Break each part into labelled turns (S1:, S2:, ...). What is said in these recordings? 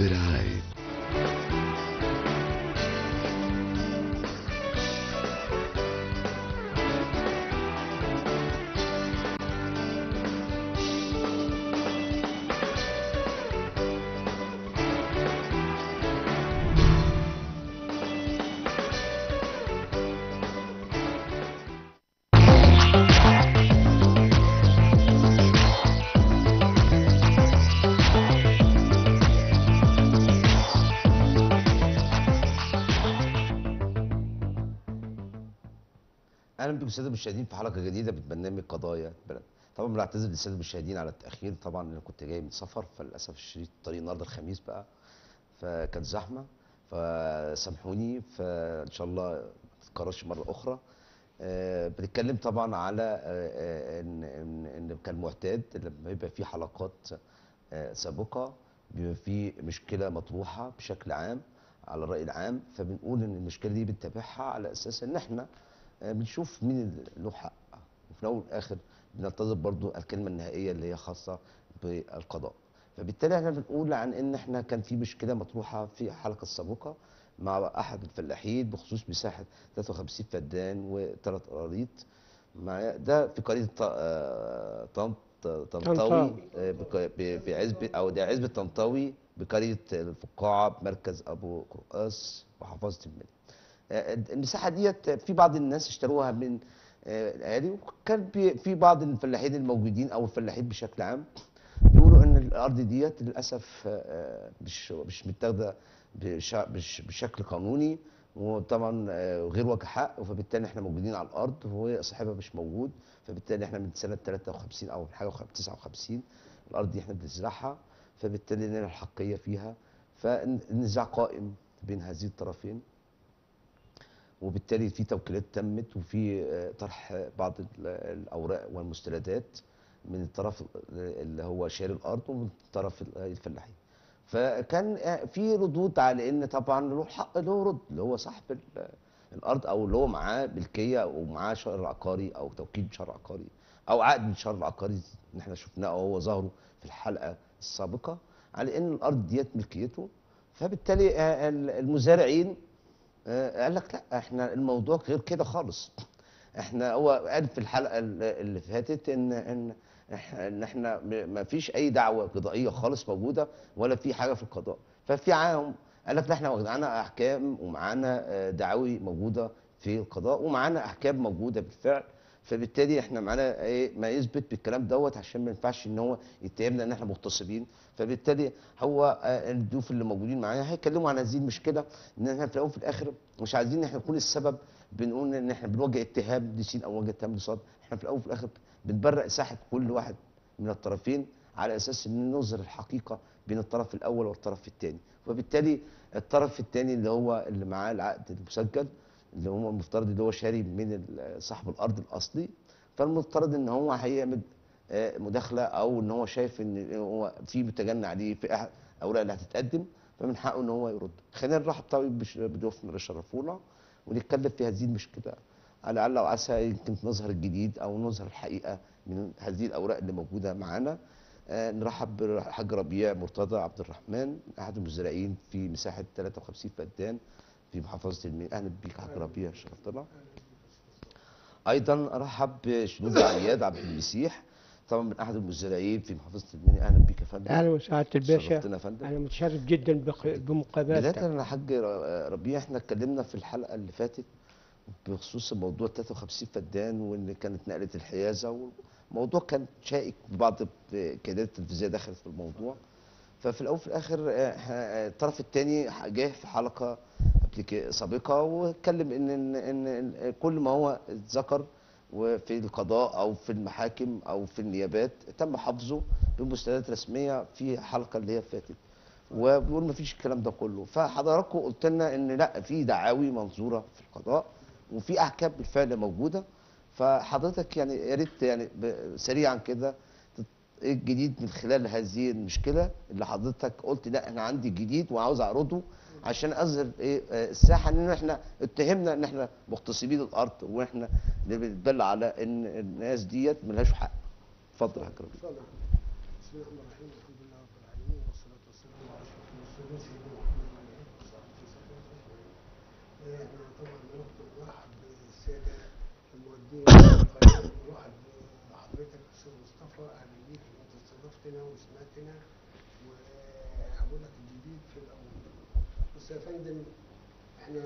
S1: برعاية
S2: اهلا بكم الساده المشاهدين في حلقه جديده من برنامج قضايا البلد طبعا بنعتذر للساده المشاهدين على التاخير طبعا انا كنت جاي من سفر فللاسف الشديد الطريق النهارده الخميس بقى فكانت زحمه فسامحوني فان شاء الله ما تتكررش مره اخرى آه، بنتكلم طبعا على آه، آه، ان ان ان كان معتاد لما يبقى في حلقات آه، سابقه بيبقى في مشكله مطروحه بشكل عام على الراي العام فبنقول ان المشكله دي بنتابعها على اساس ان احنا آه، بنشوف مين اللي له حق وفي الاول والاخر بننتظر برضو الكلمه النهائيه اللي هي خاصه بالقضاء فبالتالي احنا بنقول عن ان احنا كان في مشكله مطروحه في الحلقه السابقه مع احد الفلاحين بخصوص مساحه 53 فدان وثلاث اراضيط مع ده في قريه ط- آه، طنط طنطاوي
S3: طنطاوي.
S2: آه، بك- ب- بعزبه او ده عزبه طنطاوي بقريه الفقاعه بمركز ابو قرقاس وحفاظه المنيا آه، المساحه ديت في بعض الناس اشتروها من آه، الاهالي وكان بي- في بعض الفلاحين الموجودين او الفلاحين بشكل عام بيقولوا ان الارض ديت للاسف آه، مش مش متاخده بش- بش- بشكل قانوني وطبعا آه، غير وجه حق فبالتالي احنا موجودين على الارض وصاحبها مش موجود فبالتالي احنا من سنه 53 او حاجه وخ- 59 الارض دي احنا بنزرعها فبالتالي لنا الحقيه فيها فالنزاع قائم بين هذه الطرفين وبالتالي في توكيلات تمت وفي آه، طرح بعض ال- الاوراق والمستندات من الطرف اللي هو شاري الارض ومن طرف ال- الفلاحين فكان آه، في ردود على ان طبعا له حق له رد اللي هو صاحب ال- الارض او اللي هو معاه ملكيه او معاه شهر عقاري او توكيل شهر عقاري او عقد من شهر عقاري ان احنا شفناه وهو ظهره في الحلقه السابقه على ان الارض ديت ملكيته فبالتالي آه، ال- المزارعين آه، قال لك لا احنا الموضوع غير كده خالص احنا هو قال في الحلقه ال- اللي فاتت ان ان إح- ان احنا م- ما فيش اي دعوه قضائيه خالص موجوده ولا في حاجه في القضاء ففي عام قال لك لا احنا معانا احكام ومعانا آه، دعاوي موجوده في القضاء ومعانا احكام موجوده بالفعل فبالتالي احنا معانا ايه ما يثبت بالكلام دوت عشان ما ينفعش ان هو يتهمنا ان احنا مغتصبين فبالتالي هو آه، الضيوف اللي موجودين معايا هيتكلموا عن هذه المشكله ان احنا في الاول وفي الاخر مش عايزين ان احنا نكون السبب بنقول ان احنا بنوجه اتهام لسين او نوجه اتهام لصاد احنا في الاول وفي الاخر بنبرئ ساحه كل واحد من الطرفين على اساس ان نظهر الحقيقه بين الطرف الاول والطرف الثاني وبالتالي الطرف الثاني اللي هو اللي معاه العقد المسجل اللي هو المفترض اللي هو شاري من ال- صاحب الارض الاصلي فالمفترض ان هو هيعمل آه، مداخله او ان هو شايف ان هو في متجنى عليه في أح- اوراق اللي هتتقدم فمن حقه ان هو يرد خلينا نرحب طيب بش- بضيوفنا اللي شرفونا ونتكلم في هذه المشكله على لعل وعسى يمكن نظهر الجديد او نظهر الحقيقه من هذه الاوراق اللي موجوده معانا آه، نرحب بالحاج ربيع مرتضى عبد الرحمن احد المزارعين في مساحه 53 فدان في محافظه المنيا اهلا بيك يا حاج ربيع شرفتنا ايضا ارحب بشنود عياد عبد المسيح طبعا من احد المزارعين في محافظه المنيا اهلا بيك يا فندم
S3: اهلا وسعاده الباشا
S2: شرفتنا يا فندم
S3: انا متشرف جدا بق-
S2: بداية
S3: بمقابلتك
S2: يا حاج ر- ربيع احنا اتكلمنا في الحلقة اللي فاتت بخصوص موضوع 53 فدان وان كانت نقلة الحيازة والموضوع كان شائك ببعض الكيادات التلفزيونية دخلت في الموضوع ففي الاول وفي الاخر اه، اه، الطرف الثاني جه في حلقة قبل كده سابقة واتكلم ان ان ان إن كل ما هو اتذكر وفي القضاء او في المحاكم او في النيابات تم حفظه بمستندات رسميه في الحلقه اللي هي فاتت وبيقول ما فيش الكلام ده كله فحضراتكم قلت لنا ان لا في دعاوي منظوره في القضاء وفي احكام بالفعل موجوده فحضرتك يعني يا ريت يعني ب- سريعا كده تت- ايه الجديد من خلال هذه المشكله اللي حضرتك قلت لا انا عندي جديد وعاوز اعرضه عشان اظهر ايه آه، الساحه ان احنا اتهمنا ان احنا مغتصبين الارض واحنا اللي بندل على ان الناس ديت ملهاش حق اتفضل يا حاج ربيع
S4: بسم الله الرحمن الرحيم الحمد لله رب العالمين والصلاة والسلام على أشرف
S1: الناس اللي محمد احنا طبعا نرحب بالساده المودين نرحب بحضرتك استاذ مصطفى اهلا بيك ان انت استضفتنا وسمعتنا وهقول لك الجديد في الاول بص يا فندم احنا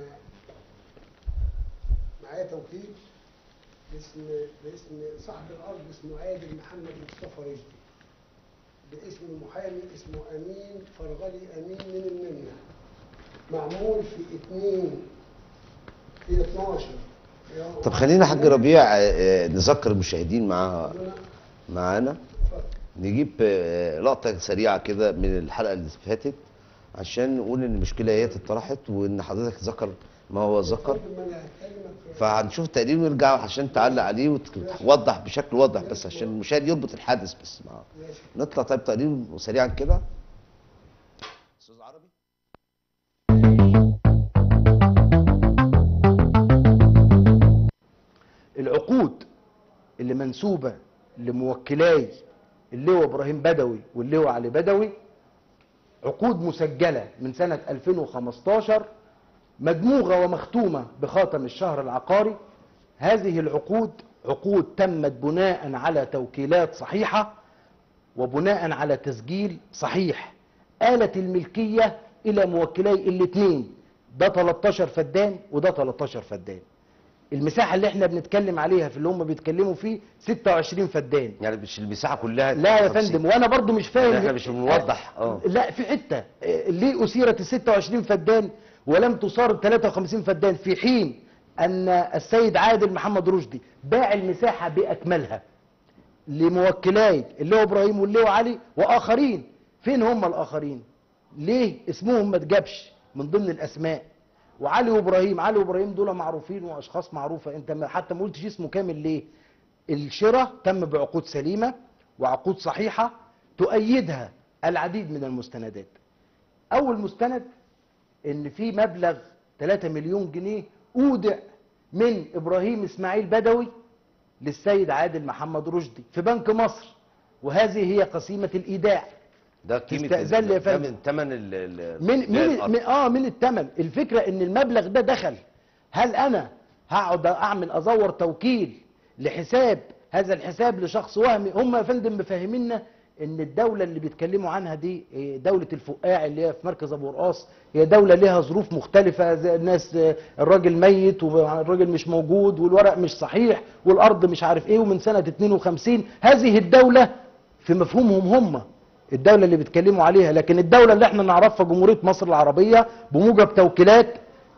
S1: معايا توكيل باسم باسم صاحب الارض اسمه عادل محمد مصطفى رشدي باسم محامي اسمه امين فرغلي امين من المنيا معمول في 2 في 12 يا-
S2: طب خلينا حاج ربيع آه، آه، نذكر المشاهدين معاها
S1: ربنا-
S2: معانا
S1: اتفضل.
S2: نجيب آه، لقطة سريعة كده من الحلقة اللي فاتت عشان نقول ان المشكلة هي اتطرحت وان حضرتك ذكر ما هو ذكر
S1: اتفضل، ما انا هكلمك في-
S2: فهنشوف التقرير ونرجع عشان تعلق عليه وتوضح بشكل واضح بس عشان المشاهد يربط الحادث بس معاه
S1: ماشي
S2: نطلع طيب تقرير سريعا كده استاذ عربي
S4: العقود اللي منسوبة لموكلاي اللواء ابراهيم بدوي واللواء علي بدوي عقود مسجلة من سنة 2015 مدموغة ومختومة بخاتم الشهر العقاري هذه العقود عقود تمت بناء على توكيلات صحيحة وبناء على تسجيل صحيح آلت الملكية إلى موكلاي الاثنين ده 13 فدان وده 13 فدان المساحة اللي احنا بنتكلم عليها في اللي هم بيتكلموا فيه 26 فدان
S2: يعني مش المساحة كلها
S4: لا يا
S2: تفصيل.
S4: فندم وانا برضو مش فاهم
S2: احنا مش بنوضح اه
S4: لا في حته آه، ليه اثيرت ال 26 فدان ولم تصار ال 53 فدان في حين ان السيد عادل محمد رشدي باع المساحه باكملها لموكلاي اللي هو ابراهيم واللي هو علي واخرين فين هم الاخرين ليه اسمهم ما اتجابش من ضمن الاسماء وعلي وابراهيم علي وابراهيم دول معروفين واشخاص معروفه انت ما- حتى ما قلتش اسمه كامل ليه الشراء تم بعقود سليمه وعقود صحيحه تؤيدها العديد من المستندات اول مستند ان في مبلغ 3 مليون جنيه اودع من ابراهيم اسماعيل بدوي للسيد عادل محمد رشدي في بنك مصر وهذه هي قسيمه الايداع
S2: ده قيمة
S4: تستأذن لي يا
S2: ده
S4: فندم.
S2: من ثمن ال ال-
S4: من
S2: بيع
S4: من,
S2: الأرض.
S4: من اه من الثمن الفكره ان المبلغ ده دخل هل انا هقعد اعمل ازور توكيل لحساب هذا الحساب لشخص وهمي هم يا فندم مفهمينا ان الدوله اللي بيتكلموا عنها دي إيه، دوله الفقاع اللي هي في مركز ابو رقاص هي دوله لها ظروف مختلفه زي الناس آه، الراجل ميت والراجل مش موجود والورق مش صحيح والارض مش عارف ايه ومن سنه 52 هذه الدوله في مفهومهم هم الدولة اللي بيتكلموا عليها لكن الدولة اللي احنا نعرفها جمهورية مصر العربية بموجب توكيلات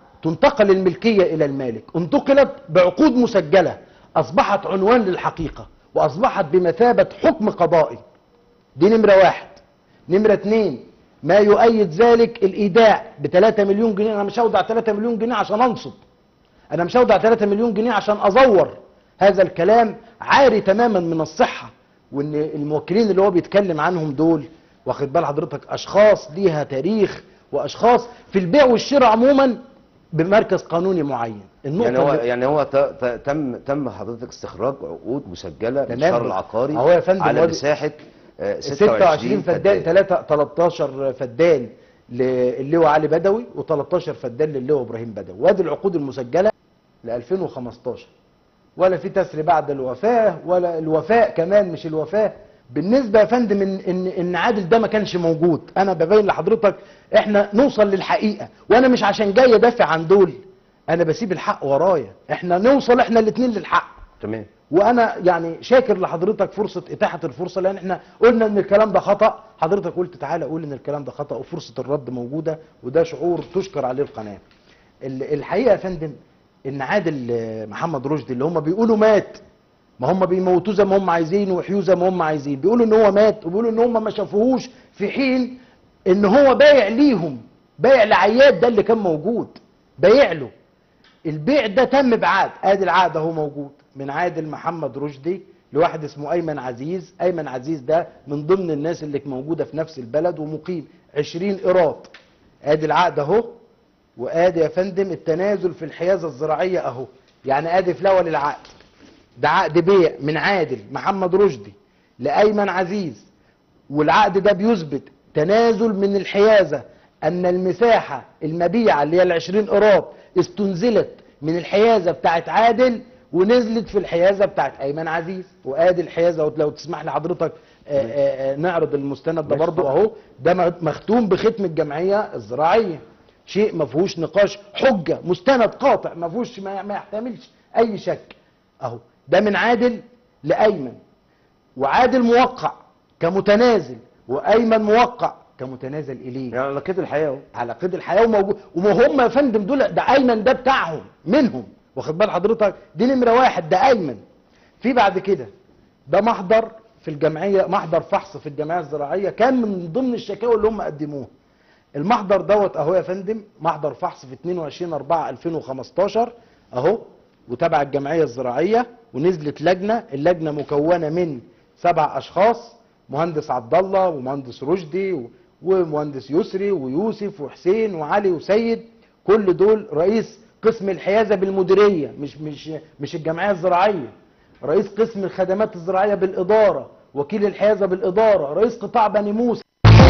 S4: تنتقل الملكية إلى المالك انتقلت بعقود مسجلة أصبحت عنوان للحقيقة وأصبحت بمثابة حكم قضائي دي نمرة واحد نمرة اتنين ما يؤيد ذلك الإيداع ب 3 مليون جنيه أنا مش هودع 3 مليون جنيه عشان أنصب أنا مش هودع 3 مليون جنيه عشان أزور هذا الكلام عاري تماما من الصحة وإن الموكلين اللي هو بيتكلم عنهم دول واخد بال حضرتك أشخاص ليها تاريخ وأشخاص في البيع والشراء عموما بمركز قانوني معين النقطة
S2: يعني هو
S4: اللي-
S2: يعني هو ت- ت- تم تم حضرتك استخراج عقود مسجله من
S4: تمام.
S2: الشهر العقاري
S4: أهو يا فندم
S2: على
S4: وادي-
S2: مساحه آه،
S4: 26 فدان 3 13 فدان للواء علي بدوي و13 فدان للواء ابراهيم بدوي وادي العقود المسجله ل 2015 ولا في تسري بعد الوفاه ولا الوفاء كمان مش الوفاه بالنسبه يا فندم ان ان ان عادل ده ما كانش موجود انا ببين لحضرتك احنا نوصل للحقيقه وانا مش عشان جاي ادافع عن دول انا بسيب الحق ورايا احنا نوصل احنا الاثنين للحق
S2: تمام
S4: وانا يعني شاكر لحضرتك فرصه اتاحه الفرصه لان احنا قلنا ان الكلام ده خطا حضرتك قلت تعالى قول ان الكلام ده خطا وفرصه الرد موجوده وده شعور تشكر عليه القناه ال- الحقيقه يا فندم ان عادل آه، محمد رشدي اللي هم بيقولوا مات ما هم بيموتوه زي ما هم عايزين ويحيوه زي ما هم عايزين بيقولوا ان هو مات وبيقولوا ان هم ما شافوهوش في حين ان هو بايع ليهم بايع لعياد ده اللي كان موجود بايع له البيع ده تم بعقد ادي العقد اهو موجود من عادل محمد رشدي لواحد اسمه ايمن عزيز ايمن عزيز ده من ضمن الناس اللي موجوده في نفس البلد ومقيم 20 قيراط ادي العقد اهو وادي يا فندم التنازل في الحيازه الزراعيه اهو يعني ادي في الاول العقد ده عقد بيع من عادل محمد رشدي لايمن عزيز والعقد ده بيثبت تنازل من الحيازه ان المساحه المبيعه اللي هي ال 20 قراط استنزلت من الحيازه بتاعت عادل ونزلت في الحيازه بتاعت ايمن عزيز وادي الحيازه لو تسمح لحضرتك آه، آه، آه، نعرض المستند ده
S3: ماشي،
S4: برضو
S3: اتفضل.
S4: اهو ده م- مختوم بختم الجمعيه الزراعيه شيء ما فيهوش نقاش حجه مستند قاطع ما فيهوش ما ما يحتملش اي شك اهو ده من عادل لايمن وعادل موقع كمتنازل وايمن موقع كمتنازل اليه
S2: يعني على كده الحقيقه اهو
S4: على قيد الحياه وموجود وما هم يا فندم دول ده ايمن ده بتاعهم منهم واخد بال حضرتك دي نمره واحد ده ايمن في بعد كده ده محضر في الجمعيه محضر فحص في الجمعيه الزراعيه كان من ضمن الشكاوى اللي هم قدموها المحضر دوت اهو يا فندم محضر فحص في 22 4 2015 اهو وتبع الجمعيه الزراعيه ونزلت لجنه اللجنه مكونه من سبع اشخاص مهندس عبد الله ومهندس رشدي و- ومهندس يسري ويوسف وحسين وعلي وسيد كل دول رئيس قسم الحيازه بالمديريه مش مش مش الجمعيه الزراعيه رئيس قسم الخدمات الزراعيه بالاداره وكيل الحيازه بالاداره رئيس قطاع بني موسى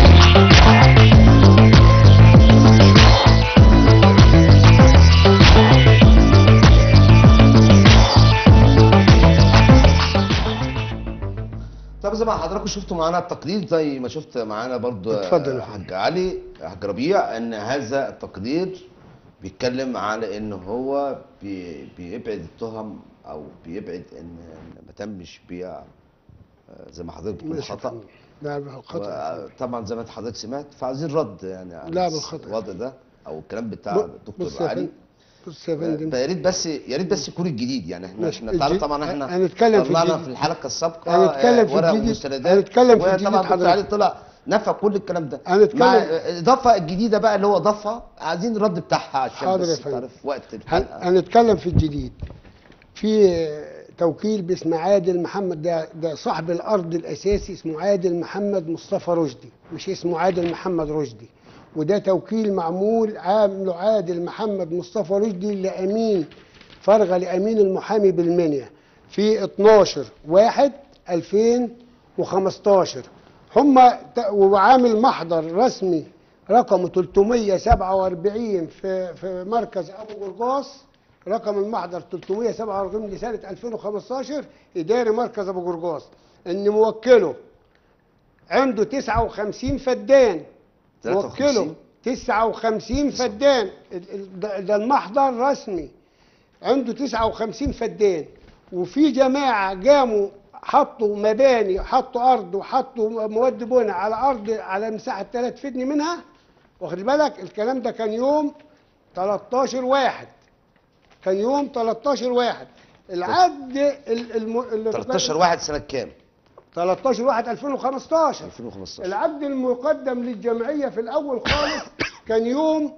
S2: طب زي ما حضراتكم شفتوا معانا التقرير زي ما شفت معانا برضو
S1: اتفضل يا
S2: آه، حاج علي حاج ربيع ان هذا التقرير بيتكلم على ان هو بي- بيبعد التهم او بيبعد ان ما تمش بيع آه، زي ما حضرتك بتقول
S1: ماشي يا
S2: خطا
S1: فندم. لا بالخطأ
S2: طبعا زي ما انت حضرتك سمعت فعايزين رد يعني على
S1: لا بالخطأ.
S2: الوضع ده او الكلام بتاع
S1: بص
S2: الدكتور
S1: يا
S2: علي
S1: فندم بص يا فندم
S2: فيا ريت بس يا ريت بس يكون الجديد يعني احنا
S1: ماشي.
S2: احنا تعرف
S1: الجديد-
S2: طبعا احنا
S1: هنتكلم في
S2: طلعنا
S1: الجديد.
S2: في الحلقه السابقه
S1: هنتكلم
S2: آه،
S1: في
S2: ورق
S1: الجديد.
S2: ومستندات
S1: هنتكلم في الجديد
S2: وطبعا دكتور
S1: حضرتك.
S2: علي طلع نفى كل الكلام ده
S1: هنتكلم-
S2: مع الاضافه الجديده بقى اللي هو ضافها عايزين الرد بتاعها عشان
S1: حاضر يا
S2: بس
S1: فندم.
S2: تعرف وقت
S1: هن-
S2: الحلقه
S1: هنتكلم في الجديد في توكيل باسم عادل محمد ده ده صاحب الارض الاساسي اسمه عادل محمد مصطفى رشدي مش اسمه عادل محمد رشدي وده توكيل معمول عامله عادل محمد مصطفى رشدي لامين فرغه لامين المحامي بالمنيا في 12 1 2015 هم ت- وعامل محضر رسمي رقمه 347 في في مركز ابو قرقاص رقم المحضر 347 لسنه 2015 اداري مركز ابو قرقاص ان موكله عنده 59 فدان
S2: 53
S1: موكله 59 فدان ال- ال- ده- ده المحضر رسمي عنده 59 فدان وفي جماعه قاموا حطوا مباني حطوا ارض وحطوا مواد بناء على ارض على مساحه 3 فدن منها واخد بالك الكلام ده كان يوم 13 واحد كان يوم 13 واحد العد ال- الم... اللي
S2: 13 واحد سنه كام
S1: 13 واحد 2015
S2: 2015
S1: العقد المقدم للجمعية في الأول خالص كان يوم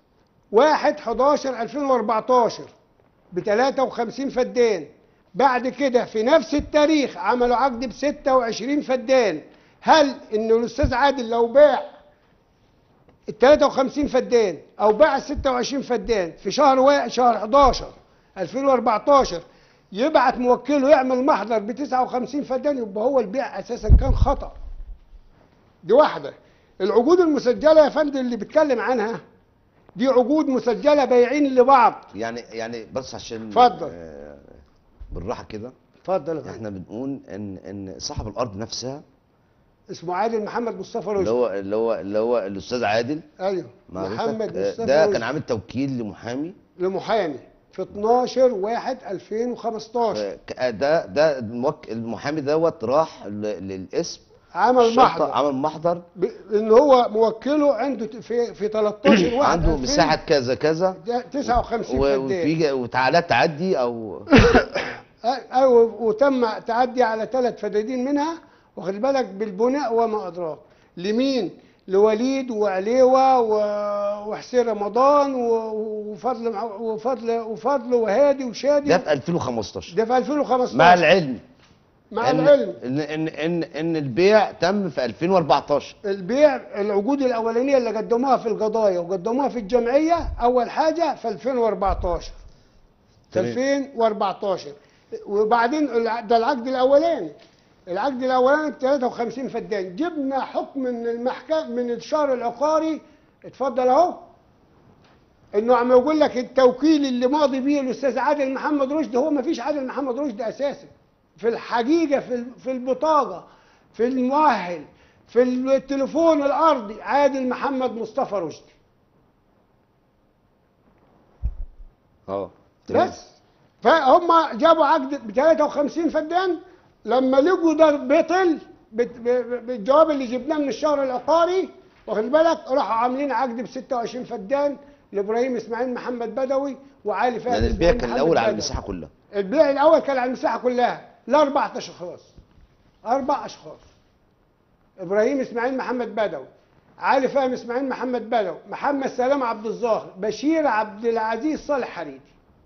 S1: 1 11 2014 ب 53 فدان بعد كده في نفس التاريخ عملوا عقد ب 26 فدان هل ان الاستاذ عادل لو باع ال 53 فدان او باع ال 26 فدان في شهر وا... شهر 11 2014 يبعت موكله يعمل محضر ب 59 فدان يبقى هو البيع اساسا كان خطأ دي واحدة العقود المسجلة يا فندم اللي بيتكلم عنها دي عقود مسجلة بايعين لبعض
S2: يعني يعني بس عشان
S1: اتفضل.
S2: آه، بالراحه كده
S1: اتفضل يا فندم.
S2: احنا بنقول ان ان صاحب الارض نفسها
S1: اسمه عادل محمد مصطفى
S2: اللي
S1: رشدي
S2: هو اللي هو اللي هو الاستاذ عادل
S1: ايوه
S2: مع
S1: محمد
S2: حضرتك، آه،
S1: مصطفى
S2: ده
S1: رشدي
S2: كان عامل توكيل لمحامي
S1: لمحامي في 12 1 2015
S2: ك- ده ده الموك... المحامي دوت راح ل- للاسم
S1: عمل
S2: الشرطة
S1: محضر
S2: عمل محضر
S1: ب- ان هو موكله عنده ت- في في 13 1
S2: عنده مساحه كذا كذا
S1: 59
S2: و-
S1: فدان
S2: وفي وتعالات تعدي او
S1: أو وتم تعدي على ثلاث فدادين منها واخد بالك بالبناء وما أدراك لمين؟ لوليد وعليوة و- وحسين رمضان و- وفضل مع- وفضل وفضل وهادي وشادي
S2: ده في 2015
S1: ده في 2015
S2: مع العلم
S1: مع
S2: إن
S1: العلم
S2: ان ان ان ان البيع تم في 2014
S1: البيع العقود الاولانيه اللي قدموها في القضايا وقدموها في الجمعيه اول حاجه في 2014 في
S2: تمام.
S1: 2014 وبعدين الع- ده العقد الاولاني العقد الاولاني ب 53 فدان جبنا حكم من المحكمه من الشهر العقاري اتفضل اهو انه عم يقول لك التوكيل اللي ماضي بيه الاستاذ عادل محمد رشدي هو ما فيش عادل محمد رشدي اساسا في الحقيقه في ال- في البطاقه في المؤهل في التليفون الارضي عادل محمد مصطفى رشدي
S2: اه تمام.
S1: بس فهم جابوا عقد ب 53 فدان لما لقوا ده بطل بت- ب- ب- بالجواب اللي جبناه من الشهر العقاري واخد بالك راحوا عاملين عقد ب 26 فدان لابراهيم اسماعيل محمد بدوي وعلي فهد
S2: لان البيع
S1: إسماعيل
S2: كان
S1: محمد
S2: الاول على
S1: بدوي.
S2: المساحه كلها
S1: البيع الاول كان على المساحه كلها لاربع اشخاص اربع اشخاص ابراهيم اسماعيل محمد بدوي علي فهم اسماعيل محمد بدوي محمد سلام عبد الظاهر بشير عبد العزيز صالح حريدي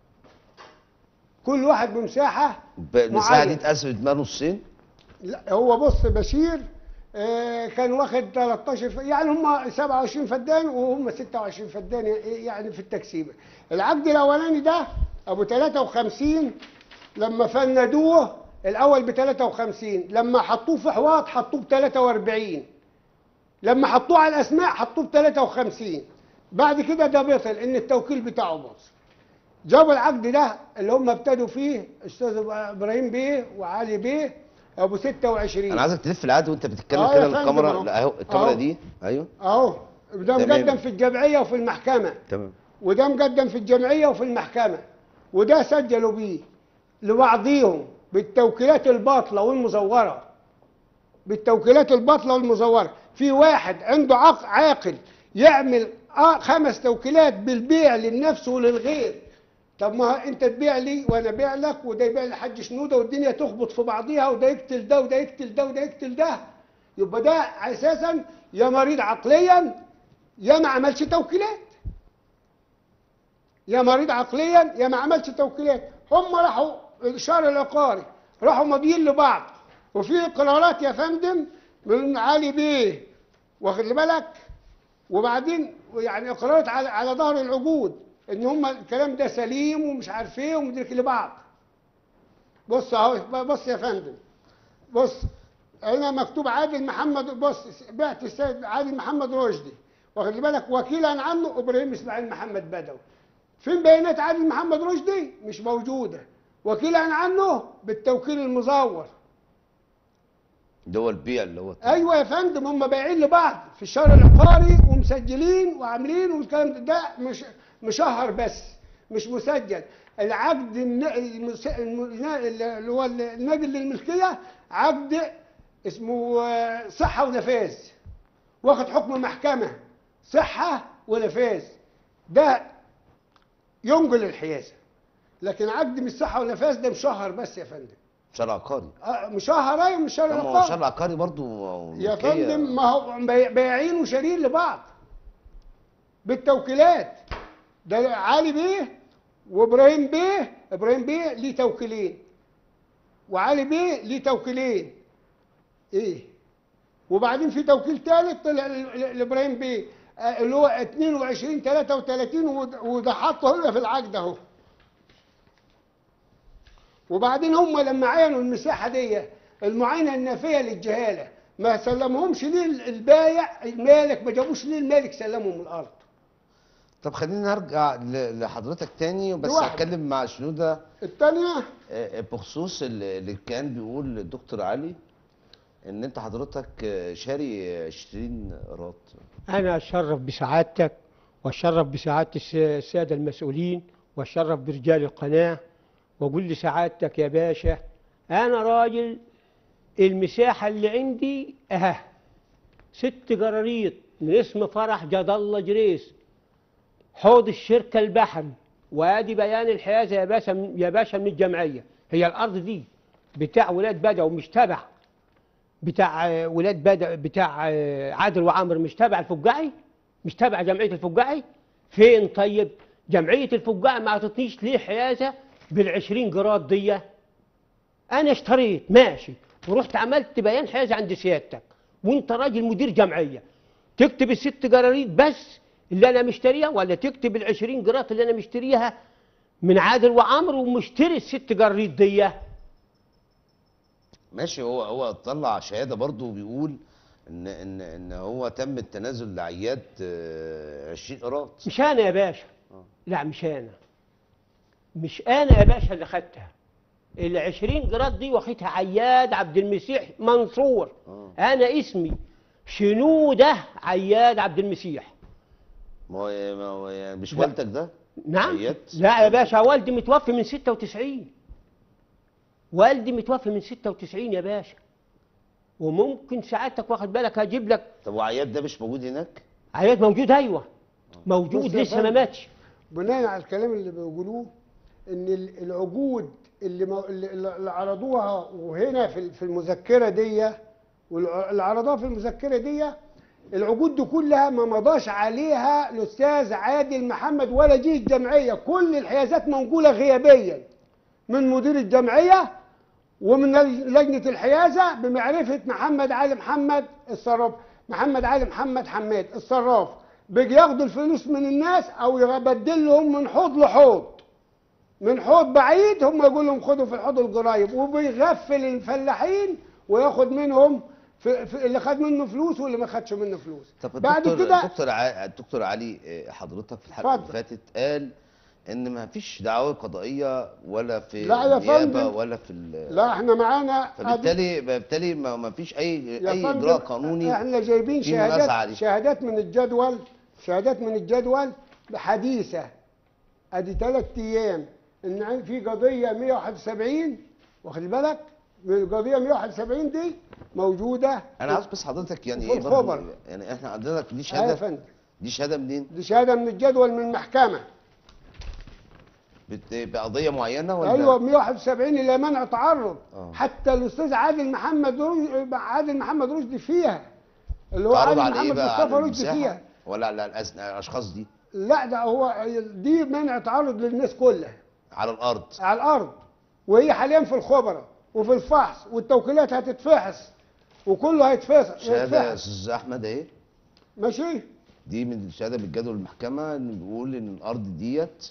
S1: كل واحد بمساحه
S2: ب- المساحه دي
S1: معين.
S2: اتقسمت بقى نصين
S1: لا هو بص بشير آه، كان واخد 13 ف... يعني هم 27 فدان وهم 26 فدان يعني في التقسيمه العقد الاولاني ده ابو 53 لما فندوه الاول ب 53 لما حطوه في حواط حطوه ب 43 لما حطوه على الاسماء حطوه ب 53 بعد كده ده بطل ان التوكيل بتاعه باظ جابوا العقد ده اللي هم ابتدوا فيه استاذ ابراهيم بيه وعلي بيه ابو 26
S2: انا عايزك تلف العقد وانت بتتكلم
S1: آه يا
S2: كده
S1: فندم
S2: للكاميرا
S1: أهو.
S2: لا اهو الكاميرا
S1: أهو.
S2: دي ايوه
S1: اهو ده
S2: تمام.
S1: مقدم في الجمعيه وفي المحكمه
S2: تمام
S1: وده مقدم في الجمعيه وفي المحكمه وده سجلوا بيه لبعضيهم بالتوكيلات الباطله والمزوره بالتوكيلات الباطله والمزوره في واحد عنده عق- عاقل يعمل آه خمس توكيلات بالبيع للنفس وللغير طب ما انت تبيع لي وانا ابيع لك وده يبيع لحج شنوده والدنيا تخبط في بعضيها وده يقتل ده وده يقتل ده وده يقتل ده يبقى ده اساسا يا مريض عقليا يا ما عملش توكيلات يا مريض عقليا يا ما عملش توكيلات هم راحوا الشهر العقاري راحوا ماضيين لبعض وفي قرارات يا فندم من علي بيه واخد لي بالك وبعدين يعني اقرارات على على ظهر العقود ان هم الكلام ده سليم ومش عارف ايه ومدرك لبعض بص اهو بص يا فندم بص هنا مكتوب عادل محمد بص بعت السيد عادل محمد رشدي واخد لي بالك وكيلا عنه ابراهيم اسماعيل محمد بدوي فين بيانات عادل محمد رشدي مش موجوده وكيلا عنه بالتوكيل المزور
S2: ده هو البيع اللي هو
S1: ايوه يا فندم هم بايعين لبعض في الشهر العقاري ومسجلين وعاملين والكلام ده, ده مش مشهر بس مش مسجل العقد الن- المس- الم- اللي هو النادي للملكيه عقد اسمه آه، صحه ونفاذ واخد حكم محكمه صحه ونفاذ ده ينقل الحيازه لكن عقد مش صحه ونفاذ ده مشهر بس يا فندم
S2: شارع عقاري
S1: آه، مشهر ايوه مش شهر
S2: طب ما هو
S1: العقاري
S2: شارع عقاري برضو
S1: يا
S2: ملكية.
S1: فندم ما هو بي- بايعين وشارين لبعض بالتوكيلات ده علي بيه وابراهيم بيه ابراهيم بيه ليه توكيلين وعلي بيه ليه توكيلين ايه وبعدين في توكيل ثالث طلع ل- ل- لابراهيم بيه آه، اللي هو 22 33 وده- وده حاطه هنا في العقد اهو وبعدين هم لما عينوا المساحه دي المعاينه النافيه للجهاله ما سلمهمش ليه البايع المالك ما جابوش ليه المالك سلمهم الارض
S2: طب خلينا نرجع ل- لحضرتك تاني بس
S1: لوحدي.
S2: هتكلم مع شنودة
S1: الثانيه
S2: آه، بخصوص اللي اللي كان بيقول الدكتور علي ان انت حضرتك آه، شاري 20 قراط
S3: أنا أتشرف بسعادتك وأتشرف بسعادة الس- السادة المسؤولين وأتشرف برجال القناة وأقول لسعادتك يا باشا أنا راجل المساحة اللي عندي أها ست قراريط من اسم فرح جد الله جريس حوض الشركة البحري وادي بيان الحيازة يا باشا من- يا باشا من الجمعية هي الأرض دي بتاع ولاد بدوي مش تبع بتاع آه، ولاد بدأ بتاع آه، عادل وعمر مش تابع الفجاعي مش تابع جمعية الفجاعي فين طيب جمعية الفجاعي ما عطتنيش ليه حيازة بالعشرين جراد دي أنا اشتريت ماشي ورحت عملت بيان حيازة عند سيادتك وانت راجل مدير جمعية تكتب الست جراريط بس اللي أنا مشتريها ولا تكتب العشرين جرات اللي أنا مشتريها من عادل وعمر ومشتري الست جراريط دي
S2: ماشي هو هو طلع شهاده برضو بيقول ان ان ان هو تم التنازل لعياد آه، 20 قيراط
S3: مش انا يا باشا
S2: آه.
S3: لا مش انا مش انا يا باشا اللي خدتها ال 20 جراد دي واخدها عياد عبد المسيح منصور
S2: آه.
S3: انا اسمي شنوده عياد عبد المسيح
S2: ما هو ما هو يعني مش
S3: لا.
S2: والدك ده
S3: نعم
S2: عياد
S3: لا يا باشا والدي متوفي من 96 والدي متوفي من 96 يا باشا وممكن سعادتك واخد بالك هجيب لك
S2: طب وعياد ده مش موجود هناك
S3: عياد موجود ايوه
S1: بص
S3: موجود
S1: يا
S3: لسه ما
S1: فندم.
S3: ماتش
S1: بناء على الكلام اللي بيقولوه ان ال- العقود اللي, مو- اللي اللي عرضوها وهنا في ال- في المذكره دي واللي عرضوها في المذكره دي العقود دي كلها ما مضاش عليها الاستاذ عادل محمد ولا جه الجمعيه كل الحيازات منقوله غيابيا من مدير الجمعيه ومن لجنه الحيازه بمعرفه محمد علي محمد الصراف محمد علي محمد حماد الصراف بيجي ياخدوا الفلوس من الناس او يبدل لهم من حوض لحوض من حوض بعيد هم يقول لهم خدوا في الحوض القريب وبيغفل الفلاحين وياخد منهم في في اللي خد منه فلوس واللي ما خدش منه فلوس
S2: طب
S1: بعد
S2: الدكتور
S1: كده
S2: الدكتور ع... الدكتور علي آه، حضرتك في الحلقه اللي
S1: اتفضل.
S2: فاتت قال ان ما فيش دعاوى قضائيه ولا في
S1: لا يا
S2: النيابه
S1: فندم.
S2: ولا في ال...
S1: لا احنا معانا
S2: فبالتالي بالتالي ما ما فيش اي
S1: يا
S2: اي
S1: فندم،
S2: اجراء قانوني
S1: احنا جايبين
S2: في منازعة
S1: شهادات
S2: عليه.
S1: شهادات من الجدول شهادات من الجدول حديثه ادي ثلاث ايام ان عن- في قضيه 171 واخد بالك القضيه 171 دي موجوده
S2: انا عاوز بس حضرتك يعني
S1: وفي
S2: ايه برضه
S1: الخبر.
S2: يعني احنا عندنا دي
S1: آه يا
S2: شهاده
S1: فندم
S2: دي شهاده منين؟
S1: دي شهاده من الجدول من المحكمه
S2: بت- بقضيه معينه ولا
S1: ايوه 171 الى منع تعرض
S2: آه.
S1: حتى الاستاذ عادل محمد رشدي عادل محمد رشدي فيها اللي هو
S2: تعرض
S1: عادل
S2: على ايه
S1: محمد
S2: بقى على
S1: مصطفى رشدي
S2: المساحه
S1: فيها
S2: ولا على الأس- الاشخاص دي
S1: لا ده هو دي منع تعرض للناس كلها
S2: على الارض
S1: على الارض وهي حاليا في الخبراء وفي الفحص والتوكيلات هتتفحص وكله هيتفحص
S2: شهاده يا
S1: هيتفحص.
S2: استاذ احمد اهي
S1: ماشي
S2: دي من الشهاده من جدول المحكمه ان بيقول ان الارض ديت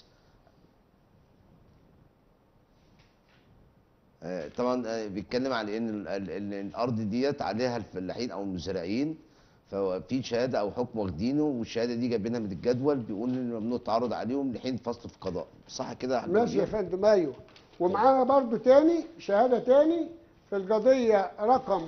S2: آه، طبعا آه، بيتكلم على ان ال- ال- ان الارض ديت عليها الفلاحين او المزارعين ففي شهاده او حكم واخدينه والشهاده دي جايبينها من الجدول بيقول ان ممنوع التعرض عليهم لحين فصل في القضاء صح كده يا حاج
S1: ماشي يا
S2: وزير؟
S1: فندم ايوه ومعانا برضو تاني شهاده تاني في القضيه رقم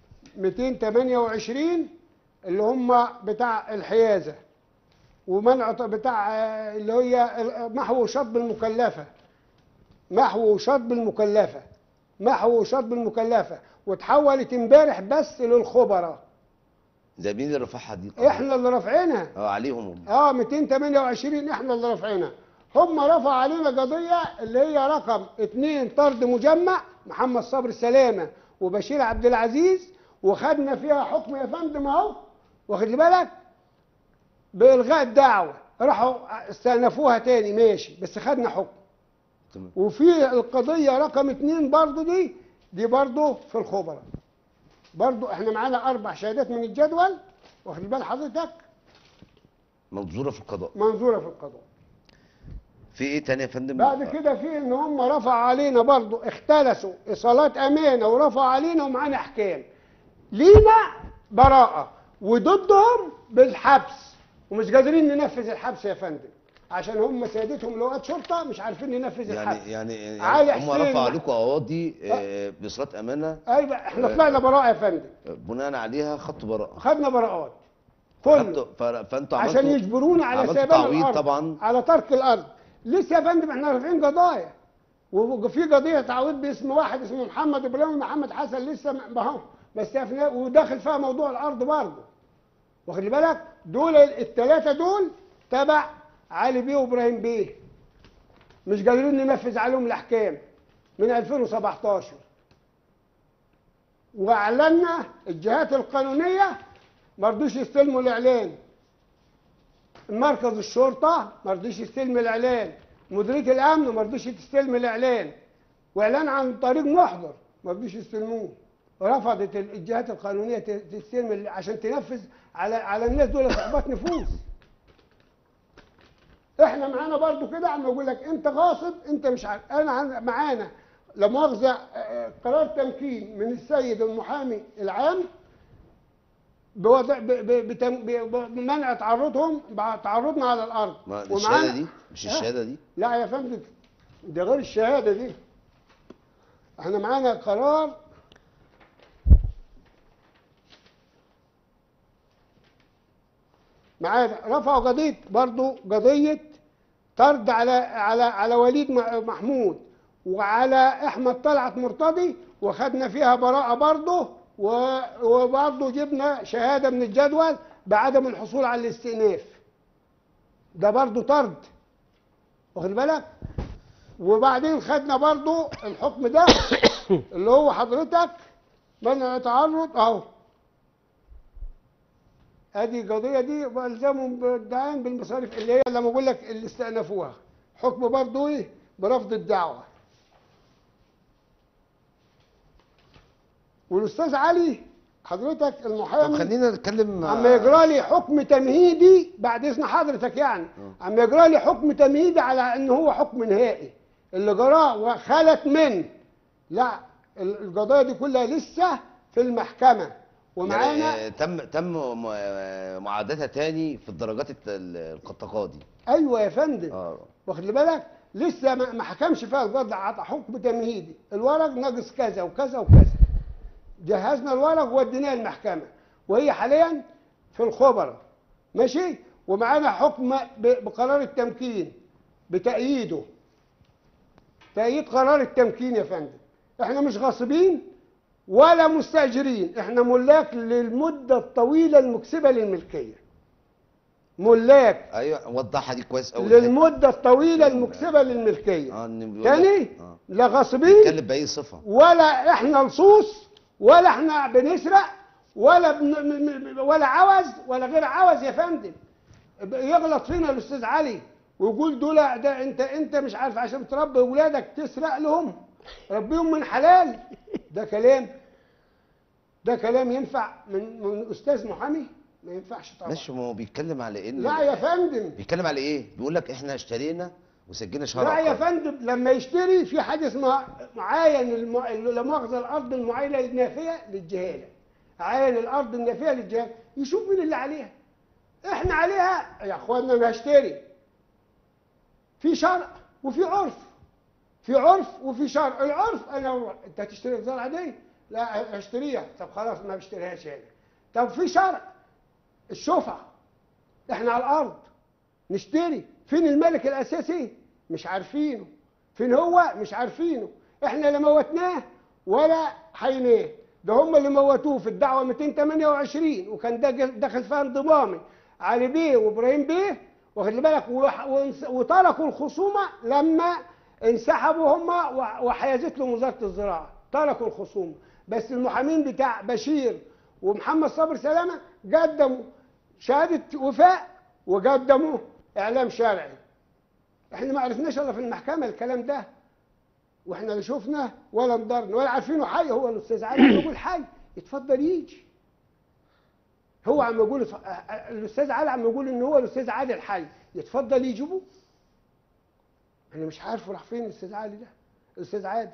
S1: 228 اللي هم بتاع الحيازه ومنع ط- بتاع آه، اللي هي ال- محو شطب المكلفه محو شطب المكلفه محو شطب المكلفه وتحولت امبارح بس للخبراء
S2: ده مين اللي رفعها دي القضية؟
S1: احنا اللي رافعينها
S2: اه عليهم هم
S1: اه 228 احنا اللي رافعينها هم رفعوا علينا قضيه اللي هي رقم اثنين طرد مجمع محمد صبري سلامه وبشير عبد العزيز وخدنا فيها حكم يا فندم اهو واخد بالك بالغاء الدعوه راحوا استأنفوها تاني ماشي بس خدنا حكم
S2: تمام
S1: وفي القضيه رقم اثنين برضو دي دي برضو في الخبراء برضو احنا معانا اربع شهادات من الجدول واخد بال حضرتك
S2: منظوره في القضاء
S1: منظوره في القضاء
S2: في ايه تاني يا فندم
S1: بعد كده في ان هم رفعوا علينا برضو اختلسوا ايصالات امانه ورفعوا علينا ومعانا احكام لينا براءه وضدهم بالحبس ومش قادرين ننفذ الحبس يا فندم عشان هم سيادتهم لواءات شرطه مش عارفين ننفذ الحبس
S2: يعني يعني,
S1: علي
S2: يعني هم
S1: حسين
S2: رفعوا
S1: بقى.
S2: عليكم قواضي آه، بإصرات امانه
S1: ايوه احنا طلعنا براءه يا فندم
S2: آه، بناء عليها خدتوا براءه
S1: خدنا براءات كله
S2: خدتوا ف- فانتوا
S1: عشان
S2: عملتوا
S1: يجبرونا على
S2: عملتوا
S1: سيبان
S2: تعويض
S1: الارض
S2: طبعا
S1: على ترك الارض لسه يا فندم احنا رافعين قضايا وفي قضيه تعويض باسم واحد اسمه محمد ابراهيم محمد حسن لسه ما هو بس احنا وداخل فيها موضوع الارض برضه واخد بالك دول الثلاثه دول تبع علي بيه وابراهيم بيه مش قادرين ننفذ عليهم الاحكام من 2017 واعلنا الجهات القانونيه ما رضوش يستلموا الاعلان مركز الشرطه ما رضيش يستلم الاعلان مديريه الامن ما رضيش تستلم الاعلان واعلان عن طريق محضر ما رضيش يستلموه رفضت الجهات القانونيه ت- تستلم ال- عشان تنفذ على على الناس دول صحبات نفوس احنا معانا برضو كده عم اقول لك انت غاصب انت مش عارف انا عن- معانا لا مؤاخذه آه، قرار تمكين من السيد المحامي العام بوضع ب- ب- بتم- ب- بمنع تعرضهم بعد تعرضنا على الارض
S2: ما
S1: ومعانا-
S2: الشهاده دي مش
S1: ها؟
S2: الشهاده دي
S1: لا يا فندم ده غير الشهاده دي احنا معانا قرار معانا رفعوا قضيه برضو قضيه طرد على على على وليد م- محمود وعلى احمد طلعت مرتضي وخدنا فيها براءه برضه و- وبرضه جبنا شهاده من الجدول بعدم الحصول على الاستئناف ده برضه طرد واخد بالك وبعدين خدنا برضو الحكم ده اللي هو حضرتك منع تعرض اهو ادي القضيه دي والزمهم بالدعاء بالمصاريف اللي هي لما بقول لك اللي استأنفوها حكم برضو ايه برفض الدعوه والاستاذ علي حضرتك
S2: طب
S1: المحامي
S2: خلينا نتكلم
S1: عم يجرى لي حكم تمهيدي بعد اذن حضرتك يعني عم يجرى لي حكم تمهيدي على ان هو حكم نهائي اللي جراه وخلت من لا ال- القضايا دي كلها لسه في المحكمه ومعانا
S2: يعني آه، تم تم م- آه، معاداتها تاني في الدرجات الت- ال- التقاضي
S1: ايوه يا فندم
S2: اه
S1: واخد لي بالك لسه ما ما حكمش فيها القاضي عطى حكم تمهيدي الورق ناقص كذا وكذا وكذا جهزنا الورق ووديناه المحكمه وهي حاليا في الخبراء ماشي ومعانا حكم ب- بقرار التمكين بتأييده تأييد قرار التمكين يا فندم احنا مش غاصبين ولا مستأجرين احنا ملاك للمدة الطويلة المكسبة للملكية ملاك
S2: ايوه وضحها دي كويس قوي
S1: للمدة الطويلة المكسبة للملكية
S2: اه إن بيقول
S1: تاني
S2: لك- اه
S1: لا غاصبين
S2: اتكلم باي صفه
S1: ولا احنا لصوص ولا احنا بنسرق ولا بن م- م- ولا عوز ولا غير عوز يا فندم ب- يغلط فينا الاستاذ علي ويقول دول ده انت انت مش عارف عشان تربي اولادك تسرق لهم ربيهم من حلال ده كلام ده كلام ينفع من من استاذ محامي ما ينفعش طبعا
S2: ماشي ما هو بيتكلم على ان
S1: لا يا فندم
S2: بيتكلم على ايه بيقول لك احنا اشترينا وسجلنا شهر
S1: لا يا
S2: عقاري.
S1: فندم لما يشتري في حاجه اسمها معاين الم... لا مؤاخذه الارض المعاينه النافيه للجهاله عاين الارض النافيه للجهاله يشوف مين اللي عليها احنا عليها يا اخوانا انا هشتري في شرع وفي عرف في عرف وفي شرع العرف انا انت هتشتري الزرعه دي لا اشتريها طب خلاص ما بشتريهاش انا طب في شرع الشفعه احنا على الارض نشتري فين الملك الاساسي مش عارفينه فين هو مش عارفينه احنا لا موتناه ولا حيناه ده هم اللي موتوه في الدعوه 228 وكان ده جل- دخل فيها انضمامي علي بيه وابراهيم بيه واخد لي بالك وح- وانس- وتركوا الخصومه لما انسحبوا هم وح- وحيازت لهم وزاره الزراعه تركوا الخصومه بس المحامين بتاع بشير ومحمد صابر سلامه قدموا شهاده وفاء وقدموا اعلام شرعي احنا ما عرفناش الا في المحكمه الكلام ده واحنا لا شفنا ولا نضرنا ولا عارفينه حي هو الاستاذ علي بيقول حي يتفضل يجي هو عم يقول اتف- الاستاذ علي عم يقول ان هو الاستاذ علي الحي يتفضل يجيبه انا مش عارفه راح فين الاستاذ علي ده الاستاذ عادل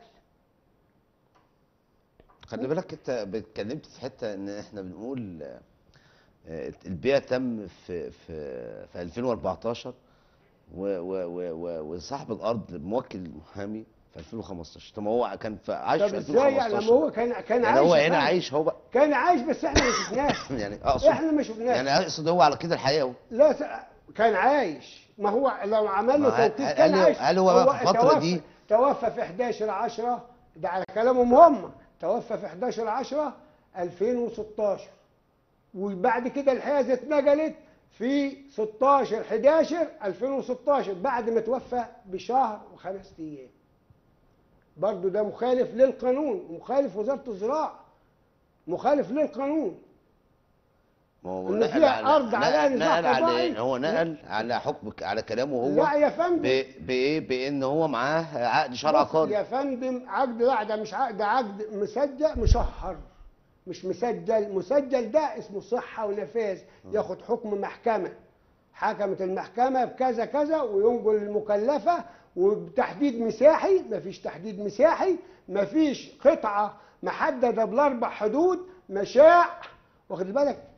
S2: خلي بالك انت اتكلمت في حته ان احنا بنقول آه، البيع تم في في في 2014 و- و- و- و- وصاحب الارض موكل المحامي في 2015 طب ما هو كان في عايش
S1: طب
S2: في
S1: ازاي يعني لما
S2: 2015
S1: هو كان كان
S2: يعني
S1: عايش
S2: هو
S1: يا
S2: هنا
S1: فندم.
S2: عايش هو بقى
S1: كان عايش بس احنا ما شفناش
S2: يعني اقصد
S1: احنا ما شفناش
S2: يعني اقصد هو على كده الحقيقه اهو
S1: لا س... كان عايش ما هو لو عمل له
S2: ما هل-
S1: توكيل
S2: هل-
S1: كان
S2: هل-
S1: عايش
S2: هل هو بقى في الفترة
S1: توفى
S2: دي-
S1: توفى في 11 10 ده على كلامهم هم توفى في 11 10 2016 وبعد كده الحيازه اتنقلت في 16 11 2016 بعد ما توفى بشهر وخمس ايام برضه ده مخالف للقانون ومخالف وزاره الزراعه مخالف للقانون
S2: ما هو
S1: إن
S2: نقل
S1: فيها
S2: على-
S1: أرض عليها
S2: نقل-
S1: نزاع
S2: نقل
S1: قضائي.
S2: على هو نقل على حكم على كلامه هو
S1: لا يا فندم
S2: ب- بايه بان هو معاه عقد شرع
S1: بص
S2: عقاري
S1: يا فندم عقد لا ده مش عقد ده عقد مسجل مشهر مش مسجل مسجل ده اسمه صحة ونفاذ ياخد حكم محكمة حكمت المحكمة بكذا كذا وينقل المكلفة وبتحديد مساحي مفيش تحديد مساحي مفيش قطعة محددة بالأربع حدود مشاع واخد بالك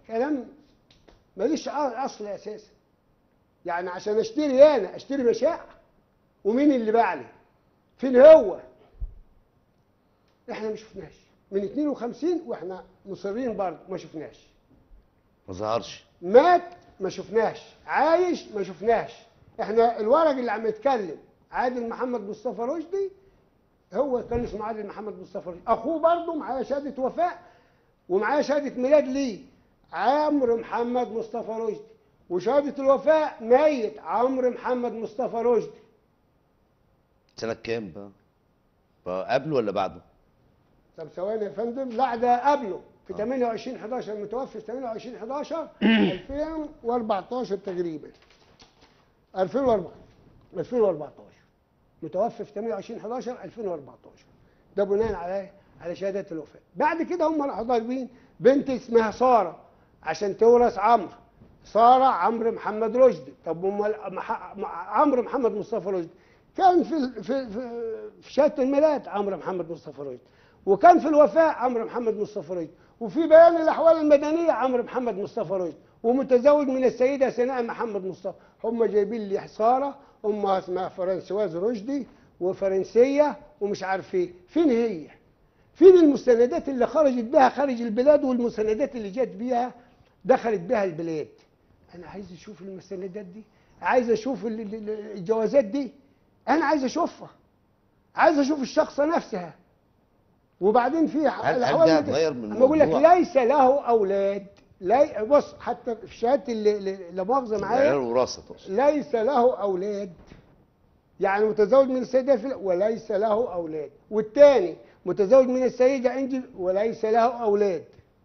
S1: كلام ماليش ع- اصل اساسا يعني عشان اشتري انا اشتري مشاع ومين اللي باع لي فين هو احنا ما شفناش من 52 واحنا مصرين برضه ما شفناش
S2: ما ظهرش
S1: مات ما شفناش عايش ما شفناش احنا الورق اللي عم يتكلم عادل محمد مصطفى رشدي هو كان اسمه عادل محمد مصطفى رشدي اخوه برضه معاه شهاده وفاء ومعاه شهاده ميلاد ليه عمرو محمد مصطفى رشدي وشهاده الوفاء ميت عمرو محمد مصطفى رشدي
S2: سنة كام بقى؟ بقى قبله ولا بعده؟
S1: طب ثواني يا فندم لا ده قبله في 28 11 متوفي في 28 11 2014 تقريبا 2004 2014 متوفي في 28 11 2014 ده بناء على على شهادات الوفاه بعد كده هم راحوا ضاربين بنت اسمها ساره عشان تورث عمرو ساره عمرو محمد رشدي طب امال مح- عمرو محمد مصطفى رشدي كان في ال- في في, في شهاده الميلاد عمرو محمد مصطفى رشدي وكان في الوفاء عمرو محمد مصطفى رشدي وفي بيان الاحوال المدنيه عمرو محمد مصطفى رشدي ومتزوج من السيده سناء محمد مصطفى هم جايبين لي ساره امها اسمها فرنسواز رشدي وفرنسيه ومش عارف ايه فين هي فين المستندات اللي خرجت بها خارج البلاد والمستندات اللي جت بيها دخلت بها البلاد انا عايز اشوف المستندات دي عايز اشوف ال- ال- ال- الجوازات دي انا عايز اشوفها عايز اشوف الشخص نفسها وبعدين في
S2: هل- هل
S1: الأحوال
S2: ده
S1: المد-
S2: هتغير من
S1: أما بقول لك
S2: الموضوع؟
S1: ليس له اولاد لي بص حتى في شهاده اللي- اللي- لا مؤاخذه
S2: غير
S1: معايا
S2: الوراثة تقصد
S1: ليس له اولاد يعني متزوج من السيده فل- وليس له اولاد والثاني متزوج من السيده انجل وليس له اولاد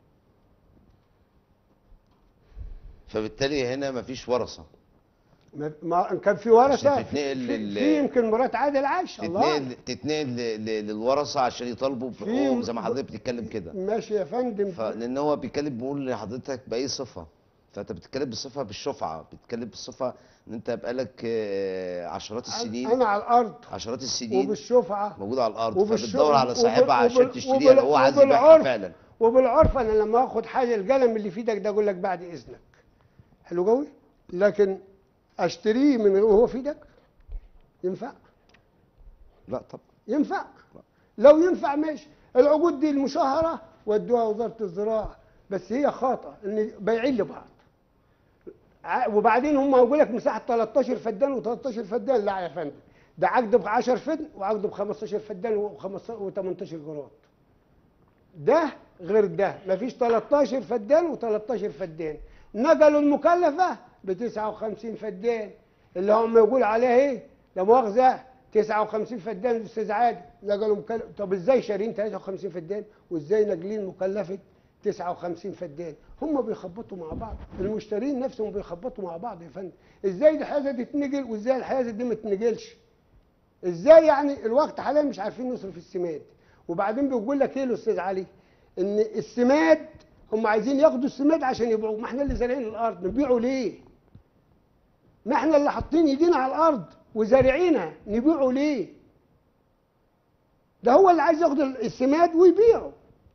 S2: فبالتالي هنا مفيش ورثة
S1: ما- ما إن كان في ورثه
S2: عشان تتنقل
S1: في,
S2: لل-
S1: في يمكن مرات عادل عاش الله أعلم.
S2: تتنقل تتنقل ل- ل- للورثة عشان يطالبوا
S1: في-
S2: بحقوقهم زي ما حضرتك بتتكلم كده
S1: ماشي يا فندم
S2: ف- لان هو بيتكلم بيقول لحضرتك باي صفه فانت بتتكلم بالصفه بالشفعه بتتكلم بالصفه ان انت بقالك آه، عشرات السنين
S1: انا على الارض
S2: عشرات السنين
S1: وبالشفعه
S2: موجود على الارض
S1: وبالش-
S2: فبتدور على
S1: وبال-
S2: صاحبها عشان
S1: وبال-
S2: تشتريها
S1: وبال-
S2: لو هو عايز يبيعها
S1: وبالعرف-
S2: فعلا
S1: وبالعرف انا لما اخد حاجه القلم اللي في ايدك ده اقول لك بعد اذنك حلو قوي لكن اشتريه من وهو في ايدك ينفع
S2: لا طب
S1: ينفع لو ينفع ماشي العقود دي المشهره ودوها وزاره الزراعه بس هي خاطئه ان بايعين لبعض ع- وبعدين هم يقول لك مساحه 13 فدان و13 فدان لا يا فندم ده عقد ب 10 فدان وعقد ب 15 فدان و18 جراد ده غير ده مفيش 13 فدان و13 فدان نقلوا المكلفه ب 59 فدان اللي هم يقول عليها ايه لا مؤاخذه 59 فدان الاستاذ عادل نقلوا مكلف طب ازاي شارين 53 فدان وازاي ناقلين مكلفه 59 فدان هم بيخبطوا مع بعض المشترين نفسهم بيخبطوا مع بعض يا فندم ازاي الحيازه دي تنقل وازاي الحيازه دي ما تنقلش ازاي يعني الوقت حاليا مش عارفين نصرف السماد وبعدين بيقول لك ايه الاستاذ علي ان السماد هم عايزين ياخدوا السماد عشان يبيعوه ما احنا اللي زارعين الارض نبيعه ليه ما احنا اللي حاطين ايدينا على الارض وزارعينها نبيعه ليه ده هو اللي عايز ياخد السماد ويبيعه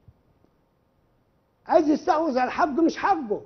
S1: عايز يستحوذ على الحق مش حقه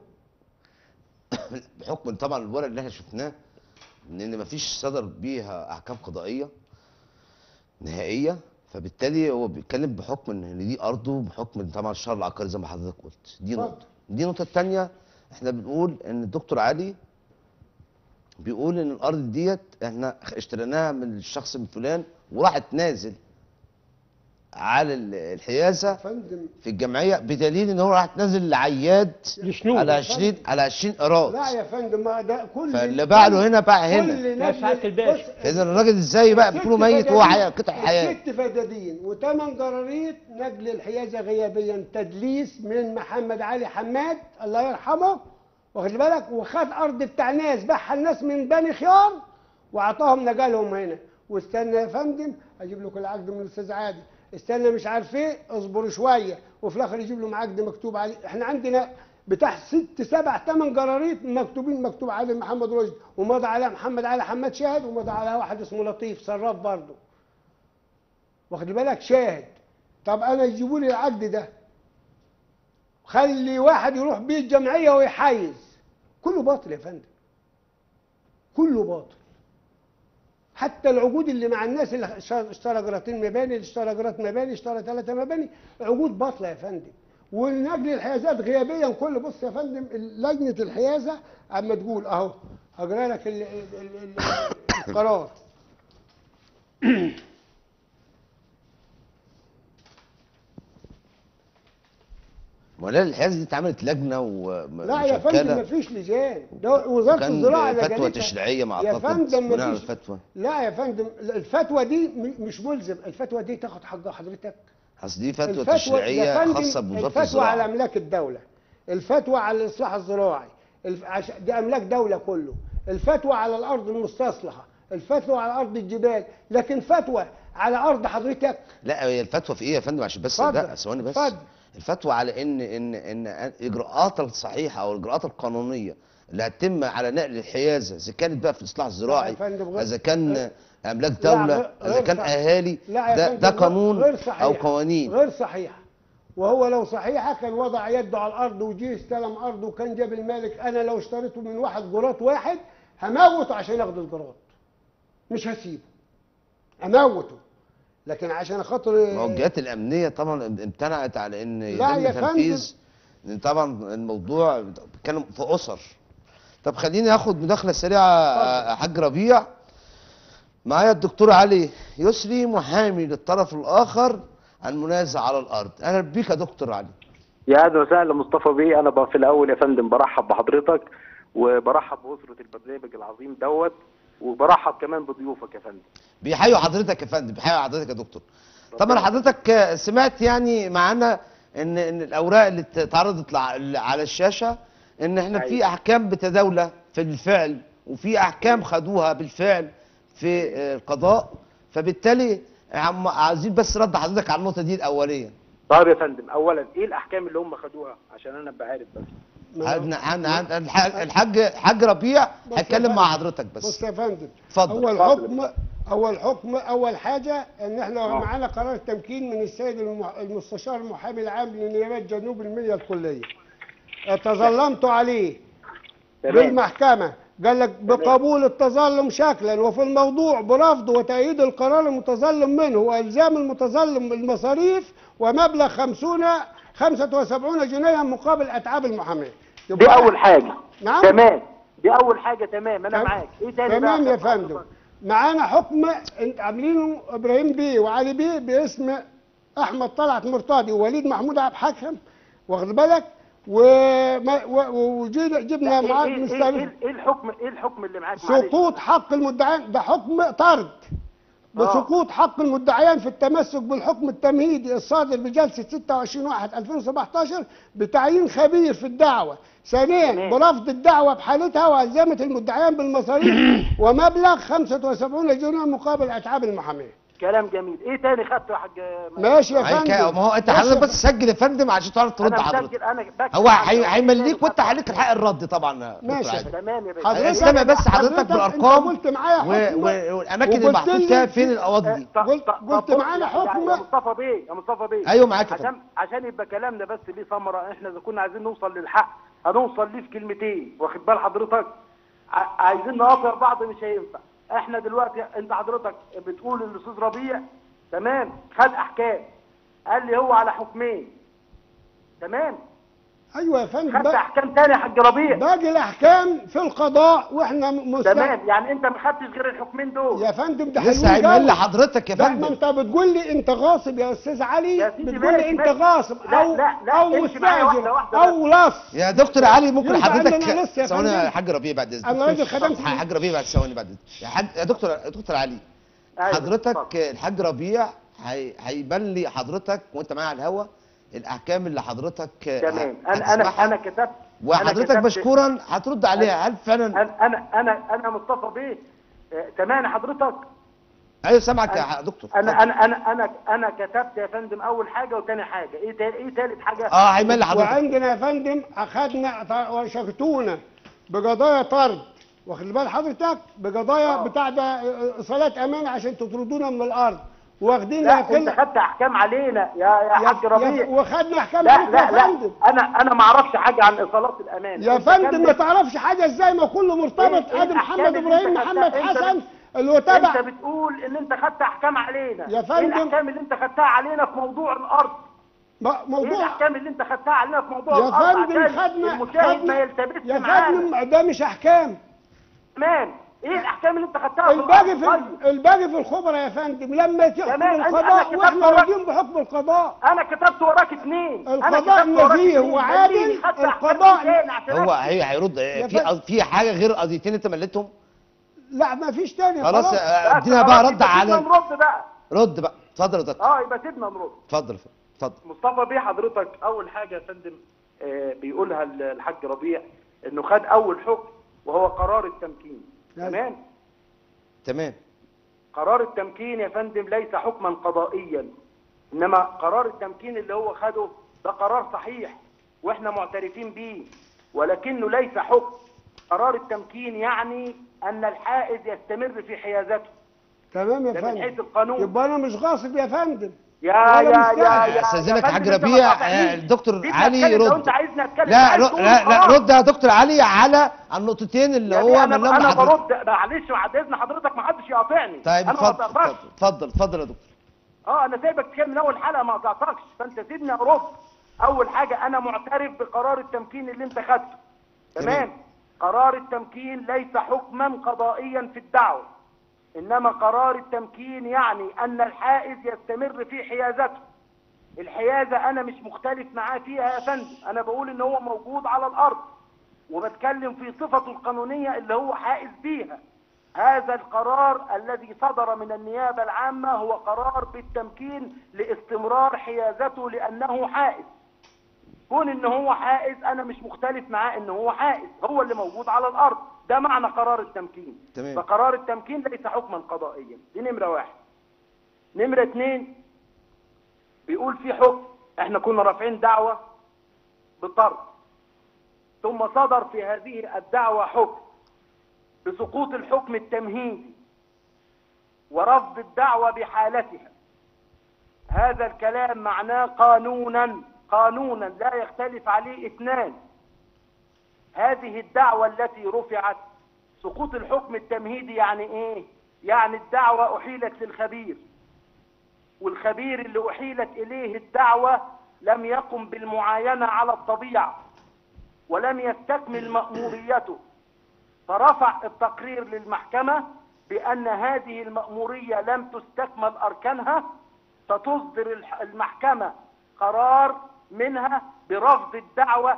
S2: بحكم طبعا الورق اللي احنا شفناه ان مفيش صدر بيها احكام قضائيه نهائيه فبالتالي هو بيتكلم بحكم ان دي ارضه بحكم طبعا الشهر العقاري زي ما حضرتك قلت دي
S1: اتفضل.
S2: نقطه دي النقطه الثانيه احنا بنقول ان الدكتور علي بيقول ان الارض ديت احنا اشتريناها من الشخص من فلان وراحت نازل على ال- الحيازه
S1: فندم
S2: في الجمعيه بدليل ان هو راح تنزل لعياد
S3: لشنو؟
S2: على 20 على 20 ايراد
S1: لا يا فندم ما ده كل
S2: فاللي باع له هنا باع هنا
S1: كل
S3: يا
S1: نجل-
S3: سعادة الباشا.
S1: بص،
S2: اذا الراجل ازاي بقى بتقولوا ميت وهو حي- قطع حياه
S1: ست فدادين وثمان قراريط نقل الحيازه غيابيا تدليس من محمد علي حماد الله يرحمه واخد بالك وخد ارض بتاع ناس باعها الناس من بني خيار وعطاهم نقلهم هنا واستنى يا فندم اجيب لكم العقد من الاستاذ عادل استنى مش عارف ايه اصبروا شويه وفي الاخر يجيب لهم عقد مكتوب عليه احنا عندنا بتاع ست سبع ثمان قراريط مكتوبين مكتوب عليه محمد رشدي ومضى عليها محمد علي حماد شاهد ومضى عليها واحد اسمه لطيف صراف برضه واخد بالك شاهد طب انا يجيبوا لي العقد ده خلي واحد يروح بيه الجمعيه ويحيز كله باطل يا فندم كله باطل حتى العقود اللي مع الناس اللي اشترى- اشترى جراتين مباني اللي اشترى جرات مباني اشترى ثلاثة مباني عقود باطلة يا فندم ونجل الحيازات غيابيا كل بص يا فندم لجنة الحيازة اما تقول اهو هجرى لك ال- ال- ال- ال- القرار
S2: مولانا الحيازه دي اتعملت لجنه
S1: لا يا فندم
S2: ومشكله
S1: مفيش لجان ده وزارة
S2: وكان
S1: الزراعة اللي
S2: فتوى
S1: جابتها.
S2: تشريعيه ما
S1: يا
S2: اعتقد
S1: فندم
S2: بناء على
S1: مفيش
S2: الفتوى
S1: لا يا فندم الفتوى دي م- مش ملزم الفتوى دي تاخد حق حضرتك
S2: اصل دي فتوى
S1: الفتوى يا
S2: تشريعيه
S1: فندم
S2: خاصه بوزاره
S1: الفتوى على
S2: الزراعه
S1: املاك الدوله الفتوى على الاصلاح الزراعي الف... عش... دي املاك دوله كله الفتوى على الارض المستصلحه الفتوى على ارض الجبال لكن فتوى على ارض حضرتك
S2: لا هي الفتوى في ايه يا فندم عشان بس
S1: اتفضل،
S2: لا ثواني بس
S1: اتفضل.
S2: الفتوى على ان ان ان الاجراءات الصحيحه او الاجراءات القانونيه اللي هتتم على نقل الحيازه اذا كانت بقى في الاصلاح الزراعي
S1: يا فندم، غير-
S2: اذا كان
S1: غير-
S2: املاك
S1: لا،
S2: دوله
S1: غير-
S2: اذا
S1: غير
S2: كان
S1: صح-
S2: اهالي
S1: لا يا
S2: ده
S1: فندم
S2: ده
S1: غير-
S2: قانون
S1: غير صحيح
S2: او قوانين
S1: غير صحيحه وهو لو صحيحه كان وضع يده على الارض وجي استلم ارضه وكان جاب المالك انا لو اشتريته من واحد جرات واحد هموته عشان ياخد الجرات مش هسيبه اموته لكن عشان خاطر
S2: ما هو الجهات الامنيه طبعا امتنعت على ان
S1: لا
S2: يتم
S1: يا فندم.
S2: تنفيذ لأن طبعا الموضوع بيتكلم في اسر طب خليني اخد مداخله سريعه
S1: اتفضل.
S2: يا حاج ربيع معايا الدكتور علي يسري محامي للطرف الاخر عن منازع على الارض اهلا بيك يا دكتور علي
S5: يا اهلا وسهلا مصطفى بيه انا ب- في الاول يا فندم برحب بحضرتك وبرحب باسره البرنامج العظيم دوت وبرحب كمان بضيوفك يا فندم
S2: بيحيوا حضرتك يا فندم بيحيوا حضرتك يا دكتور طبعا حضرتك سمعت يعني معانا ان ان الاوراق اللي اتعرضت لع- على الشاشه ان احنا في
S5: أيوة.
S2: احكام متداوله في الفعل وفي احكام خدوها بالفعل في آه، القضاء فبالتالي عم- عايزين بس رد حضرتك على النقطه دي الاوليه
S5: طيب يا فندم اولا ايه الاحكام اللي هم خدوها عشان انا ابقى عارف بس
S2: هن- هن- هن- الح- الحاج الحاج ربيع
S1: بص يا
S2: هيتكلم
S1: فندم.
S2: مع حضرتك
S1: بص
S2: بس
S1: يا فندم
S2: اتفضل.
S1: اول
S5: اتفضل.
S1: حكم اول حكم اول حاجه ان احنا
S5: آه.
S1: معانا قرار تمكين من السيد المح- المستشار المحامي العام لنيابات جنوب المنيا الكليه تظلمت عليه
S5: تمام
S1: بالمحكمة قال لك بقبول التظلم شكلا وفي الموضوع برفض وتأييد القرار المتظلم منه وإلزام المتظلم بالمصاريف ومبلغ خمسون خمسة وسبعون جنيها مقابل أتعاب المحاماة
S5: دي اول حاجه
S1: نعم.
S5: تمام دي اول حاجه تمام انا
S1: تم-
S5: معاك ايه تاني
S1: تمام
S5: بقى
S1: يا فندم معانا حكم انت عاملينه ابراهيم بيه وعلي بيه باسم احمد طلعت مرتضي ووليد محمود عبد الحكم واخد بالك وما- و- وجينا جبنا
S5: لا،
S1: معاه
S5: ايه, إيه,
S1: مستند
S5: إيه, ايه الحكم ايه الحكم اللي معاك معلش؟
S1: سقوط حق المدعيان ده حكم طرد بسقوط حق المدعيان في التمسك بالحكم التمهيدي الصادر بجلسة 26 واحد 2017 بتعيين خبير في الدعوة ثانيا
S5: تمام.
S1: برفض الدعوة بحالتها وألزمت المدعيان بالمصاريف ومبلغ 75 جنيه مقابل أتعاب المحامية
S5: كلام جميل ايه تاني خدته يا حاج
S1: ماشي يا
S2: هيك-
S1: فندم
S2: ما هو انت
S1: ماشي
S2: حضرتك
S1: يا
S2: بس سجل يا فندم عشان تعرف ترد
S5: انا
S2: حضرتك
S5: مسجل انا بكتب
S2: هو
S5: عشان-
S2: هي- هيمليك وانت عليك الحق الرد طبعا يا دكتور
S1: ماشي يا
S2: علي.
S1: فندم.
S5: تمام يا باشا
S1: حضرتك-
S2: استمع بس حضرتك
S1: حضرتك
S2: بالارقام
S1: انت قلت معايا
S2: و...
S1: حكم
S2: و... والاماكن اللي
S1: وقلت
S2: محطوط
S1: لي
S2: فيها
S1: في-
S2: فين القواضي
S5: آه،
S2: دي
S5: طب-
S1: قلت-
S5: طب-
S1: قلت
S5: طب
S1: معانا
S5: بص يا-
S1: حكم.
S5: يا مصطفى بيه يا مصطفى بيه
S2: ايوه معاك يا فندم
S5: عشان عشان يبقى كلامنا بس ليه ثمره احنا اذا كنا عايزين نوصل للحق هنوصل ليه في كلمتين واخد بال حضرتك ع- عايزين نقاطع بعض مش هينفع احنا دلوقتي انت حضرتك بتقول الاستاذ ربيع تمام خد احكام قال لي هو على حكمين تمام
S1: ايوه يا فندم
S5: خدت
S1: بقى-
S5: احكام تاني يا حاج ربيع
S1: باقي الاحكام في القضاء واحنا مستعد
S5: تمام يعني انت ما خدتش غير الحكمين دول
S1: يا فندم ده
S2: لسه
S1: حلوين
S2: هيمل
S1: قوي.
S2: لحضرتك يا
S1: لا ما
S2: فندم
S1: انت بتقول لي انت غاصب يا استاذ علي
S5: يا سيدي
S1: بتقول لي
S5: ماشي،
S1: انت
S5: ماشي.
S1: غاصب
S5: لا،
S1: او
S5: لا، لا،
S1: او
S5: امشي معايا واحدة
S1: مستاجر
S5: واحدة
S1: او لص
S2: يا دكتور علي ممكن
S1: ينفع
S2: حضرتك
S1: عندنا لسه يا
S2: ثواني
S1: فندم؟
S2: يا حاج ربيع بعد اذنك
S1: انا راجل خدمت
S2: يا حاج ربيع بعد ثواني بعد إذنك. يا حاج يا دكتور يا دكتور علي
S5: أيوة،
S2: حضرتك
S5: اتفضل.
S2: الحاج ربيع هي- هيبان لي حضرتك وانت معايا على الهوا الاحكام اللي حضرتك
S5: تمام
S2: ه-
S5: انا انا
S2: هتسمعها.
S5: انا كتبت أنا
S2: وحضرتك
S5: كتبت-
S2: مشكورا هترد عليها هل فعلا
S5: انا انا انا انا مصطفى بيه آه، تمام حضرتك
S2: ايوه سامعك يا
S5: أنا-
S2: دكتور
S5: انا انا انا انا انا كتبت يا فندم اول حاجه وتاني حاجه ايه تالت ايه تالت حاجه
S2: اه هيمل لحضرتك
S1: وعندنا يا فندم اخذنا ط- وشكتونا بقضايا طرد واخد بال حضرتك بقضايا
S5: آه.
S1: بتاع ده ايصالات امان عشان تطردونا من الارض واخدين
S5: لا انت
S1: كل
S5: خدت احكام علينا يا يا حاج ربيع
S1: وخدنا احكام
S5: لا
S1: عليك
S5: لا
S1: يا
S5: لا
S1: فندم
S5: انا انا ما اعرفش حاجه عن ايصالات الامان
S1: يا
S5: أنت
S1: فندم
S5: كمل.
S1: ما تعرفش حاجه ازاي ما كله مرتبط
S5: إيه- إيه
S1: ادي
S5: الأحكام
S1: محمد
S5: اللي
S1: ابراهيم
S5: أنت
S1: محمد
S5: خدتها؟ أنت
S1: حسن
S5: بت-
S1: اللي هو تبع
S5: انت بتقول ان انت خدت احكام علينا
S1: يا
S5: ايه
S1: فندم.
S5: الاحكام اللي انت خدتها علينا في موضوع الارض
S1: م-
S5: ايه
S1: موضوع
S5: الاحكام اللي انت خدتها علينا في موضوع
S1: يا
S5: الارض
S1: فندم
S5: عشان
S1: خدنا
S5: المشاهد ما
S1: خدنا
S5: يلتبسش
S1: يا
S5: معانا
S1: فندم ده مش احكام
S5: تمام ايه الاحكام اللي انت خدتها في
S1: الباقي
S5: الأرض؟
S1: في
S5: طيب.
S1: الباقي في الخبراء يا فندم لما تحكم
S5: تمام، أنا- أنا
S1: القضاء
S5: كتبت
S1: واحنا
S5: وراك.
S1: راضيين بحكم القضاء
S5: انا كتبت وراك اثنين
S1: القضاء نزيه وعادل، القضاء-
S2: هو هي هيرد
S1: يا
S2: في
S1: فندم.
S2: في حاجه غير قضيتين انت مليتهم
S1: لا ما فيش تاني
S2: خلاص
S1: خلاص
S2: آه، ادينا بقى رد على
S5: نرد بقى
S2: رد بقى اتفضل يا دكتور
S5: اه يبقى سيبنا نرد
S2: اتفضل اتفضل
S5: مصطفى بيه حضرتك اول حاجه يا فندم آه، بيقولها ال- الحاج ربيع انه خد اول حكم وهو قرار التمكين
S1: أيوة.
S5: تمام
S2: تمام
S5: قرار التمكين يا فندم ليس حكما قضائيا انما قرار التمكين اللي هو خده ده قرار صحيح واحنا معترفين بيه ولكنه ليس حكم قرار التمكين يعني ان الحائز يستمر في حيازته
S1: تمام يا
S5: ده من حيث
S1: فندم
S5: القانون
S1: يبقى انا مش غاصب يا فندم
S5: يا
S1: ولا
S5: يا
S1: مستعد.
S5: يا يا
S2: استاذنك يا حاج
S5: فندم، أنت
S2: ربيع
S5: ما تقاطعنيش.
S2: آه، الدكتور
S5: سيبني
S2: علي
S5: أتكلم، لو
S2: يرد
S5: انت عايزني اتكلم
S2: لا
S5: عايز
S2: ر-
S5: تقول
S2: لا لا
S5: خلاص.
S2: رد يا دكتور علي على النقطتين اللي
S5: يعني
S2: هو
S5: انا
S2: منهم
S5: انا
S2: لحضرتك
S5: برد معلش بعد اذن حضرتك ما حدش يقاطعني
S2: طيب
S5: انا ما
S2: اتفضل
S5: قطعتكش
S2: اتفضل اتفضل اتفضل يا دكتور
S5: اه انا سايبك تتكلم من اول حلقه ما قطعتكش فانت سيبني ارد اول حاجه انا معترف بقرار التمكين اللي انت خدته تمام
S2: تمام.
S5: قرار التمكين ليس حكما قضائيا في الدعوه انما قرار التمكين يعني ان الحائز يستمر في حيازته الحيازه انا مش مختلف معاه فيها يا فندم انا بقول ان هو موجود على الارض وبتكلم في صفته القانونيه اللي هو حائز بيها هذا القرار الذي صدر من النيابة العامة هو قرار بالتمكين لاستمرار حيازته لأنه حائز كون ان هو حائز انا مش مختلف معاه ان هو حائز هو اللي موجود على الارض ده معنى قرار التمكين
S2: تمام.
S5: فقرار التمكين ليس حكما قضائيا دي نمرة واحد نمرة اتنين بيقول في حكم احنا كنا رافعين دعوة بالطرد ثم صدر في هذه الدعوة حكم بسقوط الحكم التمهيدي ورفض الدعوة بحالتها هذا الكلام معناه قانونا قانونا لا يختلف عليه اثنان هذه الدعوة التي رفعت سقوط الحكم التمهيدي يعني ايه يعني الدعوة احيلت للخبير والخبير اللي احيلت اليه الدعوة لم يقم بالمعاينة على الطبيعة ولم يستكمل مأموريته فرفع التقرير للمحكمة بأن هذه المأمورية لم تستكمل أركانها فتصدر الح- المحكمة قرار منها برفض الدعوة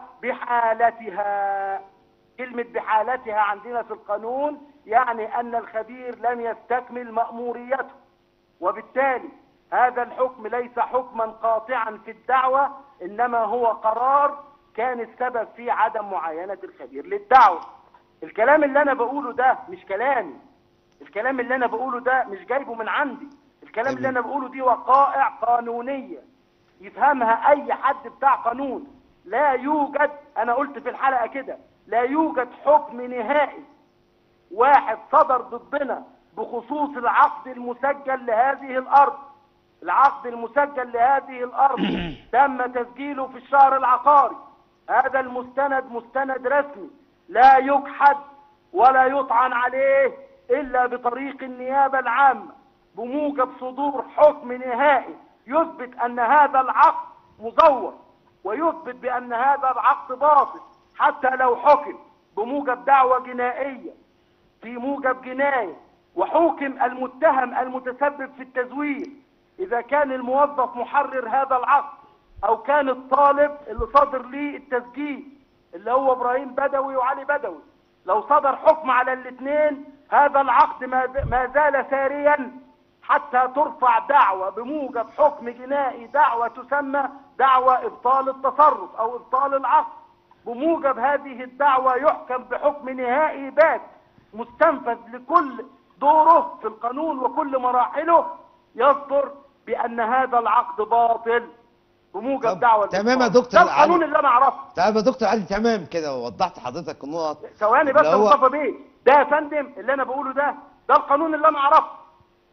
S5: بحالتها كلمة بحالتها عندنا في القانون يعني أن الخبير لم يستكمل مأموريته وبالتالي هذا الحكم ليس حكما قاطعا في الدعوة إنما هو قرار كان السبب في عدم معاينة الخبير للدعوة الكلام اللي أنا بقوله ده مش كلامي الكلام اللي أنا بقوله ده مش جايبه من عندي الكلام اللي أنا بقوله دي وقائع قانونية يفهمها أي حد بتاع قانون لا يوجد أنا قلت في الحلقة كده لا يوجد حكم نهائي واحد صدر ضدنا بخصوص العقد المسجل لهذه الأرض العقد المسجل لهذه الأرض تم تسجيله في الشهر العقاري هذا المستند مستند رسمي لا يجحد ولا يطعن عليه إلا بطريق النيابة العامة بموجب صدور حكم نهائي يثبت أن هذا العقد مزور ويثبت بأن هذا العقد باطل حتى لو حكم بموجب دعوة جنائية في موجب جناية وحوكم المتهم المتسبب في التزوير إذا كان الموظف محرر هذا العقد أو كان الطالب اللي صادر ليه التسجيل اللي هو إبراهيم بدوي وعلي بدوي لو صدر حكم على الاثنين هذا العقد ما ز- ما زال ساريا حتى ترفع دعوة بموجب حكم جنائي دعوة تسمى دعوة إبطال التصرف أو إبطال العقد بموجب هذه الدعوة يحكم بحكم نهائي بات مستنفذ لكل دوره في القانون وكل مراحله يصدر بأن هذا العقد باطل بموجب
S2: طب
S5: دعوة
S2: تمام يا
S5: الإبطال.
S2: دكتور
S5: ده القانون
S2: علي.
S5: اللي أنا أعرفه
S2: طيب يا دكتور علي تمام كده وضحت حضرتك النقط
S5: ثواني بس
S2: اللي
S5: يا
S2: هو-
S5: مصطفى بيه ده يا فندم اللي انا بقوله ده ده القانون اللي انا اعرفه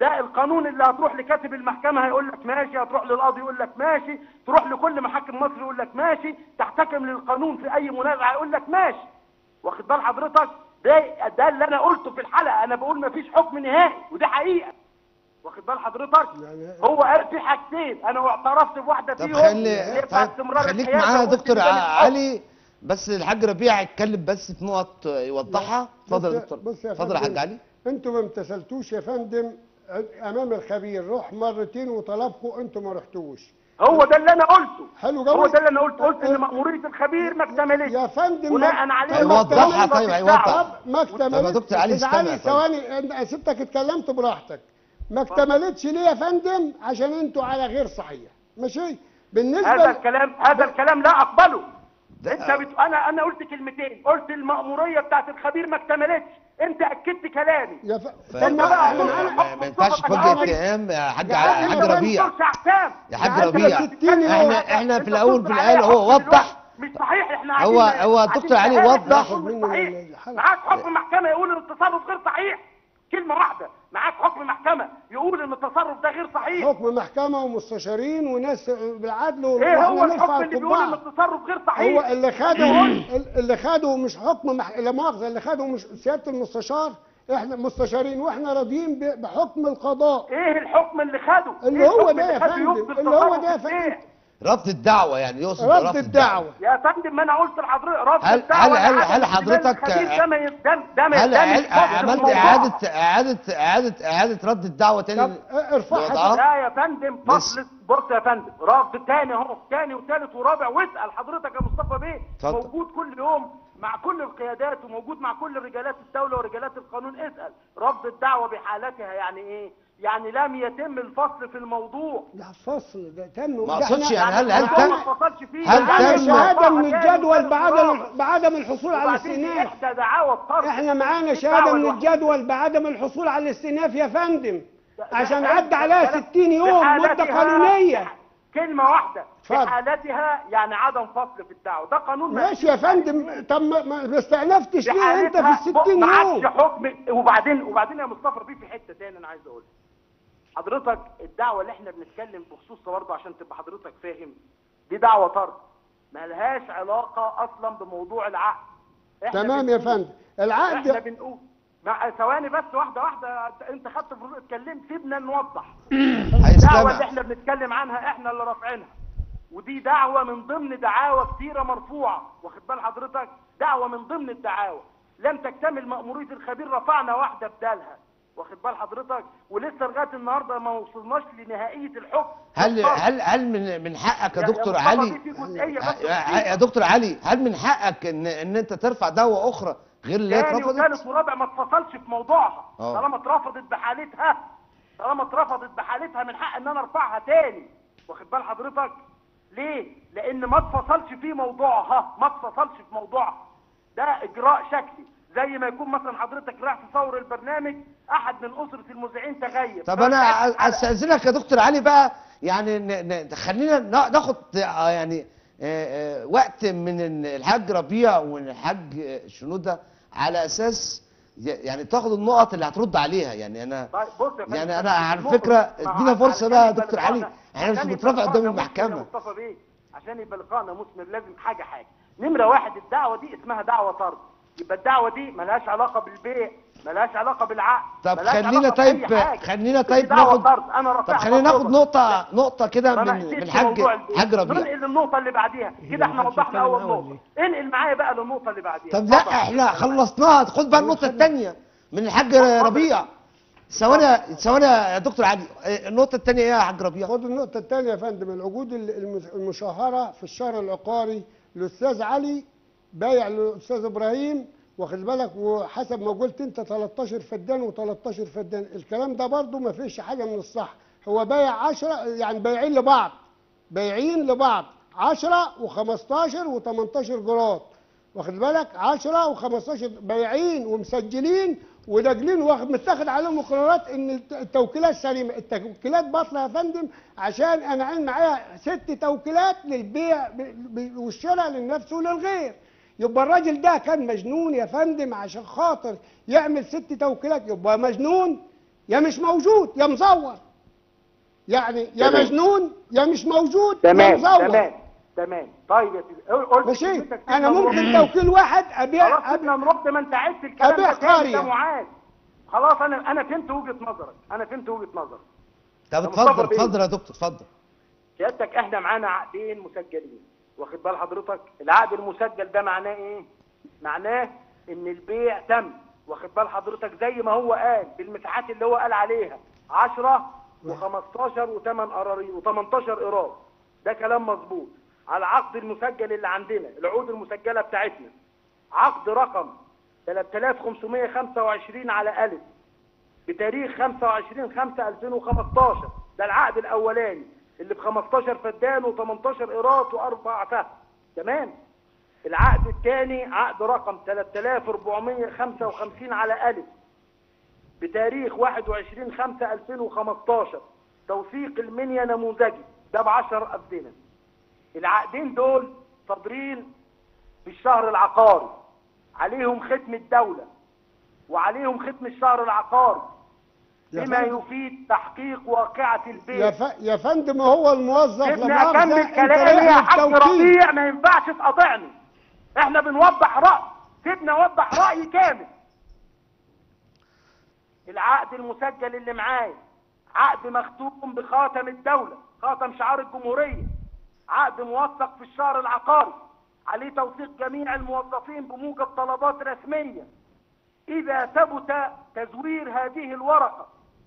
S5: ده القانون اللي هتروح لكاتب المحكمه هيقول لك ماشي هتروح للقاضي يقول لك ماشي تروح لكل محاكم مصر يقول لك ماشي تحتكم للقانون في اي منازعه يقول لك ماشي واخد بال حضرتك ده ده اللي انا قلته في الحلقه انا بقول مفيش حكم نهائي ودي حقيقه واخد بال حضرتك
S1: يعني-
S5: هو قال في حاجتين انا اعترفت بواحده
S2: طب
S5: فيهم
S2: خلي
S5: اللي بتاعت
S2: طيب
S5: استمرار
S2: خليك
S5: الحياة
S2: معانا يا
S5: وقلت
S2: دكتور
S5: ده مش حكم.
S2: علي بس الحاج ربيع يتكلم بس في نقط يوضحها اتفضل
S1: بص
S2: يا
S1: يا-
S2: دكتور
S1: بص يا
S2: اتفضل يا حاج
S1: فندم،
S2: علي
S1: انتوا ما امتثلتوش يا فندم امام الخبير روح مرتين وطلبكم انتوا ما رحتوش
S5: هو ده اللي انا قلته
S1: حلو جوي
S5: هو ده اللي انا قلته قلت ان مأمورية الخبير ما اكتملتش
S1: يا فندم
S5: بناء
S1: ما-
S5: عليه
S1: طب
S5: ما
S2: وضحها
S5: اكتملش
S2: طيب،
S5: في
S2: هيوضح.
S5: الدعوة.
S1: طب ما اكتملتش
S2: طب يا دكتور علي
S1: أستاذ
S2: استمع طيب.
S1: ثواني انا سبتك اتكلمت براحتك ما اكتملتش ليه يا فندم عشان انتوا على غير صحيح ماشي بالنسبه
S5: هذا
S1: ل-
S5: الكلام هذا الكلام لا اقبله
S2: ده-
S5: انت بت... انا انا قلت كلمتين قلت المأمورية بتاعت الخبير ما اكتملتش انت اكدت كلامي
S1: يا ف...
S2: ف-
S1: طب ما
S5: بقى
S1: احنا
S5: هتقول
S1: معانا
S2: ما ما ينفعش
S5: حكم
S2: توجه
S5: القضاء.
S2: اتهام يا حاج
S1: يا
S2: ع-
S1: عم
S2: حاج
S1: انت
S2: ربيع
S5: دكتور شعتان
S2: يا حاج
S1: عندك
S2: ربيع
S1: 60 يوم.
S2: احنا احنا في
S5: انت
S2: الاول
S5: بتنظر
S2: في
S5: عليا
S2: الاقل هو
S5: حكم
S2: وضح
S5: دلوقتي. مش صحيح احنا
S2: هو-
S5: قاعدين-
S2: هو
S5: قاعدين
S2: دكتور علي
S5: نتهاجم
S2: وضح.
S5: نقول مش
S1: من
S5: صحيح.
S1: الحلقة.
S5: معاك حكم محكمة يقول ان التصرف غير صحيح كلمة واحدة معاك حكم محكمة يقول ان التصرف ده غير صحيح
S1: حكم محكمه ومستشارين وناس بالعدل
S5: ايه هو
S1: واحنا نرفع
S5: الحكم اللي بيقول ان
S1: القبعه
S5: التصرف غير
S1: هو
S5: صحيح
S1: اللي خده اللي خده مش حكم مح... لا مؤاخذه اللي خده مش سياده المستشار احنا مستشارين واحنا راضيين ب- بحكم القضاء
S5: ايه الحكم اللي خده
S1: اللي
S5: إيه
S1: هو
S5: الحكم
S1: ده يا
S5: اللي خده
S1: فندم،
S5: يفضل
S1: اللي هو
S5: تصرف
S1: ده يا
S5: إيه؟
S1: فندم.
S2: رفض الدعوه يعني يقصد
S1: رفض الدعوه
S5: يا فندم ما انا قلت لحضرتك رفض
S2: هل-
S5: الدعوة
S2: هل- هل-
S5: لعدم
S2: هل
S5: احتمال
S2: حضرتك-
S5: الخبير ده ما ي- ده ده ما
S2: هل
S5: ده
S2: هل
S5: مش حكم في
S2: عملت
S5: الموضوع.
S2: اعاده اعاده اعاده اعاده رد الدعوه
S1: طب
S2: تاني
S1: ارفعها
S2: لوضعها؟
S5: لا يا فندم فصل بص يا فندم رفض تاني اهو تاني وتالت ورابع واسال حضرتك يا مصطفى بيه
S2: اتفضل.
S5: موجود كل يوم مع كل القيادات وموجود مع كل رجالات الدوله ورجالات القانون اسال رفض الدعوه بحالتها يعني ايه؟ يعني لم يتم الفصل في الموضوع
S1: ده فصل ده تم
S2: ما
S1: ده
S2: اقصدش
S1: احنا-
S2: يعني هل هل
S5: الموضوع
S2: تم
S5: ما اتفصلش فيه
S2: هل
S5: يعني
S2: تم-
S1: معانا شهاده من
S5: تاني
S1: الجدول
S5: وتالت
S1: بعدم
S5: ورابع.
S1: بعدم الحصول على
S5: وبعدين دي
S1: الاستئناف
S5: احدى دعاوى الطرد
S1: احنا معانا
S5: دي
S1: شهاده
S5: الدعوة
S1: من
S5: الوحيدة.
S1: الجدول بعدم الحصول على الاستئناف يا فندم
S5: ده-
S1: عشان
S5: ده-
S1: عدى عليها
S5: ده-
S1: 60 يوم مده
S5: بحالتها-
S1: قانونيه
S5: كلمة واحدة في
S1: اتفضل.
S5: حالتها يعني عدم فصل في الدعوة ده قانون ما
S1: ماشي يا فندم طب ما ما ما استأنفتش ليه انت في ال 60
S5: ما عادش
S1: يوم
S5: حكم وبعدين وبعدين يا مصطفى في في حته تاني انا عايز اقولها حضرتك الدعوه اللي احنا بنتكلم بخصوصها برضه عشان تبقى حضرتك فاهم دي دعوه طرد ملهاش علاقه اصلا بموضوع العقد إحنا
S1: تمام يا
S5: بنقول-
S1: فندم
S5: احنا
S1: العقد
S5: بنقول مع ثواني بس واحده واحده انت خدت فروق اتكلمت سيبنا نوضح الدعوه
S2: هيستمع
S5: اللي احنا بنتكلم عنها احنا اللي رافعينها ودي دعوه من ضمن دعاوى كثيره مرفوعه واخد بال حضرتك دعوه من ضمن الدعاوى لم تكتمل مأمورية الخبير رفعنا واحده بدالها واخد بال حضرتك ولسه لغايه النهارده ما وصلناش لنهائيه الحكم
S2: هل
S5: بالفرض.
S2: هل هل من من حقك يا
S5: يا- يا
S2: دكتور
S5: مصطفى
S2: علي
S5: دي في جزئية بس
S2: يا يا دكتور علي هل من حقك ان ان انت ترفع دعوه اخرى غير اللي هي
S5: تاني
S2: اترفضت
S5: وثالث ورابع ما اتفصلش في موضوعها
S2: اه.
S5: طالما اترفضت بحالتها طالما اترفضت بحالتها من حق ان انا ارفعها تاني واخد بال حضرتك ليه لان ما اتفصلش في موضوعها ما اتفصلش في موضوعها ده اجراء شكلي زي ما يكون مثلا حضرتك رايح تصور البرنامج احد من اسره المذيعين تغيب
S2: طب انا استاذنك يا دكتور علي بقى يعني ن- ن- خلينا نا- ناخد آه، يعني آه، آه، وقت من ال- الحاج ربيع والحاج آه، شنوده على اساس ي- يعني تاخد النقط اللي هترد عليها يعني انا
S5: طيب بص يا فندم،
S2: يعني انا على
S5: النقطة-
S2: فكره
S5: ما هو
S2: ادينا فرصه
S5: علشان
S2: بقى يا
S5: يبقى
S2: دكتور علي
S5: لقائنا-
S2: احنا مش
S5: عشان
S2: بنترفع
S5: يبقى
S2: قدام
S5: لقائنا مثمر يا
S2: المحكمه
S5: مصطفى بيه عشان يبقى لقائنا مثمر لازم حاجه حاجه نمره واحد الدعوه دي اسمها دعوه طرد يبقى الدعوه دي ملهاش علاقه بالبيع ملهاش علاقه بالعقد
S2: طب
S5: ملهاش
S2: خلينا
S5: علاقة بأي
S2: طيب
S5: حاجة.
S2: خلينا
S5: دي
S2: طيب
S5: دعوة
S2: ناخد
S5: طرد انا
S2: طب
S5: رافعها
S2: خلينا ناخد
S5: مطلوبة.
S2: نقطه نقطه كده
S5: ما
S2: من
S5: نقسمش
S2: من الحاج
S5: موضوع البيع.
S2: حاج ربيع
S5: ننقل للنقطه اللي بعديها كده احنا
S3: ما حدش
S5: وضحنا
S3: يتكلم
S5: اول
S3: أول
S5: نقطه انقل معايا بقى للنقطه اللي بعديها
S2: طب لا
S5: اتفضل.
S2: احنا خلصناها خد بقى النقطة الثانية من الحاج ربيع ثواني ثواني يا دكتور علي اه، النقطة الثانية ايه يا حاج ربيع؟
S1: خد النقطة الثانية يا فندم العقود ال- المس- المشهرة في الشهر العقاري الأستاذ علي بايع للأستاذ إبراهيم واخد بالك وحسب ما قلت أنت 13 فدان و13 فدان الكلام ده برضو ما فيش حاجة من الصح هو بايع 10 يعني بايعين لبعض بايعين لبعض 10 و15 و18 جرات واخد بالك 10 و15 بايعين ومسجلين وداجلين واخد متاخد عليهم قرارات ان الت- التوكيلات سليمه التوكيلات باطله يا فندم عشان انا عين معايا ست توكيلات للبيع ب- ب- والشراء للنفس وللغير يبقى الراجل ده كان مجنون يا فندم عشان خاطر يعمل ست توكيلات يبقى مجنون يا مش موجود يا مزور يعني يا
S5: تمام.
S1: مجنون يا مش موجود يا
S5: تمام
S1: مزور
S5: تمام تمام طيب يا سيدي قلت
S1: ماشي
S5: كلمتك
S1: انا
S5: سيبنا
S1: ممكن
S5: نروح.
S1: توكيل واحد ابيع
S5: خلاص
S1: أبيع
S5: سيبنا نروح ده ما انت عدت الكلام
S1: أبيع
S5: ده تاني
S1: قرية.
S5: ده معاد خلاص انا انا فهمت وجهه نظرك انا فهمت وجهه نظرك
S2: طب
S5: يا
S2: اتفضل
S5: مصطفى بيه.
S2: اتفضل يا دكتور اتفضل
S5: سيادتك احنا معانا عقدين مسجلين واخد بال حضرتك العقد المسجل ده معناه ايه معناه ان البيع تم واخد بال حضرتك زي ما هو قال بالمساحات اللي هو قال عليها 10 و15 و8 قراري و18 ايراد ده كلام مظبوط على العقد المسجل اللي عندنا العقود المسجله بتاعتنا عقد رقم 3525 على ألف بتاريخ 25 5 2015 ده العقد الاولاني اللي ب 15 فدان و18 قيراط واربع فهم تمام العقد الثاني عقد رقم 3455 على ألف بتاريخ 21 5 2015 توثيق المنيا نموذجي ده ب 10 أفدنة العقدين دول صادرين في الشهر العقاري عليهم ختم الدولة وعليهم ختم الشهر العقاري
S1: يا
S5: بما
S1: فندم.
S5: يفيد تحقيق واقعة
S1: يا,
S5: البيع
S1: ف... يا فندم هو الموظف
S5: سيبني
S1: لما
S5: اكمل كلامي يا حاج ربيع ما ينفعش تقاطعني احنا بنوضح رأي سيبني اوضح رأيي كامل العقد المسجل اللي معايا عقد مختوم بخاتم الدولة خاتم شعار الجمهورية عقد موثق في الشهر العقاري عليه توثيق جميع الموظفين بموجب طلبات رسمية إذا ثبت تزوير هذه الورقة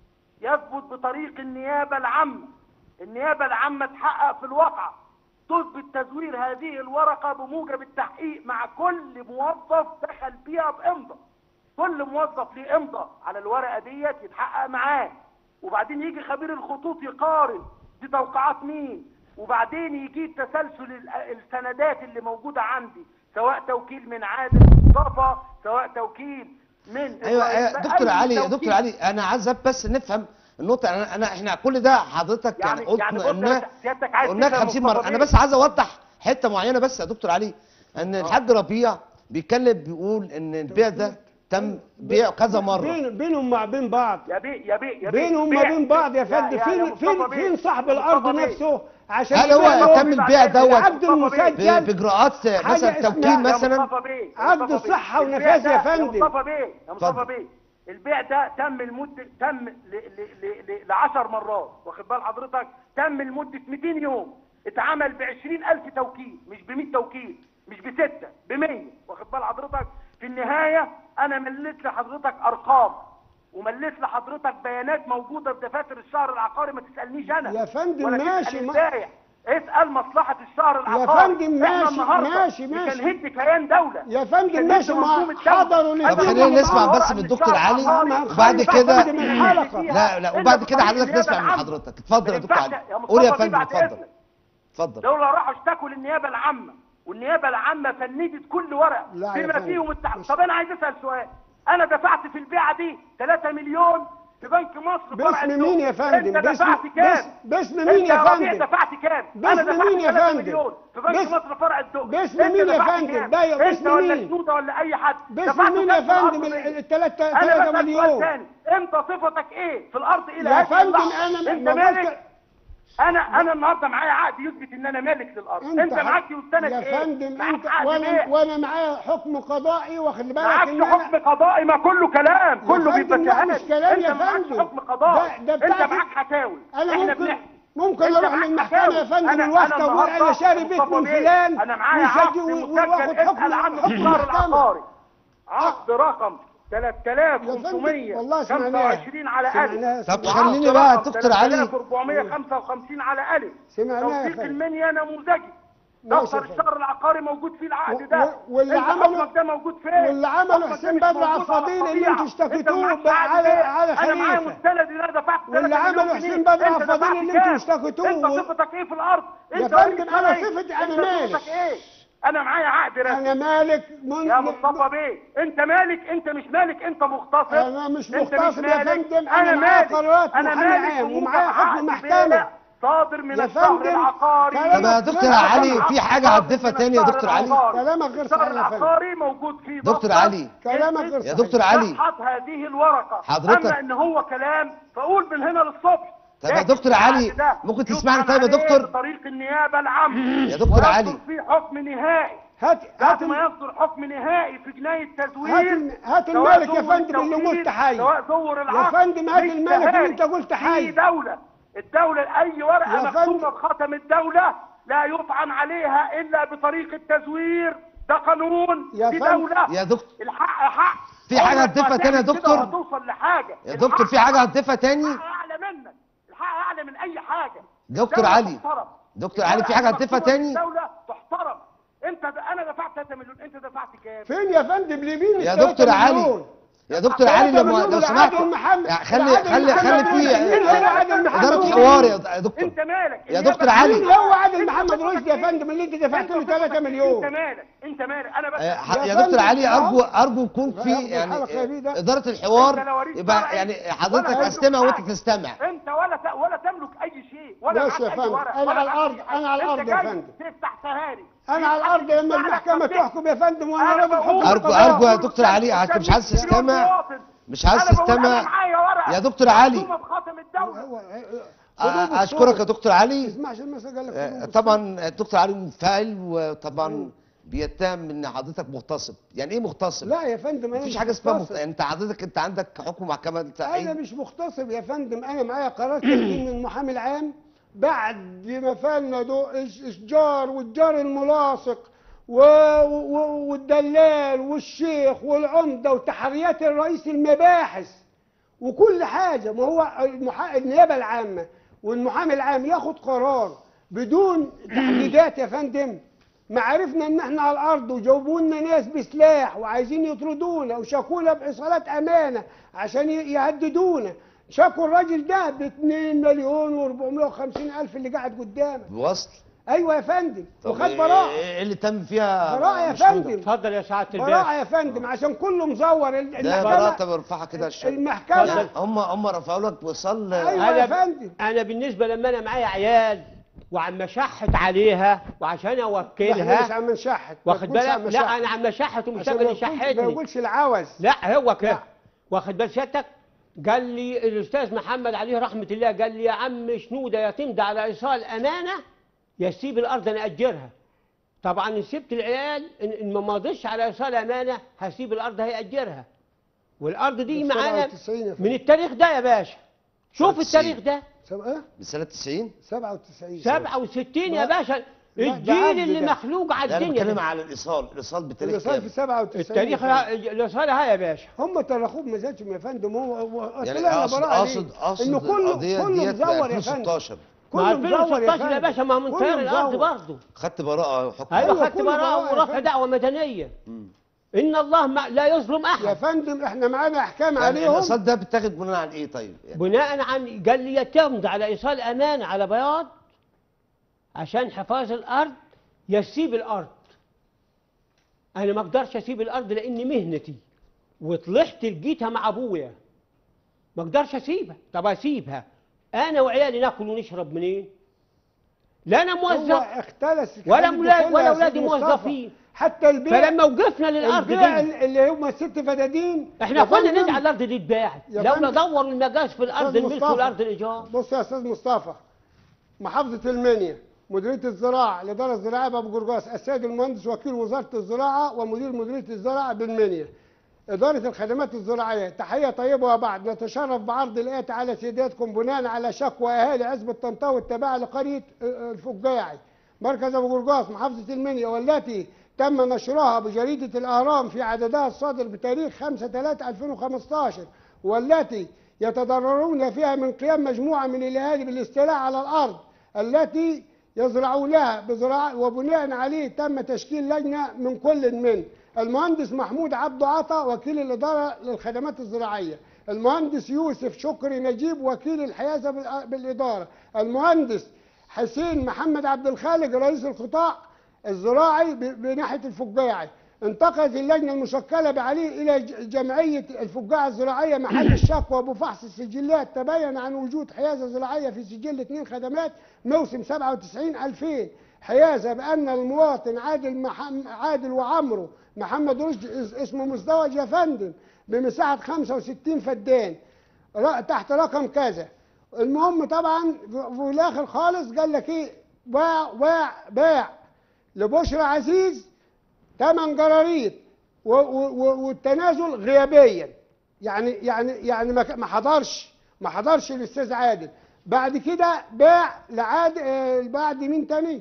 S5: يثبت بطريق النيابة العامة النيابة العامة تحقق في الواقعة تثبت تزوير هذه الورقة بموجب التحقيق مع كل موظف دخل بيها بإمضة كل موظف ليه إمضة على الورقة ديت يتحقق معاه وبعدين يجي خبير الخطوط يقارن دي توقعات مين وبعدين يجيب تسلسل ال- السندات اللي موجودة عندي سواء توكيل من عادل مصطفى سواء توكيل من
S2: ايوه
S5: إسرائيل،
S2: ايوه دكتور
S5: أي
S2: علي
S5: توكيل.
S2: دكتور علي انا عايز بس نفهم النقطه انا انا احنا كل ده حضرتك يعني,
S5: يعني-
S2: قلت
S5: يعني بص
S2: قلناه
S5: يا سيادتك عايز
S2: قلناه
S5: تفهم
S2: 50 مره
S5: مصطفى
S2: انا
S5: بيه.
S2: بس عايز اوضح حته معينه بس يا دكتور علي ان الحاج ربيع بيتكلم بيقول ان البيع ده تم بيع كذا مره
S1: بين بينهم مع بين بعض
S5: يا بيه يا بيه يا بيه
S1: بينهم
S5: بيع-
S1: وما بين بعض يا فندم
S5: يا
S1: فين
S5: مصطفى
S1: فين
S5: بيه.
S1: فين صاحب
S5: يا
S1: الارض
S5: مصطفى بيه.
S1: نفسه عشان
S2: هل هو
S1: يبيع له
S2: تم البيع دوت
S1: العقد
S2: ب-
S1: المسجل
S2: باجراءات مثلا
S1: اسمها-
S2: توكيل
S1: يا
S2: مثلا
S5: يا مصطفى بيه يا
S1: عقد
S5: مصطفى بيه.
S1: الصحة
S5: البيع
S1: والنفاذ يا
S5: ده-
S1: فندم.
S5: يا مصطفى بيه يا مصطفى
S2: اتفضل.
S5: بيه البيع ده تم لمدة تم ل ل ل ل 10 مرات واخد بال حضرتك تم لمدة 200 يوم اتعمل ب 20000 توكيل مش ب 100 توكيل مش بستة ب 100 واخد بال حضرتك في النهاية انا مليت لحضرتك ارقام ومليت لحضرتك بيانات موجودة في دفاتر الشهر العقاري ما تسألنيش انا
S1: يا فندم
S5: ولا
S1: ماشي،
S5: تسأل
S1: ما-
S5: البائع اسأل مصلحة الشهر العقاري
S1: فندم
S5: احنا
S1: ماشي،
S5: النهاردة
S1: ماشي، ماشي.
S5: بنهد كيان دولة
S1: يا فندم
S5: بنهد
S1: ماشي، ما
S5: منظومة دولة.
S1: حضروا
S5: أنا
S2: طب
S1: الاتنين
S5: بقول
S2: خلينا
S5: لك
S2: نسمع
S5: ورقة
S2: بس
S5: من
S2: من الدكتور
S5: الشهر
S2: علي
S5: العقاري.
S2: وبعد
S1: خلي
S2: كده
S1: فندم الحلقة.
S2: لا لا
S5: إلا
S2: وبعد كده
S5: بطريق
S2: حضرتك
S5: النيابة
S2: نسمع من
S5: العامة.
S2: حضرتك اتفضل يا
S5: ما
S2: دكتور
S5: ينفعش-
S2: علي
S5: يا
S2: قول يا
S5: مصطفى
S2: فندم
S5: بعد
S2: اتفضل
S5: إذنك.
S2: اتفضل
S5: دول راحوا اشتكوا للنيابه العامه والنيابه العامه فندت كل ورقه
S1: لا يا
S5: بما
S1: فندم.
S5: فيهم التحقيق
S1: مش-
S5: طب انا عايز اسال سؤال انا دفعت في البيعه دي 3 مليون في بنك مصر فرع
S1: باسم
S5: الدول.
S1: مين يا فندم؟
S5: انت
S1: باسم-
S5: دفعت كام
S1: باسم- باسم
S5: انت
S1: مين يا
S5: ربيع
S1: فندم؟
S5: دفعت كام
S1: باسم
S5: انا دفعت
S1: مين يا
S5: 3
S1: فندم؟
S5: مليون في بنك
S1: باسم-
S5: مصر فرع الدول
S1: باسم
S5: انت
S1: مين يا
S5: دفعت
S1: فندم؟
S5: كام؟
S1: ده يا-
S5: انت
S1: باسم
S5: ولا
S1: مين؟
S5: سنوده ولا اي حد
S1: باسم
S5: دفعت
S1: مين
S5: كام
S1: يا
S5: في الأرض
S1: فندم
S5: دي؟
S1: الثلاثة
S5: انا
S1: 3
S5: بسال سؤال
S1: مليون
S5: ثاني انت صفتك ايه في الارض الى
S1: يا
S5: هذه
S1: فندم
S5: اللحظة؟
S1: انا
S5: انت
S1: ما
S5: مالك
S1: قلت-
S5: انا انا النهارده معايا عقد يثبت ان انا مالك للارض انت,
S1: ح-
S5: معاك يستند
S1: يا
S5: ايه
S1: فندم
S5: معاك
S1: انت
S5: عقد
S1: وانا
S5: بيع.
S1: وانا معايا حكم قضائي واخد بالك
S5: معكش
S1: ان
S5: حكم
S1: انا
S5: قضائي ما كله كلام
S1: يا
S5: كله
S1: فندم
S5: بيبقى
S1: لا
S5: شهادة.
S1: مش كلام يا
S5: انت معكش
S1: فندم.
S5: حكم قضائي
S1: ده- ده
S5: انت
S1: بتاعت-
S5: معاك حكاوي
S1: انا
S5: احنا
S1: ممكن
S5: بنحكي
S1: ممكن
S5: انت
S1: اروح
S5: معاك
S1: للمحكمه يا
S5: حكاوي.
S1: فندم
S5: أنا-
S1: الواسطه
S5: أنا
S1: واقول انا
S5: النهاردة
S1: شاري بيت
S5: مصطفى
S1: من
S5: بيه،
S1: فلان
S5: انا معايا عقد
S1: ويسجل
S5: مسجل
S1: واخد حكم
S5: اسال عنه في
S1: حكم
S5: الشهر
S1: المحكمه
S5: العقاري عقد رقم
S1: والله سمعناها
S5: 3525 على
S1: سمعناها
S5: ألف
S2: طب
S5: وعقد
S2: خليني بقى
S5: رقم
S2: دكتور علي.
S5: 3455 على ألف
S1: سمعناها يا
S5: توثيق
S1: فندم.
S5: المنيا نموذجي
S1: ماشي يا
S5: دفتر
S1: فندم.
S5: الشهر العقاري موجود فيه
S1: و-
S5: العقد ده
S1: و- واللي
S5: انت
S1: عمله-
S5: حكمك ده موجود فين
S1: واللي عمله
S5: حكمك ده
S1: حسين
S5: مش
S1: بدر
S5: موجود على
S1: عفاضين اللي
S5: الطبيعة.
S1: انتوا
S5: انت
S1: اشتكيتوه
S5: معاك
S1: بقى
S5: عقد
S1: على-
S5: ايه؟
S1: على
S5: انا معايا
S1: خليفة.
S5: مستند ان انا دفعت 3
S1: واللي عمله
S5: مليون
S1: حسين
S5: جنيه.
S1: بدر
S5: انت
S1: عفاضين
S5: دفعت
S1: اللي انتوا
S5: كام؟
S1: اشتكيتوه.
S5: انت صفتك ايه في الارض
S1: يا
S5: انت
S1: فندم
S5: وليك
S1: انا
S5: شرعي.
S1: صفتي انا
S5: انت
S1: مالك
S5: صفتك ايه انا معايا عقد رسمي
S1: انا مالك من
S5: يا مصطفى بيه انت مالك انت مش مالك انت مغتصب
S1: أنا مش
S5: انت
S1: مغتصب يا
S5: مالك.
S1: فندم، أنا معايا
S5: مالك.
S1: قرارات
S5: انا
S1: محامي
S5: مالك
S1: عام
S5: بموجب
S1: ومعايا حكم
S5: عقد
S1: محكمة.
S5: بيع صادر من
S1: يا
S5: الشهر
S1: فندم،
S5: العقاري
S1: كلامك
S2: طب يا دكتور
S1: غير
S2: علي
S1: صحيح.
S2: في حاجه هتضيفها تاني يا دكتور علي
S1: كلامك غير
S5: الشهر
S1: صحيح يا فندم.
S5: العقاري موجود فيه
S2: دكتور
S5: دفتر
S2: علي.
S1: كلامك غير
S2: يا
S1: صحيح.
S2: دكتور علي
S5: صحة هذه الورقة
S2: حضرتك-
S5: أما إن هو كلام فأقول من هنا للصبح
S2: طب يا
S5: لكن
S2: دكتور علي،
S5: العقد ده
S2: ممكن
S5: يطعن
S2: تسمعني طيب يا
S5: عليه
S2: دكتور؟
S5: بطريق النيابة العامة
S2: يا دكتور
S5: ويصدر
S2: علي.
S5: فيه حكم نهائي
S1: هات هات
S5: بعد
S1: ال-
S5: ما يصدر حكم نهائي في جناية
S1: هات
S5: تزوير
S1: الم- هات
S5: سواء
S1: الملك يا
S5: زور
S1: فندم اللي
S5: التوكيل،
S1: قلت حي.
S5: سواء زور
S1: يا
S5: العقد
S1: فندم هات
S5: مش
S1: الملك اللي
S5: تهاني.
S1: انت قلت حي.
S5: في دولة الدولة أي ورقة
S1: يا
S5: مختومة
S1: فندم.
S5: بختم الدولة لا يطعن عليها إلا بطريق التزوير ده قانون
S1: يا
S5: في
S1: فندم.
S5: دولة
S2: يا دكتور
S5: الحق حق
S2: في حاجة
S5: عمرك ما
S2: هتضيفها تاني يا
S5: هتعمل كده
S2: دكتور؟
S5: وهتوصل لحاجة
S2: يا دكتور في حاجه هتضيفها تاني
S5: الحق أعلى منك الحق أعلى من أي حاجة
S2: دكتور
S5: الدولة
S2: علي.
S5: تحترم.
S2: دكتور علي، في حاجة
S5: الورقة
S2: هتضيفها
S5: المكتوبة
S2: تاني؟
S5: في الدولة تحترم انت د... انا دفعت 3 مليون انت دفعت كام
S1: فين يا فندم لمين
S2: يا
S1: التلاتة
S2: دكتور علي
S1: مليون؟
S2: يا دكتور علي
S1: تلاتة
S2: لما
S1: مليون
S2: لو
S1: لعادل
S2: سمحت
S1: محمد.
S2: يعني خلي
S1: لعادل
S2: خلي
S1: محمد
S2: خلي في
S1: مين هو عادل محمد
S2: اداره
S1: رشدي؟
S2: حوار يا يا دكتور
S5: انت مالك
S2: يا
S5: النيابة
S2: دكتور علي.
S1: مين هو عادل محمد رشدي يا فندم اللي انت دفعت له
S5: انت
S1: 3
S5: انت
S1: مليون
S5: مالك انت مالك انا بس
S2: آه، ح-
S1: يا
S2: يا دكتور
S1: فندم،
S2: علي
S1: أهو.
S2: ارجو ارجو يكون
S1: يا
S2: في
S1: أخي
S2: يعني
S1: الحلقة دي ده.
S2: اداره
S5: انت
S2: الحوار
S5: لا وريث
S2: يبقى
S5: شرعي
S2: يعني
S5: ولا
S2: حضرتك
S5: تملك
S2: استمع وانت
S5: حاجة.
S2: تستمع
S5: انت ولا ت... ولا تملك اي شيء ولا
S1: ماشي
S5: معاك
S1: يا
S5: أي
S1: فندم.
S5: ورق،
S1: أنا
S5: ولا
S1: على
S5: معاك
S1: الأرض،
S5: أي حاجة.
S1: أنا على
S5: انت
S1: الأرض يا
S5: جاي
S1: فندم.
S5: تفتح تهاني
S1: انا على الارض لما المحكمه تحكم يا فندم وانا
S5: أنا
S1: راضي
S5: بقول-
S1: بحكم
S2: ارجو
S1: القضاء.
S2: ارجو يا دكتور علي انت مش عايز تستمع مش عايز تستمع يا دكتور علي.
S5: بخاتم الدولة
S1: هو-
S2: آه، اشكرك يا دكتور علي
S1: اسمعش المسألة قال لك
S2: آه،
S1: خدوم
S2: طبعا الدكتور علي منفعل وطبعا بيتهم ان حضرتك مغتصب يعني ايه مغتصب
S1: لا يا فندم انا
S2: مفيش
S1: مش
S2: حاجه اسمها
S1: مغتصب.
S2: مغتصب انت حضرتك انت عندك حكم محكمه
S1: انا
S2: تعيين
S1: مش مغتصب يا فندم انا معايا قرار تقديم من المحامي العام بعد ما فعلنا دو إش- اشجار والجار الملاصق و... و... والدلال والشيخ والعمده وتحريات الرئيس المباحث وكل حاجه ما هو المحا... النيابه العامه والمحامي العام ياخد قرار بدون تحديدات يا فندم ما عرفنا ان احنا على الارض وجاوبوا لنا ناس بسلاح وعايزين يطردونا وشاكونا بايصالات امانه عشان ي- يهددونا شاكوا الراجل ده ب 2 مليون و450 الف اللي قاعد قدامك
S2: بوصل
S1: ايوه يا فندم
S2: طب
S1: وخد
S2: إيه-
S1: براءه
S2: ايه اللي تم فيها
S1: براءه يا
S2: مشهودة؟
S1: فندم
S3: اتفضل يا سعاده
S1: براءه
S3: الباشا
S1: يا فندم عشان كله مزور ال-
S2: ده براءة
S1: المحكمه
S2: طب ارفعها كده الشيء
S1: المحكمه
S2: هم هم رفعوا لك وصل
S1: أيوة. يا
S3: انا
S1: فندم.
S3: انا بالنسبه لما انا معايا عيال وعم اشحت عليها وعشان
S1: احنا مش
S3: اوكلها
S1: عم نشحت ما
S3: واخد
S1: تقولش عم
S3: بالك لا
S1: نشحت.
S3: انا عم اشحت ومش
S1: عشان
S3: قادر
S1: ما يقولش- ما
S3: يشحتني
S1: يقولش العوز
S3: لا هو كده
S1: لا.
S3: واخد بال سيادتك قال لي الاستاذ محمد عليه رحمه الله قال لي يا عم شنوده يا تمضي على ايصال امانه يا تسيب الارض انا اجرها طبعا إن سبت العيال ان إن ما ماضيش على ايصال امانه هسيب الارض هيأجرها والارض دي
S1: بس
S3: معانا
S1: 97 يا فندم.
S3: من التاريخ ده يا باشا شوف
S2: 97.
S3: التاريخ ده
S1: سب... ايه
S2: بسنه 90
S1: 97
S3: 67 يا
S1: لا.
S3: باشا
S1: لا، ده
S3: الجيل
S1: عبد
S3: اللي
S1: ده.
S3: مخلوق على
S2: لا انا
S3: الدنيا
S2: بتكلم
S3: ده.
S2: على الايصال الايصال بتاريخ
S1: اللي صار في
S2: كام
S1: 97
S3: التاريخ
S1: يا فندم.
S3: اللي صار ها يا باشا
S1: هم ترخوه بمزاجهم يا فندم هو هو
S2: يعني
S1: طلعنا
S2: اقصد
S1: براءة
S2: اقصد
S1: ليه؟
S2: اقصد
S1: انه كله
S2: القضيه
S1: كله
S2: ديت
S1: مزور
S2: في
S1: يا فندم
S2: 2016
S3: مع
S1: كله مزور
S3: 2016 يا باشا ما هو من
S1: كله
S3: طيار الارض
S1: مزور.
S3: برضه
S2: خدت براءه حكم
S3: ايوه
S1: أيوة،
S3: خدت
S1: كله
S3: براءه
S1: براءة يا
S3: ورفع
S1: فندم.
S3: دعوه مدنيه
S2: مم.
S3: ان الله ما لا يظلم
S1: يا
S3: احد
S1: فندم احنا معانا احكام
S2: يعني
S1: عليهم
S2: الايصال ده بتاخد بناء على ايه طيب يعني
S3: بناء عن قال لي يتمضي على ايصال امانه على بياض عشان حفاظ الارض يسيب الارض انا ما اقدرش اسيب الارض لان مهنتي وطلعت لقيتها مع ابويا ما اقدرش اسيبها طب اسيبها انا وعيالي ناكل ونشرب منين لا انا
S1: هو
S3: موظف
S1: اختلس
S3: ولا
S1: الحاجات دي
S3: مولاد-
S1: كلها
S3: ولا
S1: يا
S3: أولادي
S1: سيدي مصطفى.
S3: موظفين.
S1: حتى البيع
S3: فلما وقفنا للارض
S1: البيع
S3: دي
S1: اللي هم الست فدادين
S3: احنا
S1: يا
S3: كنا
S1: فندم،
S3: نزعل الارض دي اتباعت
S1: يا
S3: لولا
S1: فندم.
S3: دوروا المجاز في الارض
S1: أستاذ
S3: الملك
S1: مصطفى.
S3: والارض الايجار
S1: بص يا استاذ مصطفى محافظه المنيا مديريه الزراعه الاداره الزراعيه بابو جرجاس السيد المهندس وكيل وزاره الزراعه ومدير مديريه الزراعه بالمنيا إدارة الخدمات الزراعية تحية طيبة وبعد نتشرف بعرض الآتي على سيداتكم بناء على شكوى أهالي عزبة طنطاوي التابعة لقرية آه، الفجاعي مركز أبو جرجاس محافظة المنيا والتي تم نشرها بجريدة الأهرام في عددها الصادر بتاريخ 5 3 2015 والتي يتضررون فيها من قيام مجموعة من الأهالي بالاستيلاء على الأرض التي يزرعونها بزراعة وبناء عليه تم تشكيل لجنة من كل من المهندس محمود عبد عطا وكيل الإدارة للخدمات الزراعية المهندس يوسف شكري نجيب وكيل الحيازة بال- بالإدارة المهندس حسين محمد عبد الخالق رئيس القطاع الزراعي ب- بناحية الفجاعي انتقلت اللجنة المشكلة بعلي إلى ج- جمعية الفقاعة الزراعية محل الشكوى وبفحص السجلات تبين عن وجود حيازة زراعية في سجل اثنين خدمات موسم 97 2000 حيازة بأن المواطن عادل محم عادل وعمرو محمد رشدي اس- اسمه مزدوج يا فندم بمساحة 65 فدان ر- تحت رقم كذا المهم طبعا في في الاخر خالص قال لك ايه باع باع باع لبشرى عزيز ثمان قراريط و- و- و- والتنازل غيابيا يعني يعني يعني ما ك- ما حضرش ما حضرش الاستاذ عادل بعد كده باع لعاد آه، بعد مين تاني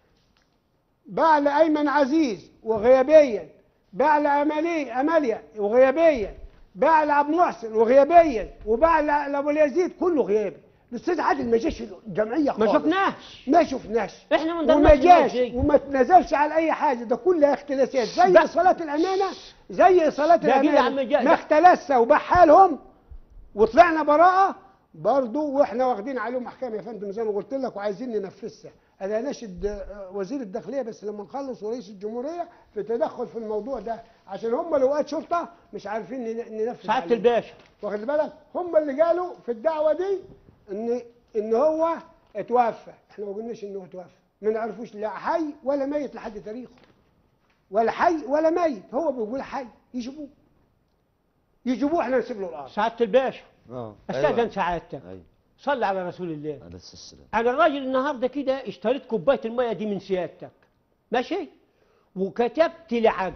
S1: باع لايمن عزيز وغيابيا باع لامالي اماليا وغيابيا باع لعبد محسن وغيابيا وباع ل- لابو اليزيد كله غيابي الاستاذ عادل ما جاش الجمعيه
S3: ما
S1: خالص.
S3: شفناش
S1: ما شفناش
S3: احنا ما
S1: وما
S3: ندرناش
S1: جاش
S3: شيء.
S1: وما تنازلش على اي حاجه ده كلها اختلاسات زي
S3: ده-
S1: ايصالات الامانه زي ايصالات
S3: ده كده يا عم
S1: الامانه
S3: جاي.
S1: ما اختلسنا وباع لهم وطلعنا براءه برضه واحنا واخدين عليهم احكام يا فندم زي ما قلت لك وعايزين ننفذها انا ناشد آه، وزير الداخليه بس لما نخلص ورئيس الجمهوريه في تدخل في الموضوع ده عشان هم لو قاد شرطه مش عارفين نن- ننفذ
S3: سعاده
S1: عليهم.
S3: الباشا
S1: واخد بالك هم اللي قالوا في الدعوه دي ان ان هو اتوفى احنا ما قلناش انه اتوفى ما نعرفوش لا حي ولا ميت لحد تاريخه ولا حي ولا ميت هو بيقول حي يجيبوه يجيبوه احنا نسيب له الارض
S3: سعاده الباشا
S2: اه
S3: استاذن سعادتك
S2: ايوه
S3: صلي على رسول الله
S2: عليه الصلاه والسلام
S3: انا الراجل النهارده كده اشتريت كوبايه الميه دي من سيادتك ماشي وكتبت لي عقد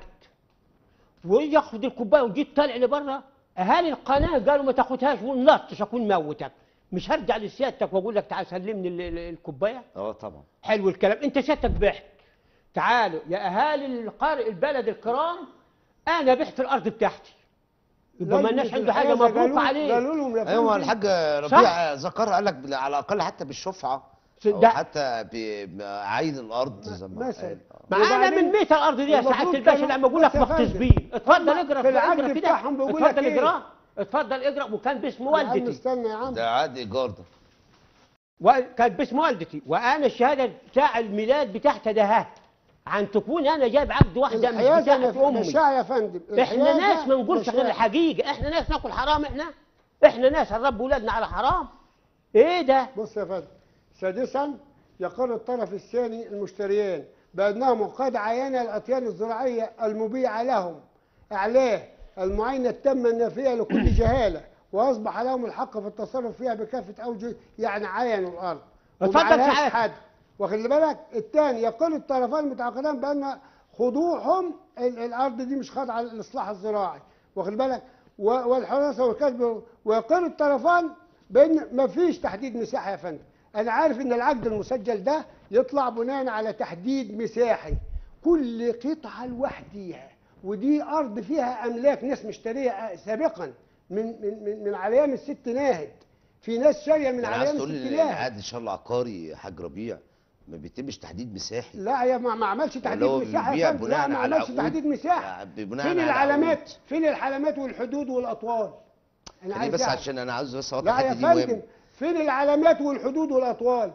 S3: وياخد الكوبايه وجيت طالع لبره اهالي القناه قالوا ما تاخدهاش ونلطش اكون موتك مش هرجع لسيادتك واقول لك تعال سلمني ال- ال- الكوبايه
S2: اه طبعا
S3: حلو الكلام انت سيادتك بعت تعالوا يا اهالي القارئ البلد الكرام انا بعت الارض بتاعتي يبقى ما لناش
S1: لجنة
S3: عنده حاجه
S1: الحيازة
S3: مبروك
S1: قالوا-
S3: عليه
S1: قالوا لهم يا
S2: ايوه
S1: فندم
S2: الحاج ربيع ذكرها قال لك بال- على الاقل حتى بالشفعه او
S3: ده-
S2: حتى بعين الارض زي ما
S1: مثلا.
S2: قال. آه.
S3: معانا
S1: وبعدين
S3: من ميت الارض دي يا
S1: المفروض
S3: سعاده الباشا
S1: كانوا-
S3: لما اقول لك
S1: بس يا فندم،
S3: مغتصبين اتفضل
S1: هم
S3: اقرا
S1: في العقد
S3: اقرا كده
S1: بتاعهم بيقول لك
S3: اتفضل
S1: إيه؟
S3: اقرا اتفضل اقرا وكان باسم
S1: يا عم
S3: والدتي
S1: استنى يا عم
S2: ده عقد ايجار ده
S3: وكان باسم والدتي وانا الشهاده بتاع الميلاد بتاعتها دهات عن تكون انا جايب عقد واحده مش
S1: الحيازه
S3: بتاعت
S1: ما-
S3: امي
S1: مشاع يا فندم
S3: احنا
S1: الحيازة
S3: ناس ما نقولش غير
S1: مشاع.
S3: الحقيقه احنا ناس ناكل حرام احنا احنا ناس هنربي ولادنا على حرام ايه ده
S1: بص يا فندم سادسا يقر الطرف الثاني المشتريان بأنهم قد عين الأطيان الزراعية المبيعة لهم أعلاه المعاينة التامة النافية لكل جهالة وأصبح لهم الحق في التصرف فيها بكافة أوجه يعني عينوا الأرض
S3: اتفضل
S1: ومعلهاش
S3: سعادتك.
S1: حد واخد بالك الثاني يقر الطرفان المتعاقدان بأن خضوعهم ال- الأرض دي مش خاضعة للإصلاح الزراعي واخد بالك و- والحراسة والكسب ويقر الطرفان بأن مفيش تحديد مساحة يا فندم أنا عارف إن العقد المسجل ده يطلع بناء على تحديد مساحي كل قطعة لوحديها ودي أرض فيها أملاك ناس مشترية سابقا من من من, من على أيام الست ناهد في ناس شارية من
S2: يعني
S1: على
S2: عايز
S1: أيام
S2: تقول
S1: الست
S2: لي
S1: ناهد
S2: العقد ان شاء الله عقاري يا حاج ربيع ما بيتمش تحديد مساحي
S1: لا يا ما ما عملش تحديد
S2: ولا هو
S1: مساحه
S2: بيبيع
S1: يا فندم لا
S2: بناء
S1: ما
S2: على
S1: عملش
S2: عقود؟
S1: تحديد مساحه
S2: يعني بناء
S1: فين
S2: على
S1: العلامات
S2: عقود.
S1: فين العلامات والحدود والاطوال انا
S2: يعني
S1: عايز
S2: بس
S1: أعرف.
S2: عشان انا عاوز بس اوضح
S1: لا يا
S2: الحته دي
S1: فندم
S2: مهم
S1: فين العلامات والحدود والاطوال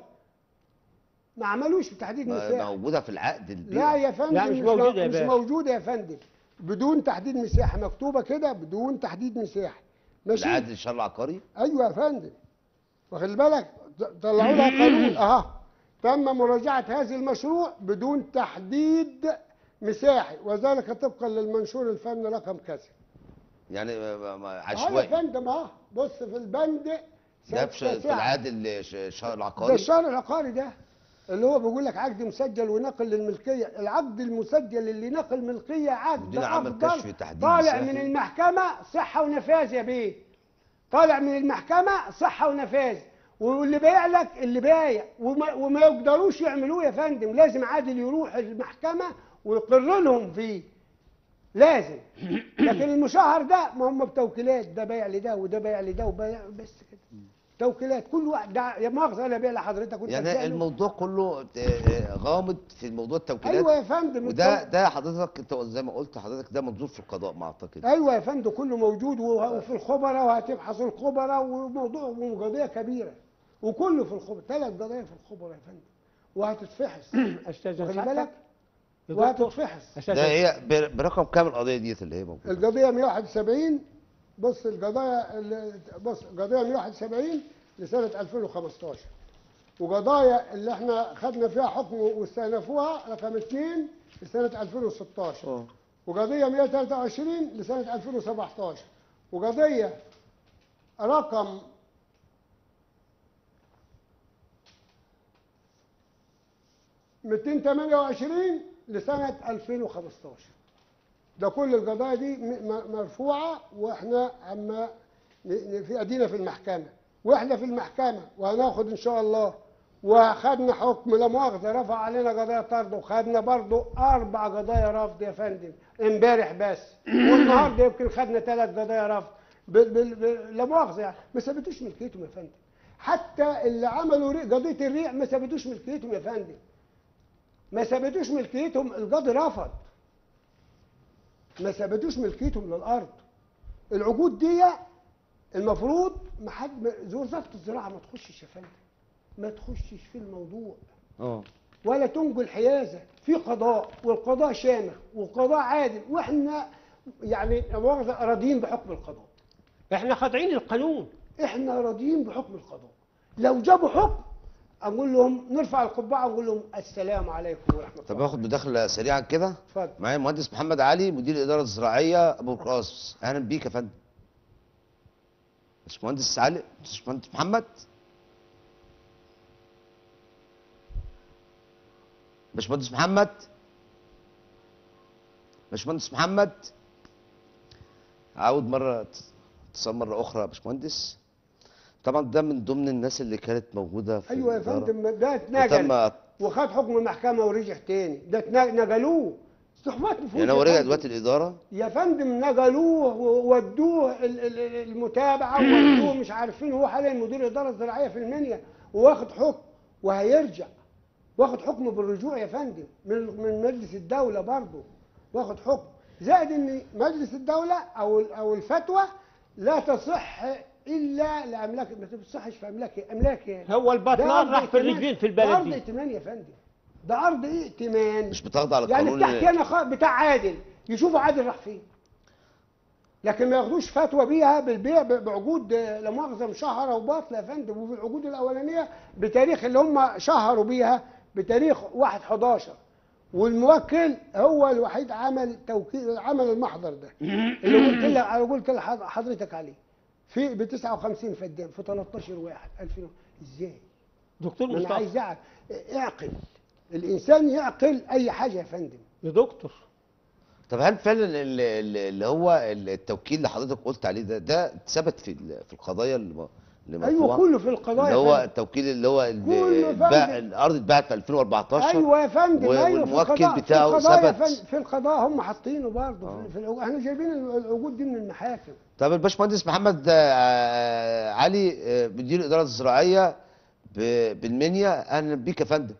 S1: ما عملوش تحديد
S2: ما-
S1: مساحه
S2: موجوده في العقد البيع
S1: لا يا فندم
S3: لا، مش
S1: مش
S3: موجودة يا
S1: مش
S3: باشا.
S1: موجوده يا فندم بدون تحديد مساحه مكتوبه كده بدون تحديد مساحه ماشي
S2: العقد ان شاء الله عقاري
S1: ايوه يا فندم واخد بالك طلعوا لها قانون اها تم مراجعه هذا المشروع بدون تحديد مساحي وذلك طبقا للمنشور الفني رقم كذا
S2: يعني ما- ما-
S1: اه يا
S2: عشوائي
S1: فندم اه بص في البند
S2: ده في في
S1: ساعة.
S2: العقد الش- الشهر
S1: ده
S2: العقاري
S1: الشهر العقاري ده اللي هو بيقول لك عقد مسجل ونقل للملكيه العقد المسجل اللي نقل ملكيه عقد
S2: ودينا عمل
S1: أفضل.
S2: كشف تحديد
S1: طالع
S2: مساحي.
S1: من المحكمه صحه ونفاذ يا بيه طالع من المحكمه صحه ونفاذ واللي بايع لك اللي بايع وما, وما يقدروش يعملوه يا فندم لازم عادل يروح المحكمه ويقر لهم فيه لازم لكن المشهر ده ما هم بتوكيلات ده بايع لده وده بايع لده وبايع بس كده توكيلات كل واحد ده يا مؤاخذه انا بايع لحضرتك وانت
S2: يعني
S1: بتبيع له.
S2: الموضوع كله آه، غامض في موضوع التوكيلات
S1: ايوه يا فندم
S2: وده
S1: التو-
S2: ده حضرتك انت زي ما قلت حضرتك ده منظور في القضاء ما اعتقد
S1: ايوه يا فندم كله موجود وه- وفي الخبراء وهتبحث الخبراء وموضوع وقضيه كبيره وكله في الخبراء ثلاث قضايا في الخبراء يا فندم وهتتفحص
S3: استاذن
S1: واخد
S3: سعادتك
S1: بالك
S3: يا دكتور،
S1: وهتتفحص
S3: أساسا
S2: ده هي ب- برقم كام القضيه ديت اللي هي موجوده
S1: القضية 171 بص القضايا اللي- بص قضية 171 لسنة 2015 وقضايا اللي احنا خدنا فيها حكم واستأنفوها رقم 2 لسنة 2016
S2: اه
S1: وقضية 123 لسنة 2017 وقضية رقم ميتين تمانية وعشرين لسنة ألفين وخمستاشر ده كل القضايا دي م- م- مرفوعة واحنا عما ن- ن- في ادينا في المحكمة واحنا في المحكمة وهناخد ان شاء الله وخدنا حكم لا مؤاخذة رفع علينا قضايا طرد وخدنا برضو اربع قضايا رفض يا فندم امبارح بس والنهارده يمكن خدنا ثلاث قضايا رفض بال- بال- بال- لا مؤاخذة يعني ما ثبتوش ملكيتهم يا فندم حتى اللي عملوا ري- قضية الريع ما ثبتوش ملكيتهم يا فندم ما ثبتوش ملكيتهم القاضي رفض ما ثبتوش ملكيتهم للارض العقود دي المفروض ما حد ما- وزاره الزراعه ما تخشش يا فندم ما تخشش في الموضوع
S2: اه
S1: ولا تنجو الحيازه في قضاء والقضاء شامخ والقضاء عادل واحنا يعني لا مؤاخذة راضيين بحكم القضاء
S3: احنا خاضعين للقانون
S1: احنا راضيين بحكم القضاء لو جابوا حكم اقول لهم نرفع القبعه ونقول لهم السلام عليكم ورحمه
S2: طب
S1: الله
S2: اخد مداخله سريعا كده
S1: اتفضل
S2: معايا المهندس محمد علي مدير الاداره الزراعيه ابو القاص اهلا بيك يا فندم باشمهندس علي باشمهندس محمد باشمهندس محمد باشمهندس محمد عاود مره اتصال مره اخرى يا باشمهندس طبعا ده من ضمن الناس اللي كانت موجوده في
S1: ايوه يا
S2: الإدارة.
S1: فندم ده اتنقل
S2: وتم
S1: وخد حكم المحكمه ورجع تاني ده اتنا- نقلوه استحمات نفوذ
S2: يعني
S1: يا
S2: هو رجع
S1: فندم.
S2: دلوقتي الاداره
S1: يا فندم نقلوه وودوه ال- ال- ال- المتابعه وودوه مش عارفين هو حاليا مدير الاداره الزراعيه في المنيا وواخد حكم وهيرجع واخد حكم بالرجوع يا فندم من من مجلس الدوله برضه واخد حكم زائد ان مجلس الدوله او ال- او الفتوى لا تصح الا لاملاك ما تصحش في املاك املاك يعني
S3: هو
S1: ده
S3: البطلان
S1: أرض
S3: راح في
S1: ائتمان.
S3: الرجلين في
S1: ده
S3: البلد
S1: ارض
S3: دي
S1: ائتمان يا فندم ده ارض ائتمان
S2: مش بتخضع
S1: يعني
S2: للقانون
S1: بتحكي انا خ... بتاع عادل يشوفوا عادل راح فين لكن ما ياخدوش فتوى بيها بالبيع ب- بعقود آه، لا مؤاخذه مشهره وباطله يا فندم وفي العقود الاولانيه بتاريخ اللي هم شهروا بيها بتاريخ 1 11 والموكل هو الوحيد عمل توكيل عمل المحضر ده اللي قلت لك انا قلت لحضرتك عليه في ب 59 فدان في 13 واحد 2000 ازاي؟
S3: دكتور
S1: ما انا
S3: مصطفى
S1: عايز أعقل. اعقل الانسان يعقل اي حاجه يا فندم
S3: يا دكتور
S2: طب هل فعلا ال- ال- اللي هو التوكيل اللي حضرتك قلت عليه ده ده ثبت في ال- في القضايا اللي م- اللي
S1: ايوه
S2: مرفوعة؟
S1: كله في القضايا
S2: اللي هو
S1: يا فندم.
S2: التوكيل اللي هو ال-
S1: كله
S2: اتباع-
S1: فندم.
S2: الارض اتباعت في 2014
S1: ايوه يا فندم
S2: و-
S1: ايوه في
S2: والموكل
S1: القضاء في
S2: بتاعه
S1: القضاء يا
S2: ثبت.
S1: فندم في القضاء هم حاطينه برضه
S2: آه.
S1: في, في العقود احنا جايبين العقود دي من المحاكم
S2: طب الباشمهندس محمد آه، علي آه، مدير الاداره الزراعيه ب- بالمنيا اهلا بيك يا فندم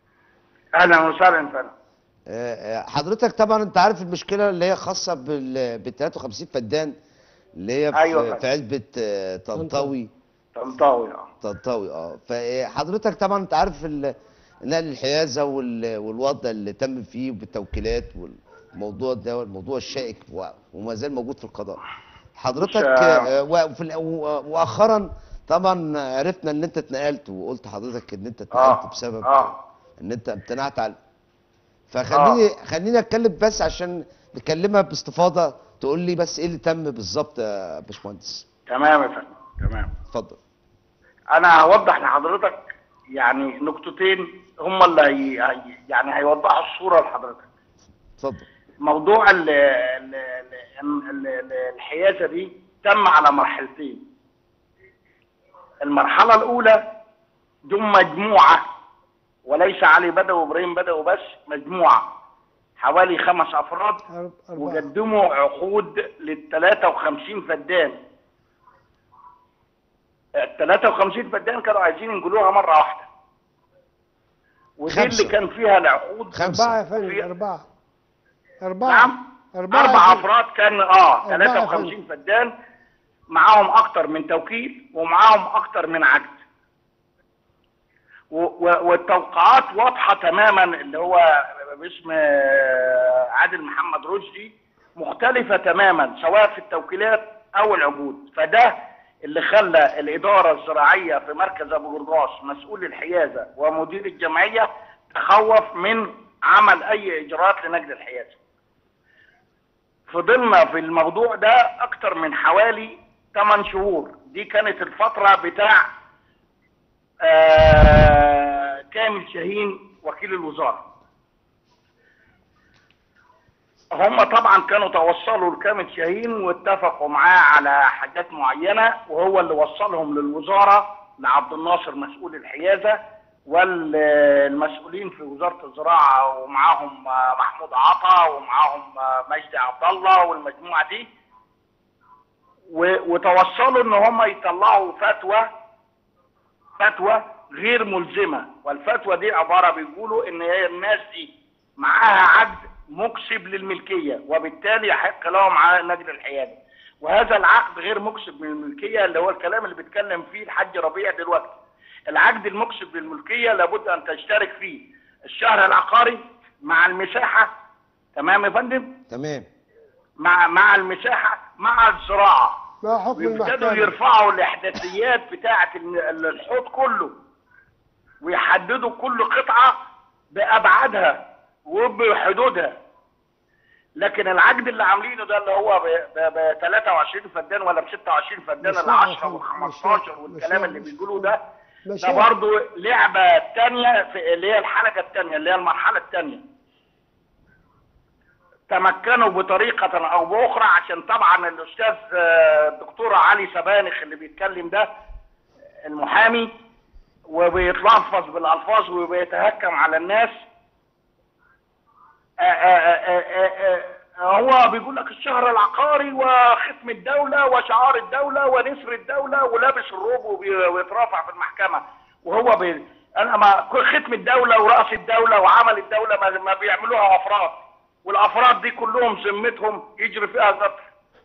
S5: اهلا وسهلا فندم
S2: آه، آه، حضرتك طبعا انت عارف المشكله اللي هي خاصه بال بال 53 فدان اللي هي في,
S5: أيوة فندم.
S2: في عزبه آه، طنطاوي
S5: طنطاوي اه
S2: طنطاوي اه فحضرتك طبعا انت عارف ال- نقل الحيازه وال- والوضع اللي تم فيه بالتوكيلات والموضوع ده والموضوع الشائك و- وما زال موجود في القضاء حضرتك
S5: مش-
S2: آه، وفي ال- و- مؤخرا طبعا عرفنا ان انت اتنقلت وقلت حضرتك ان انت اتنقلت
S5: اه
S2: بسبب
S5: اه
S2: ان انت امتنعت على فخليني خليني اتكلم بس عشان نكلمها باستفاضه تقول لي بس ايه اللي تم بالظبط يا باشمهندس
S5: تمام يا فندم تمام
S2: اتفضل
S5: انا هوضح لحضرتك يعني نقطتين هم اللي هي هي- يعني هيوضحوا الصوره لحضرتك
S2: اتفضل
S5: موضوع ال ال ال ال ال الحيازه دي تم على مرحلتين المرحله الاولى دول مجموعه وليس علي بدوي وابراهيم بدوي بس مجموعه حوالي خمس افراد
S1: أرب- أربعة
S5: وقدموا عقود لل 53 فدان ال 53 فدان كانوا عايزين ينقلوها مره واحده ودي
S2: خمسة.
S5: اللي كان فيها العقود
S2: خمسة.
S1: أربعة يا فندم
S5: في-
S1: أربعة أربعة
S5: نعم
S1: أربعة
S5: أربع
S1: يا فندم.
S5: أفراد كان اه
S1: أربعة
S5: 53 فدان معاهم أكتر من توكيل ومعاهم أكتر من عقد و- و- والتوقعات واضحة تماما اللي هو
S6: باسم آه، عادل محمد رشدي مختلفة تماما سواء في التوكيلات أو العقود فده اللي خلى الإدارة الزراعية في مركز أبو جرجاس مسؤول الحيازة ومدير الجمعية تخوف من عمل أي إجراءات لنجد الحيازة فضلنا في الموضوع ده أكتر من حوالي 8 شهور دي كانت الفترة بتاع آه كامل شاهين وكيل الوزارة هم طبعا كانوا توصلوا لكامل شاهين واتفقوا معاه على حاجات معينة وهو اللي وصلهم للوزارة لعبد الناصر مسؤول الحيازة والمسؤولين في وزارة الزراعة ومعاهم آه، محمود عطا ومعاهم آه، مجدي عبد الله والمجموعة دي و- وتوصلوا ان هم يطلعوا فتوى فتوى غير ملزمة والفتوى دي عبارة بيقولوا ان هي الناس دي معاها عقد مكسب للملكية وبالتالي يحق لهم على نجد الحيادي وهذا العقد غير مكسب من الملكية اللي هو الكلام اللي بيتكلم فيه الحاج ربيع دلوقتي العقد المكسب للملكية لابد ان تشترك فيه الشهر العقاري مع المساحة تمام يا فندم
S2: تمام
S6: مع مع المساحة مع الزراعة
S1: ما حكم
S6: ويبتدوا
S1: المحكمة
S6: يرفعوا الاحداثيات بتاعه ال- ال- الحوض كله ويحددوا كل قطعه بابعادها وبحدودها لكن العقد اللي عاملينه ده اللي هو ب 23 فدان ولا ب 26 فدان
S1: مش
S6: ال
S1: صح يا
S6: 10
S1: فندم.
S6: وال
S1: مش
S6: 15
S1: صح.
S6: والكلام
S1: مش
S6: اللي
S1: صح.
S6: بيقولوه ده
S1: مش
S6: ده
S1: صح.
S6: برضو لعبه تانية في اللي هي الحلقه الثانيه اللي هي المرحله الثانيه تمكنوا بطريقة أو بأخرى عشان طبعا الأستاذ آه، الدكتور علي سبانخ اللي بيتكلم ده المحامي وبيتلفظ بالألفاظ وبيتهكم على الناس آه، آه، آه، آه، آه، هو بيقول لك الشهر العقاري وختم الدولة وشعار الدولة ونسر الدولة ولابس الروب وبي- ويترافع في المحكمة وهو بي... أنا ما ختم الدولة ورأس الدولة وعمل الدولة ما, ما بيعملوها أفراد والأفراد دي كلهم ذمتهم يجري فيها قتل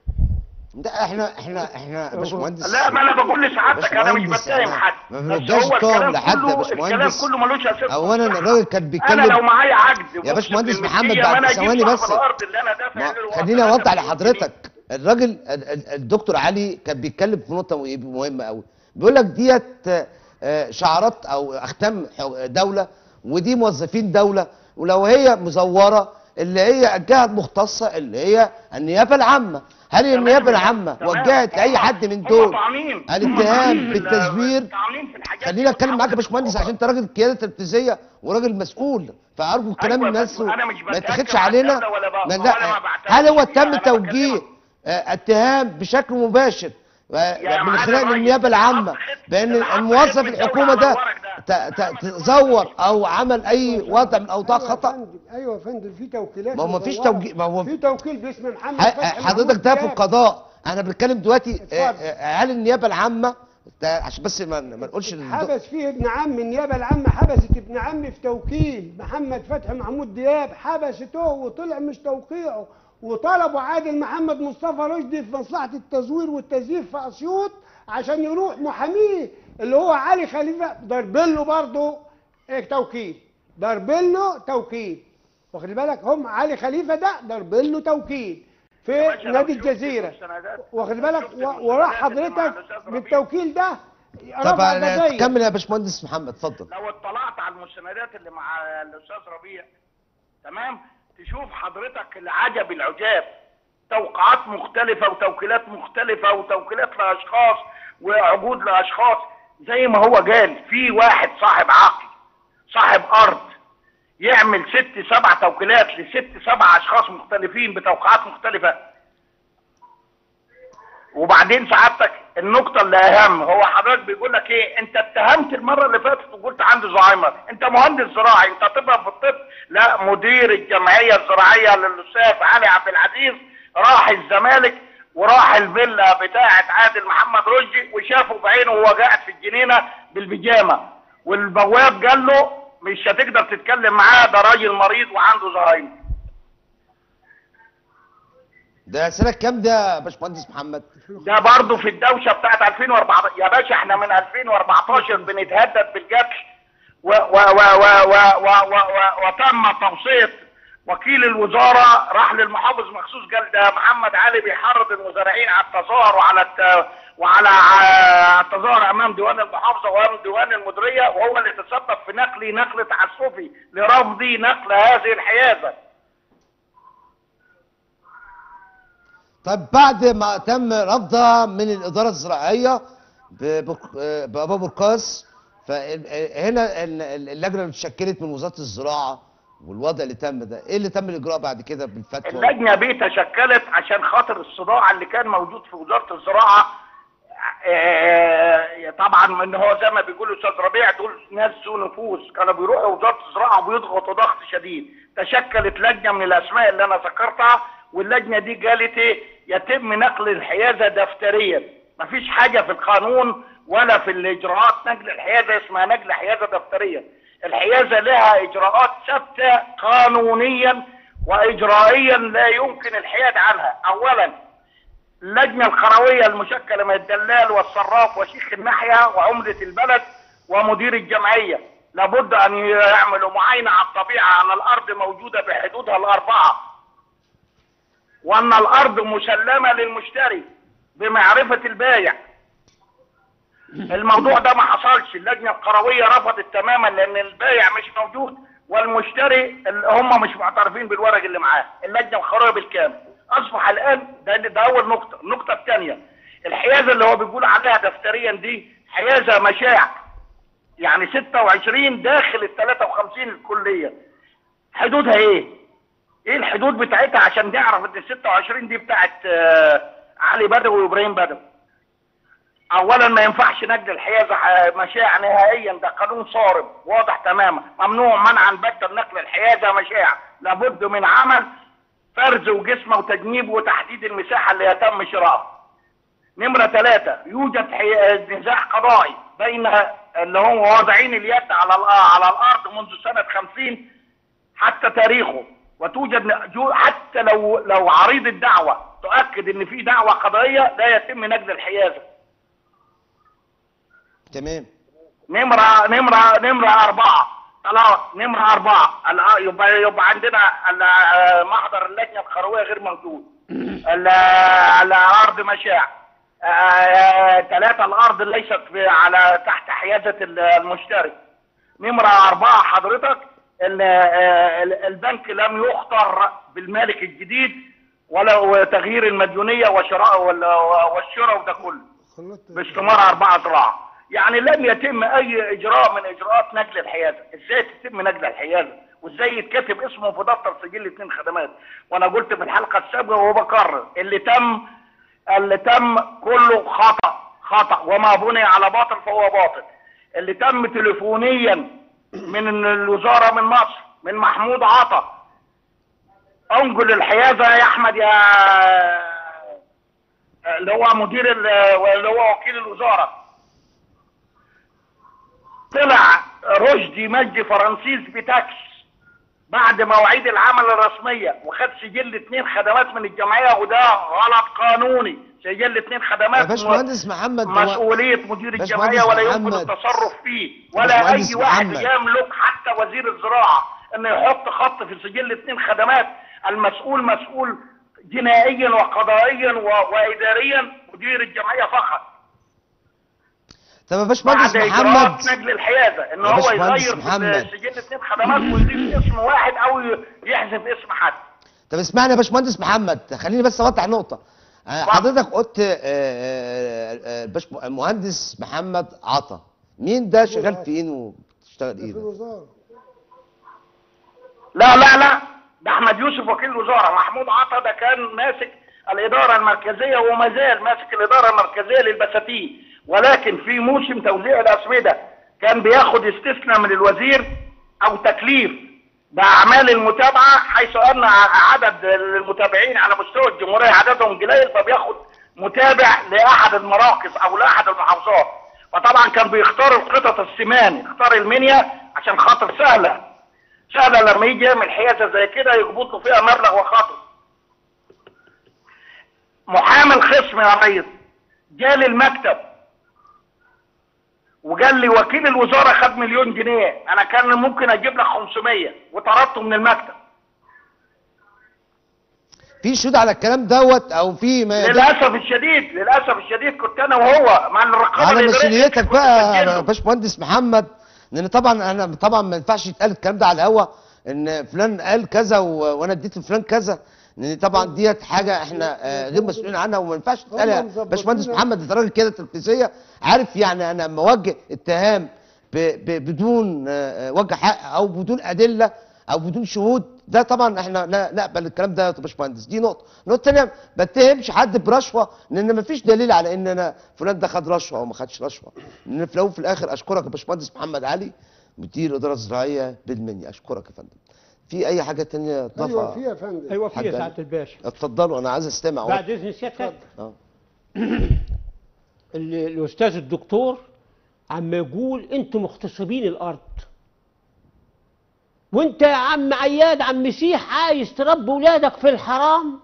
S2: ده احنا احنا احنا يا باشمهندس
S6: لا ما انا بقول لسعادتك انا مش
S2: باشمهندس،
S6: بتهم
S2: أنا
S6: حد
S2: ما
S6: بس
S2: بنداش
S6: هو
S2: تهم
S6: الكلام
S2: لحد يا
S6: كله
S2: باشمهندس.
S6: الكلام كله ملوش اساس
S2: اولا الراجل كان
S6: انا لو
S2: بيتكلم
S6: معايا عقد
S2: يا باشمهندس
S6: مكتب
S2: محمد
S6: بالملكية، ما
S2: بعد
S6: أنا أجيب
S2: ثواني
S6: صاحب
S2: بس
S6: الأرض اللي أنا دافع
S2: ما-
S6: له
S2: خليني
S6: الوقت
S2: اوضح
S6: 3 مليون
S2: لحضرتك الراجل ال- ال- الدكتور علي كان بيتكلم في نقطه مهمه قوي بيقول لك ديت آه، شعارات او اختام حو- دوله ودي موظفين دوله ولو هي مزوره اللي هي الجهه المختصه اللي هي النيابه العامه هل
S6: تمام
S2: النيابه
S6: يا-
S2: العامه
S6: تمام.
S2: وجهت لاي
S6: هم-
S2: حد من
S6: هم
S2: دول
S6: طاعنين. هم
S2: الاتهام
S6: طاعنين في ال-
S2: بالتزوير
S6: طاعنين في الحاجات
S2: خليني
S6: دي
S2: اتكلم معاك يا
S6: وطاعنين
S2: باشمهندس
S6: في
S2: عشان انت راجل قياده تنفيذيه وراجل مسؤول فارجو الكلام
S6: أيوة
S2: الناس
S6: بس أنا مش
S2: ما
S6: بتهكم
S2: يتاخدش
S6: على
S2: علينا
S6: الدولة ولا بقى-
S2: ما
S6: ولا
S2: لا
S6: ما بعترفش
S2: هل هو
S6: بيها،
S2: تم
S6: أنا
S2: توجيه
S6: بكلمك.
S2: آه، اتهام بشكل مباشر آه،
S6: يا
S2: من
S6: معالي
S2: خلال
S6: الرئيس،
S2: النيابه العامه
S6: الحق خدمة-
S2: بان
S6: الحق
S2: الموظف
S6: خدمة
S2: الحكومه
S6: الدولة
S2: ده
S6: على الورق ده.
S2: ت- ت- تزور او عمل اي وضع من اوضاع
S1: أيوة يا
S2: خطا
S1: فندم، ايوه يا فندم في توكيلات
S2: ما هو مفيش
S1: مزورة.
S2: توجيه- ما هو-
S1: في توكيل باسم محمد
S2: ح-
S1: فتحي
S2: حضرتك
S1: محمود
S2: ده في
S1: دياب.
S2: القضاء انا بتكلم دلوقتي آه،
S1: اتفضل.
S2: آه، هل النيابه العامه ده عشان بس ما ما نقولش الد-
S1: حبس فيه ابن عم النيابه العامه حبست ابن عم في توكيل محمد فتحي محمود دياب حبسته وطلع مش توقيعه وطلبوا عادل محمد مصطفى رشدي في مصلحه التزوير والتزييف في اسيوط عشان يروح محاميه اللي هو علي خليفه ضرب له برضه توكيل ضرب له توكيل واخد بالك هم علي خليفه ده ضرب له توكيل في
S6: باشا لو
S1: نادي
S6: شفت
S1: الجزيره
S6: المستندات-
S1: واخد
S6: لو
S1: بالك
S6: شفت
S1: و- وراح
S6: المستندات اللي مع
S1: حضرتك
S6: الأستاذ ربيع.
S1: بالتوكيل ده
S2: طب
S1: رفع
S2: أنا-
S1: قضيه
S2: كمل يا باشمهندس محمد اتفضل
S6: لو اطلعت على المستندات اللي مع الاستاذ ربيع تمام تشوف حضرتك العجب العجاب توقعات مختلفة وتوكيلات مختلفة وتوكيلات لأشخاص وعقود لأشخاص زي ما هو قال في واحد صاحب عقل صاحب أرض يعمل ست سبع توكيلات لست سبع أشخاص مختلفين بتوقعات مختلفة وبعدين سعادتك النقطة اللي أهم هو حضرتك بيقول لك إيه؟ أنت اتهمت المرة اللي فاتت وقلت عندي زهايمر، أنت مهندس زراعي، أنت تفهم في الطب؟ لا مدير الجمعية الزراعية للأستاذ علي عبد العزيز راح الزمالك وراح الفيلا بتاعة عادل محمد رشدي وشافه بعينه وهو قاعد في الجنينة بالبيجامة، والبواب قال له مش هتقدر تتكلم معاه ده راجل مريض وعنده زهايمر.
S2: ده سنه كام ده يا باشمهندس محمد
S6: ده برضه في الدوشه بتاعت 2014 يا باشا احنا من 2014 بنتهدد بالقتل و و و و و و و و وتم توصيه وكيل الوزاره راح للمحافظ مخصوص قال ده محمد علي بيحرض المزارعين على التظاهر وعلى الت... وعلى ع- التظاهر امام ديوان المحافظه وامام ديوان المديريه وهو اللي تسبب في نقلي نقل تعسفي لرفض نقل هذه الحيازه
S2: طب بعد ما تم رفضها من الإدارة الزراعية ب- بك- آه، بأبا بركاس فهنا اللجنة اللي اتشكلت من وزارة الزراعة والوضع اللي تم ده ايه اللي تم الإجراء بعد كده بالفتوى
S6: اللجنه دي تشكلت عشان خاطر الصداع اللي كان موجود في وزاره الزراعه آه، طبعا ان هو زي ما بيقولوا استاذ ربيع دول ناس ذو نفوذ كانوا بيروحوا وزاره الزراعه وبيضغطوا ضغط شديد تشكلت لجنه من الاسماء اللي انا ذكرتها واللجنه دي قالت ايه يتم نقل الحيازه دفتريا مفيش حاجه في القانون ولا في الاجراءات نقل الحيازه اسمها نقل حيازه دفتريه الحيازه لها اجراءات ثابته قانونيا واجرائيا لا يمكن الحياد عنها اولا اللجنة القروية المشكلة من الدلال والصراف وشيخ الناحية وعمدة البلد ومدير الجمعية لابد أن يعملوا معاينة على الطبيعة أن الأرض موجودة بحدودها الأربعة وأن الأرض مسلمة للمشتري بمعرفة البايع الموضوع ده ما حصلش اللجنة القروية رفضت تماما لأن البايع مش موجود والمشتري اللي هم مش معترفين بالورق اللي معاه اللجنة القروية بالكامل أصبح الآن ده, ده أول نقطة النقطة الثانية الحيازة اللي هو بيقول عليها دفتريا دي حيازة مشاع يعني 26 داخل ال 53 الكلية حدودها ايه؟ ايه الحدود بتاعتها عشان نعرف ان ال 26 دي بتاعت آه، علي بدوي وابراهيم بدوي اولا ما ينفعش نقل الحيازه ح- مشاع نهائيا ده قانون صارم واضح تماما ممنوع منعا باتا نقل الحيازه مشاع لابد من عمل فرز وجسمه وتجنيب وتحديد المساحه اللي يتم شرائها نمرة ثلاثة يوجد حي... نزاع قضائي بين اللي هم واضعين اليد على الأ- على الأرض منذ سنة 50 حتى تاريخه وتوجد ن- جو- حتى لو لو عريض الدعوة تؤكد إن في دعوة قضائية لا يتم نقل الحيازة
S2: تمام
S6: نمرة نمرة نمرة أربعة خلاص نمرة أربعة ال- يبقى يبقى عندنا ال- محضر اللجنة القروية غير موجود ال- الأرض مشاع ثلاثة الأرض ليست في على تحت حيازة ال- المشتري نمرة أربعة حضرتك ال- ال- البنك لم يخطر بالمالك الجديد ولا تغيير المديونية وشراء وال- والشراء وده كله
S1: خلطت
S6: باستمارة أربعة زراعة يعني لم يتم أي إجراء من إجراءات نقل الحيازة إزاي تتم نقل الحيازة وإزاي يتكتب اسمه في دفتر سجل اثنين خدمات وأنا قلت في الحلقة السابقة وبكرر اللي تم اللي تم كله خطأ خطأ وما بني على باطل فهو باطل اللي تم تليفونيا من الوزارة من مصر من محمود عطا انقل الحيازة يا أحمد يا اللي هو مدير ال- اللي هو وكيل الوزاره طلع رشدي مجدي فرانسيس بتاكس بعد مواعيد العمل الرسميه وخد سجل اثنين خدمات من الجمعيه وده غلط قانوني سجل اثنين خدمات
S2: يا باشمهندس محمد هو-
S6: مسؤوليه مدير
S2: باشمهندس
S6: الجمعيه ولا يمكن
S2: محمد.
S6: التصرف فيه ولا
S2: باشمهندس
S6: اي واحد
S2: محمد.
S6: يملك حتى وزير الزراعه انه يحط خط في سجل اثنين خدمات المسؤول مسؤول جنائيا وقضائيا و- واداريا مدير الجمعيه فقط
S2: طب يا باشمهندس
S6: بعد
S2: محمد
S6: اجراءات نقل الحيازه ان
S2: يا
S6: هو
S2: باشمهندس
S6: يغير في
S2: محمد.
S6: سجل اثنين خدمات ويضيف اسم واحد او يحذف اسم حد
S2: طب اسمعني يا باشمهندس محمد خليني بس اوضح نقطه آه،
S6: اتفضل.
S2: حضرتك قلت آه، آه، آه، باش مهندس محمد عطا مين ده شغال فين وبتشتغل
S1: في
S2: ايه ده
S1: الوزاره
S6: لا لا لا ده احمد يوسف وكيل الوزاره محمود عطا ده كان ماسك الاداره المركزيه وما زال ماسك الاداره المركزيه للبساتين ولكن في موسم توزيع الاسمده كان بياخد استثناء من الوزير او تكليف باعمال المتابعه حيث ان عدد المتابعين على مستوى الجمهوريه عددهم قليل فبياخد متابع لاحد المراكز او لاحد المحافظات فطبعا كان بيختار القطط السمان يختار المنيا عشان خاطر سهله سهله لما يجي يعمل حيازه زي كده يقبض له فيها مبلغ وخاطر محامي الخصم يا ريس جالي المكتب وقال لي وكيل الوزاره خد مليون جنيه انا كان ممكن اجيب لك 500 وطردته من المكتب
S2: في شهود على الكلام دوت او في ما
S6: للاسف الشديد للاسف الشديد كنت انا وهو مع الرقابه
S2: على
S6: الإدارية
S2: مسؤوليتك
S6: كنت
S2: بقى
S6: بسجله.
S2: يا باشمهندس محمد لان طبعا انا طبعا ما ينفعش يتقال الكلام ده على الهوا ان فلان قال كذا و... وانا اديت لفلان كذا لان طبعا ديت حاجه احنا آه، غير مسؤولين عنها وما ينفعش تتقال يا
S1: هم مظبطين
S2: باشمهندس
S1: لك.
S2: محمد انت راجل كده تلفزيونيه عارف يعني انا لما اوجه اتهام ب... ب... بدون آه، آه، وجه حق او بدون ادله او بدون شهود ده طبعا احنا لا نقبل الكلام ده يا باشمهندس دي نقطه النقطه الثانيه ما اتهمش حد برشوه لان ما فيش دليل على ان انا فلان ده خد رشوه او ما خدش رشوه لان في الاول وفي الاخر اشكرك يا باشمهندس محمد علي مدير الاداره الزراعيه بالمنيا اشكرك يا فندم في اي حاجه تانية
S1: ايوه
S2: تضافها
S1: في يا فندم
S3: ايوه في يا
S2: حاجة.
S3: سعاده الباشا
S2: اتفضلوا انا عايز استمع
S3: بعد اذن سيادتك
S2: اه
S3: ال- الاستاذ الدكتور عم يقول انتم مغتصبين الارض وانت يا عم عياد عم مسيح عايز تربي ولادك في الحرام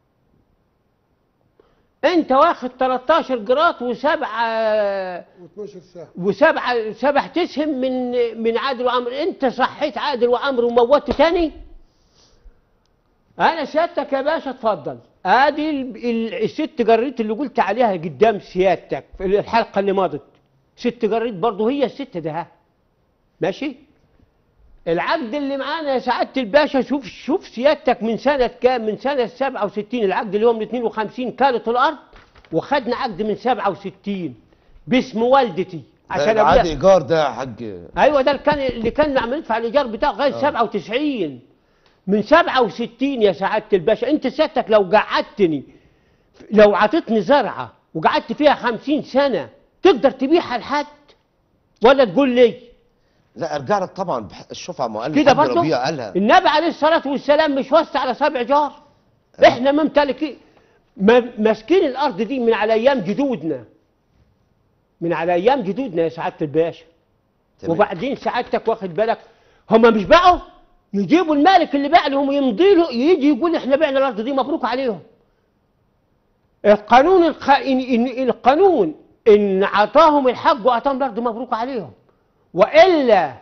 S3: انت واخد 13 جرات وسبعه
S1: و12 ساعه
S3: وسبعه سبع تسهم من من عادل وعمرو انت صحيت عادل وعمرو وموته تاني انا سيادتك يا باشا اتفضل ادي ال- ال- الست جريت اللي قلت عليها قدام سيادتك في الحلقه اللي مضت ست جريت برضه هي الست ده ها. ماشي العقد اللي معانا يا سعاده الباشا شوف شوف سيادتك من سنه كام من سنه 67 العقد اللي هو من 52 كانت الارض وخدنا عقد من 67 باسم والدتي عشان
S2: عادي
S3: ابويا
S2: ايجار ده يا حاج
S3: ايوه ده اللي كان اللي كان عم يدفع الايجار بتاعه لغايه 97 من 67 يا سعاده الباشا انت سيادتك لو قعدتني لو عطتني زرعه وقعدت فيها 50 سنه تقدر تبيعها لحد ولا تقول لي
S2: لا ارجع لك طبعا بح- الشفعه ما قال
S3: كده
S2: الحاج
S3: برضه
S2: ربيع قالها
S3: النبي عليه الصلاه والسلام مش وسع على سبع جار احنا ممتلكين ما- ماسكين الارض دي من على ايام جدودنا من على ايام جدودنا يا سعاده الباشا
S2: تمام.
S3: وبعدين سعادتك واخد بالك هم مش باعوا يجيبوا المالك اللي باع لهم يمضي له يجي يقول احنا بعنا الارض دي مبروك عليهم القانون الخ... إن... إن... القانون ان اعطاهم الحق واعطاهم الارض مبروك عليهم والا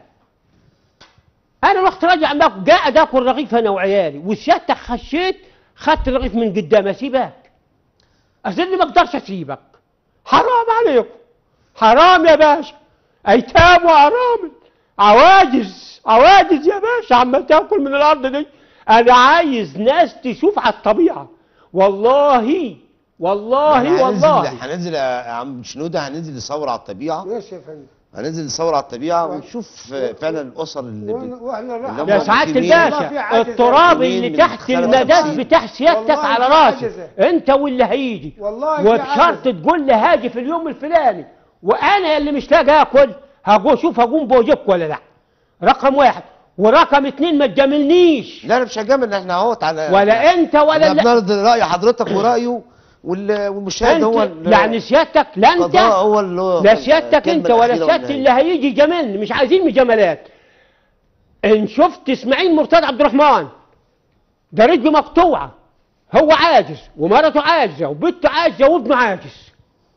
S3: انا رحت راجع معاك قاعد اكل رغيف انا وعيالي وسيادتك خشيت خدت الرغيف من قدام اسيبك اصل ما اقدرش اسيبك حرام عليكم حرام يا باشا ايتام وارامل عواجز عواجز يا باشا عمال تاكل من الارض دي انا عايز ناس تشوف على الطبيعه والله والله
S2: هننزل
S3: والله
S2: هننزل يا عم شنوده هننزل نصور على الطبيعه
S1: ماشي يا فندم
S2: هننزل نصور على الطبيعه ونشوف آه، فعلا الاسر اللي
S1: واحنا
S2: بي...
S1: واحنا
S2: اللي
S1: راح
S2: هم
S3: يا سعادة
S2: مقيمين.
S1: والله في
S3: الباشا
S1: عجز
S3: التراب
S2: يمين
S3: اللي
S2: من
S3: تحت
S2: خلف
S3: المداد
S2: الخمسين.
S3: بتاع سيادتك
S1: والله
S3: على
S1: في
S3: راسي
S1: عجزة.
S3: انت واللي هيجي
S1: والله في
S3: وبشرط
S1: عجزة.
S3: تقول لي هاجي في اليوم الفلاني وانا اللي مش لاقي اكل هقول شوف هقوم بوجبك ولا لا رقم واحد ورقم اتنين ما تجاملنيش
S2: لا انا مش هجامل احنا اهوت على
S3: ولا انت ولا
S2: احنا
S3: لا
S2: بنرضي راي حضرتك ورايه وال- والمشاهد هو
S3: انت
S2: ال-
S3: يعني سيادتك لا انت
S2: القضاء هو اللي هو
S3: لا سيادتك
S2: الكلمة
S3: انت ولا
S2: الأخيرة
S3: سيادة
S2: والنهاية.
S3: اللي هيجي يجاملني مش عايزين مجاملات ان شفت اسماعيل مرتضى عبد الرحمن ده رجله مقطوعه هو عاجز ومرته عاجزه وبنته عاجزه وابنه عاجز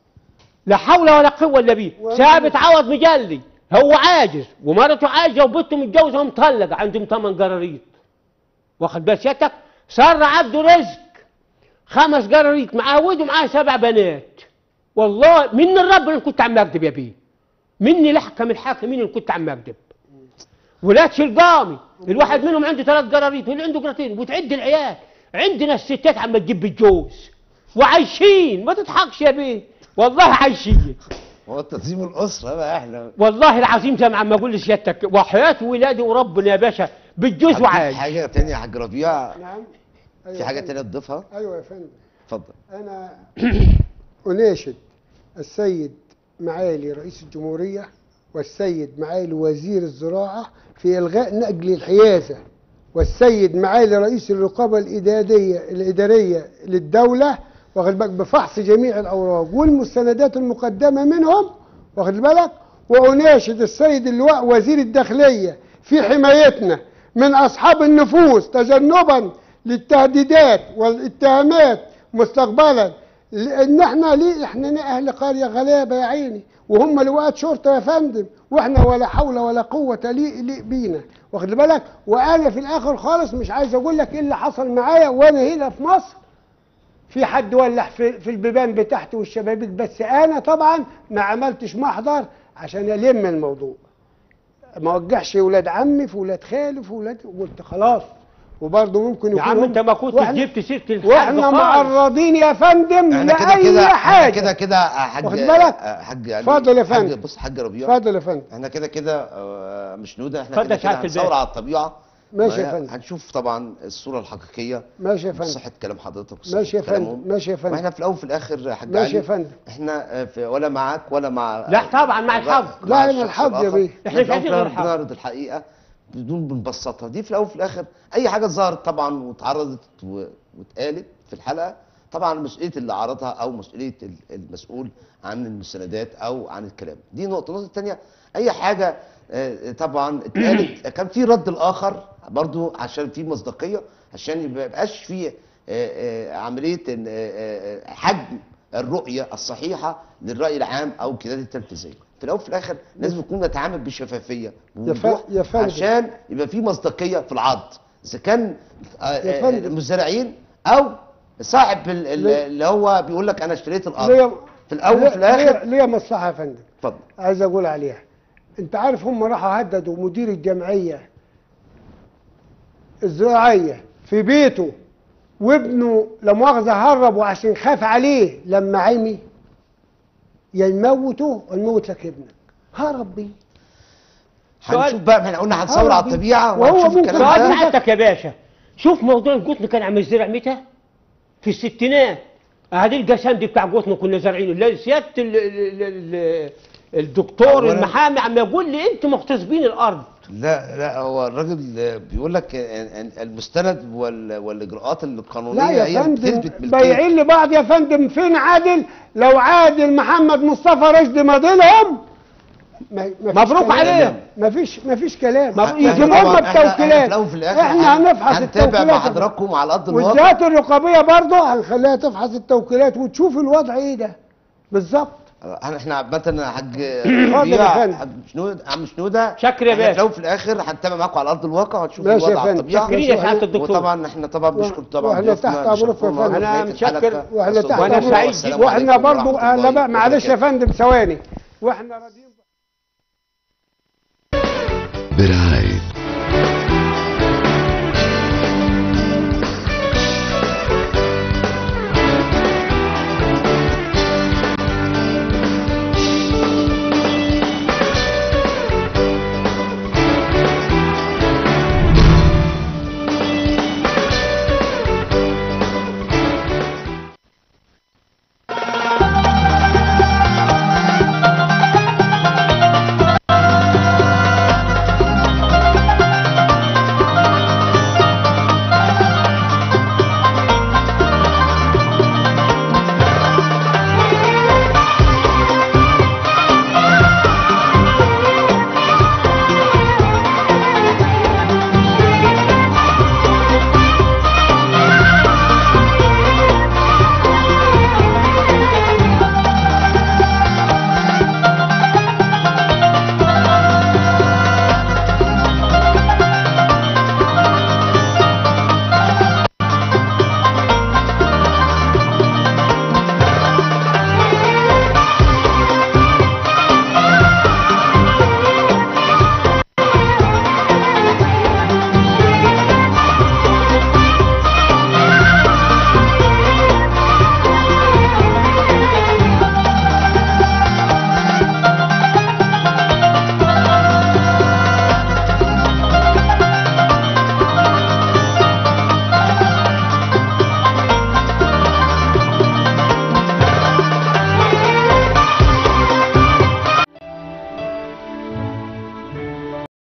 S3: لا حول ولا قوه الا بالله ثابت عوض مجلي هو عاجز ومرته عاجزه وبنته متجوزه ومطلقه عندهم ثمان قراريط واخد بال سيادتك سر عبده رزق خمس قراريط معاه ولد ومعاه سبع بنات والله من الرب اللي كنت عم اكذب يا بيه مني لحكم الحاكم مين اللي كنت عم اكذب ولاد شلقامي الواحد منهم عنده ثلاث قراريط واللي عنده قراريطين وتعد العيال عندنا الستات عم تجيب بالجوز وعايشين ما تضحكش يا بيه والله عايشين
S2: هو تنظيم الاسره بقى احنا
S3: والله العظيم زي ما عم اقول لسيادتك وحياة ولادي وربنا يا باشا بالجوز
S2: هتضيف
S3: وعايش
S2: حاجه تانية يا حاج ربيع
S1: نعم أيوة
S2: في حاجه
S1: يا فندم.
S2: تانية تضيفها
S1: ايوه يا فندم
S2: اتفضل
S1: أنا أناشد السيد معالي رئيس الجمهورية والسيد معالي وزير الزراعة في إلغاء نقل الحيازة والسيد معالي رئيس الرقابة الإدارية الإدارية للدولة واخد بالك بفحص جميع الأوراق والمستندات المقدمة منهم واخد بالك وأناشد السيد اللواء وزير الداخلية في حمايتنا من أصحاب النفوس تجنبا للتهديدات والاتهامات مستقبلا لان احنا ليه احنا اهل قريه غلابه يا عيني وهم لواءات شرطه يا فندم واحنا ولا حول ولا قوه لي لي بينا واخد بالك وانا في الاخر خالص مش عايز اقول لك ايه اللي حصل معايا وانا هنا في مصر في حد ولع في, في البيبان بتاعتي والشبابيك بس انا طبعا ما عملتش محضر عشان الم الموضوع ما وجعش ولاد عمي في ولاد خالي في ولاد قلت خلاص وبرضه ممكن
S3: يا
S1: يكون
S3: عم
S1: هم-
S3: انت ما كنتش
S1: وإحنا-
S3: جبت سيره الحاج
S1: واحنا
S3: خالص.
S1: معرضين يا فندم
S2: احنا كده
S1: لاي
S2: كده احنا
S1: حاجه
S2: كده كده آه، حاج
S1: واخد بالك؟
S2: آه، حاج علي
S1: اتفضل يا
S2: حاج-
S1: فندم.
S2: بص حاج ربيع
S1: اتفضل يا فندم
S2: احنا كده كده آه، مش نوده احنا
S3: اتفضل
S2: كده
S3: يا
S2: كده
S3: سعادة
S2: هنثور
S3: الباشا.
S2: على الطبيعه
S1: ماشي يا
S2: وهي-
S1: فندم.
S2: هنشوف طبعا الصوره الحقيقيه
S1: ماشي يا فندم
S2: صحه كلام حضرتك وصحة
S1: ماشي يا
S2: كلامهم.
S1: فندم ماشي يا فندم
S2: واحنا في الاول وفي الاخر يا حاج
S1: ماشي
S2: علي
S1: يا فندم
S2: احنا آه، في ولا معاك ولا مع
S3: لا طبعا مع الحظ
S2: مع
S1: لا، أنا
S2: الشخص
S1: الحظ يا
S2: الآخر.
S1: بيه.
S3: إحنا مش
S2: في الأول
S3: عايزين غير
S2: وفي الآخر
S3: الحظ.
S2: بنعرض الحقيقه بدون بنبسطها دي في الاول وفي الاخر اي حاجه ظهرت طبعا واتعرضت و- واتقالت في الحلقه طبعا مسؤوليه اللي عرضها او مسؤوليه ال- المسؤول عن المستندات او عن الكلام دي نقطه النقطه الثانيه اي حاجه آه، طبعا اتقالت كان في رد الاخر برضو عشان في مصداقيه عشان ما يبقاش في آه، آه، عمليه إن، آه، آه، حجم الرؤيه الصحيحه للراي العام او القياده التنفيذيه في الاول وفي الاخر لازم نكون نتعامل بشفافيه
S1: ف-
S2: ووضوح
S1: يا فندم.
S2: عشان يبقى في مصداقيه في العرض اذا كان آه،
S1: يا
S2: آه،
S1: فندم.
S2: المزارعين او صاحب ال- ال-
S1: ليه؟
S2: اللي هو بيقول لك انا اشتريت الارض
S1: ليه
S2: في الاول وفي
S1: ليه-
S2: الاخر
S1: ليه مصلحه يا فندم
S2: اتفضل
S1: عايز اقول عليها انت عارف هم راحوا هددوا مدير الجمعيه الزراعيه في بيته وابنه لا مؤاخذه هرب وعشان خاف عليه لما عمي يا يموته ونموت لك ابنك هرب بيه
S3: سؤال-
S2: هنشوف بقى احنا قلنا هنصور
S1: آه،
S2: على الطبيعه
S1: وهو
S2: وهنشوف
S1: ممكن
S2: الكلام
S3: سؤال
S2: ده
S3: سعادتك يا باشا شوف موضوع القطن كان عم يزرع متى؟ في الستينات هذه القسام دي بتاع قطن كنا زارعينه لا سياده ال- ال- ال- ال- الدكتور
S2: أولاً-
S3: المحامي عم يقول لي انتوا مغتصبين الارض
S2: لا لا هو الراجل آه، بيقول لك آه، آه، المستند وال- والاجراءات القانونيه
S1: لا يا
S2: هي
S1: فندم
S2: بتثبت ملكيه
S1: بايعين لبعض يا فندم فين عادل لو عادل محمد مصطفى رشدي ماضيلهم ما ما فيش
S3: مبروك
S1: كلام.
S3: عليهم.
S1: ما فيش ما فيش كلام
S3: مبروك.
S2: إحنا
S1: يجيبوا
S2: طبعاً-
S1: لنا
S2: إحنا- إحنا في
S1: التوكيلات
S2: الاول وفي الاخر
S1: احنا
S2: هن-
S1: هنفحص
S2: هنتابع مع
S1: التوكيلات
S2: حضراتكم على ارض الواقع
S1: والجهات الرقابيه برضه هنخليها تفحص التوكيلات وتشوف الوضع ايه ده بالظبط
S2: احنا احنا عامة يا حاج
S1: اتفضل يا
S2: ربيع،
S1: فندم.
S2: حاج شنودة عم شنودة
S3: شكر يا
S2: احنا
S3: باشا.
S2: في الاول وفي الاخر هنتابع معاكم على ارض الواقع وهتشوفوا
S1: ماشي يا
S2: الوضع على
S1: فندم.
S2: الطبيعه
S3: شكرين يا سعاده الدكتور
S2: وطبعا احنا طبعا بنشكر طبعا
S1: واحنا
S2: ضيوفنا
S1: تحت
S2: اللي
S1: أمركم يا
S2: شرفونا
S1: فندم.
S2: في
S3: أنا
S2: نهاية
S3: مشكر
S2: الحلقة.
S1: واحنا تحت
S3: وأنا
S1: أمركم.
S3: سعيد
S2: والسلام
S1: واحنا
S2: عليكم
S1: برضه
S2: ورحمة
S1: آه، لا بقى
S2: الله
S1: معلش يا
S2: وبركاته.
S1: فندم ثواني واحنا راضيين
S7: برعاية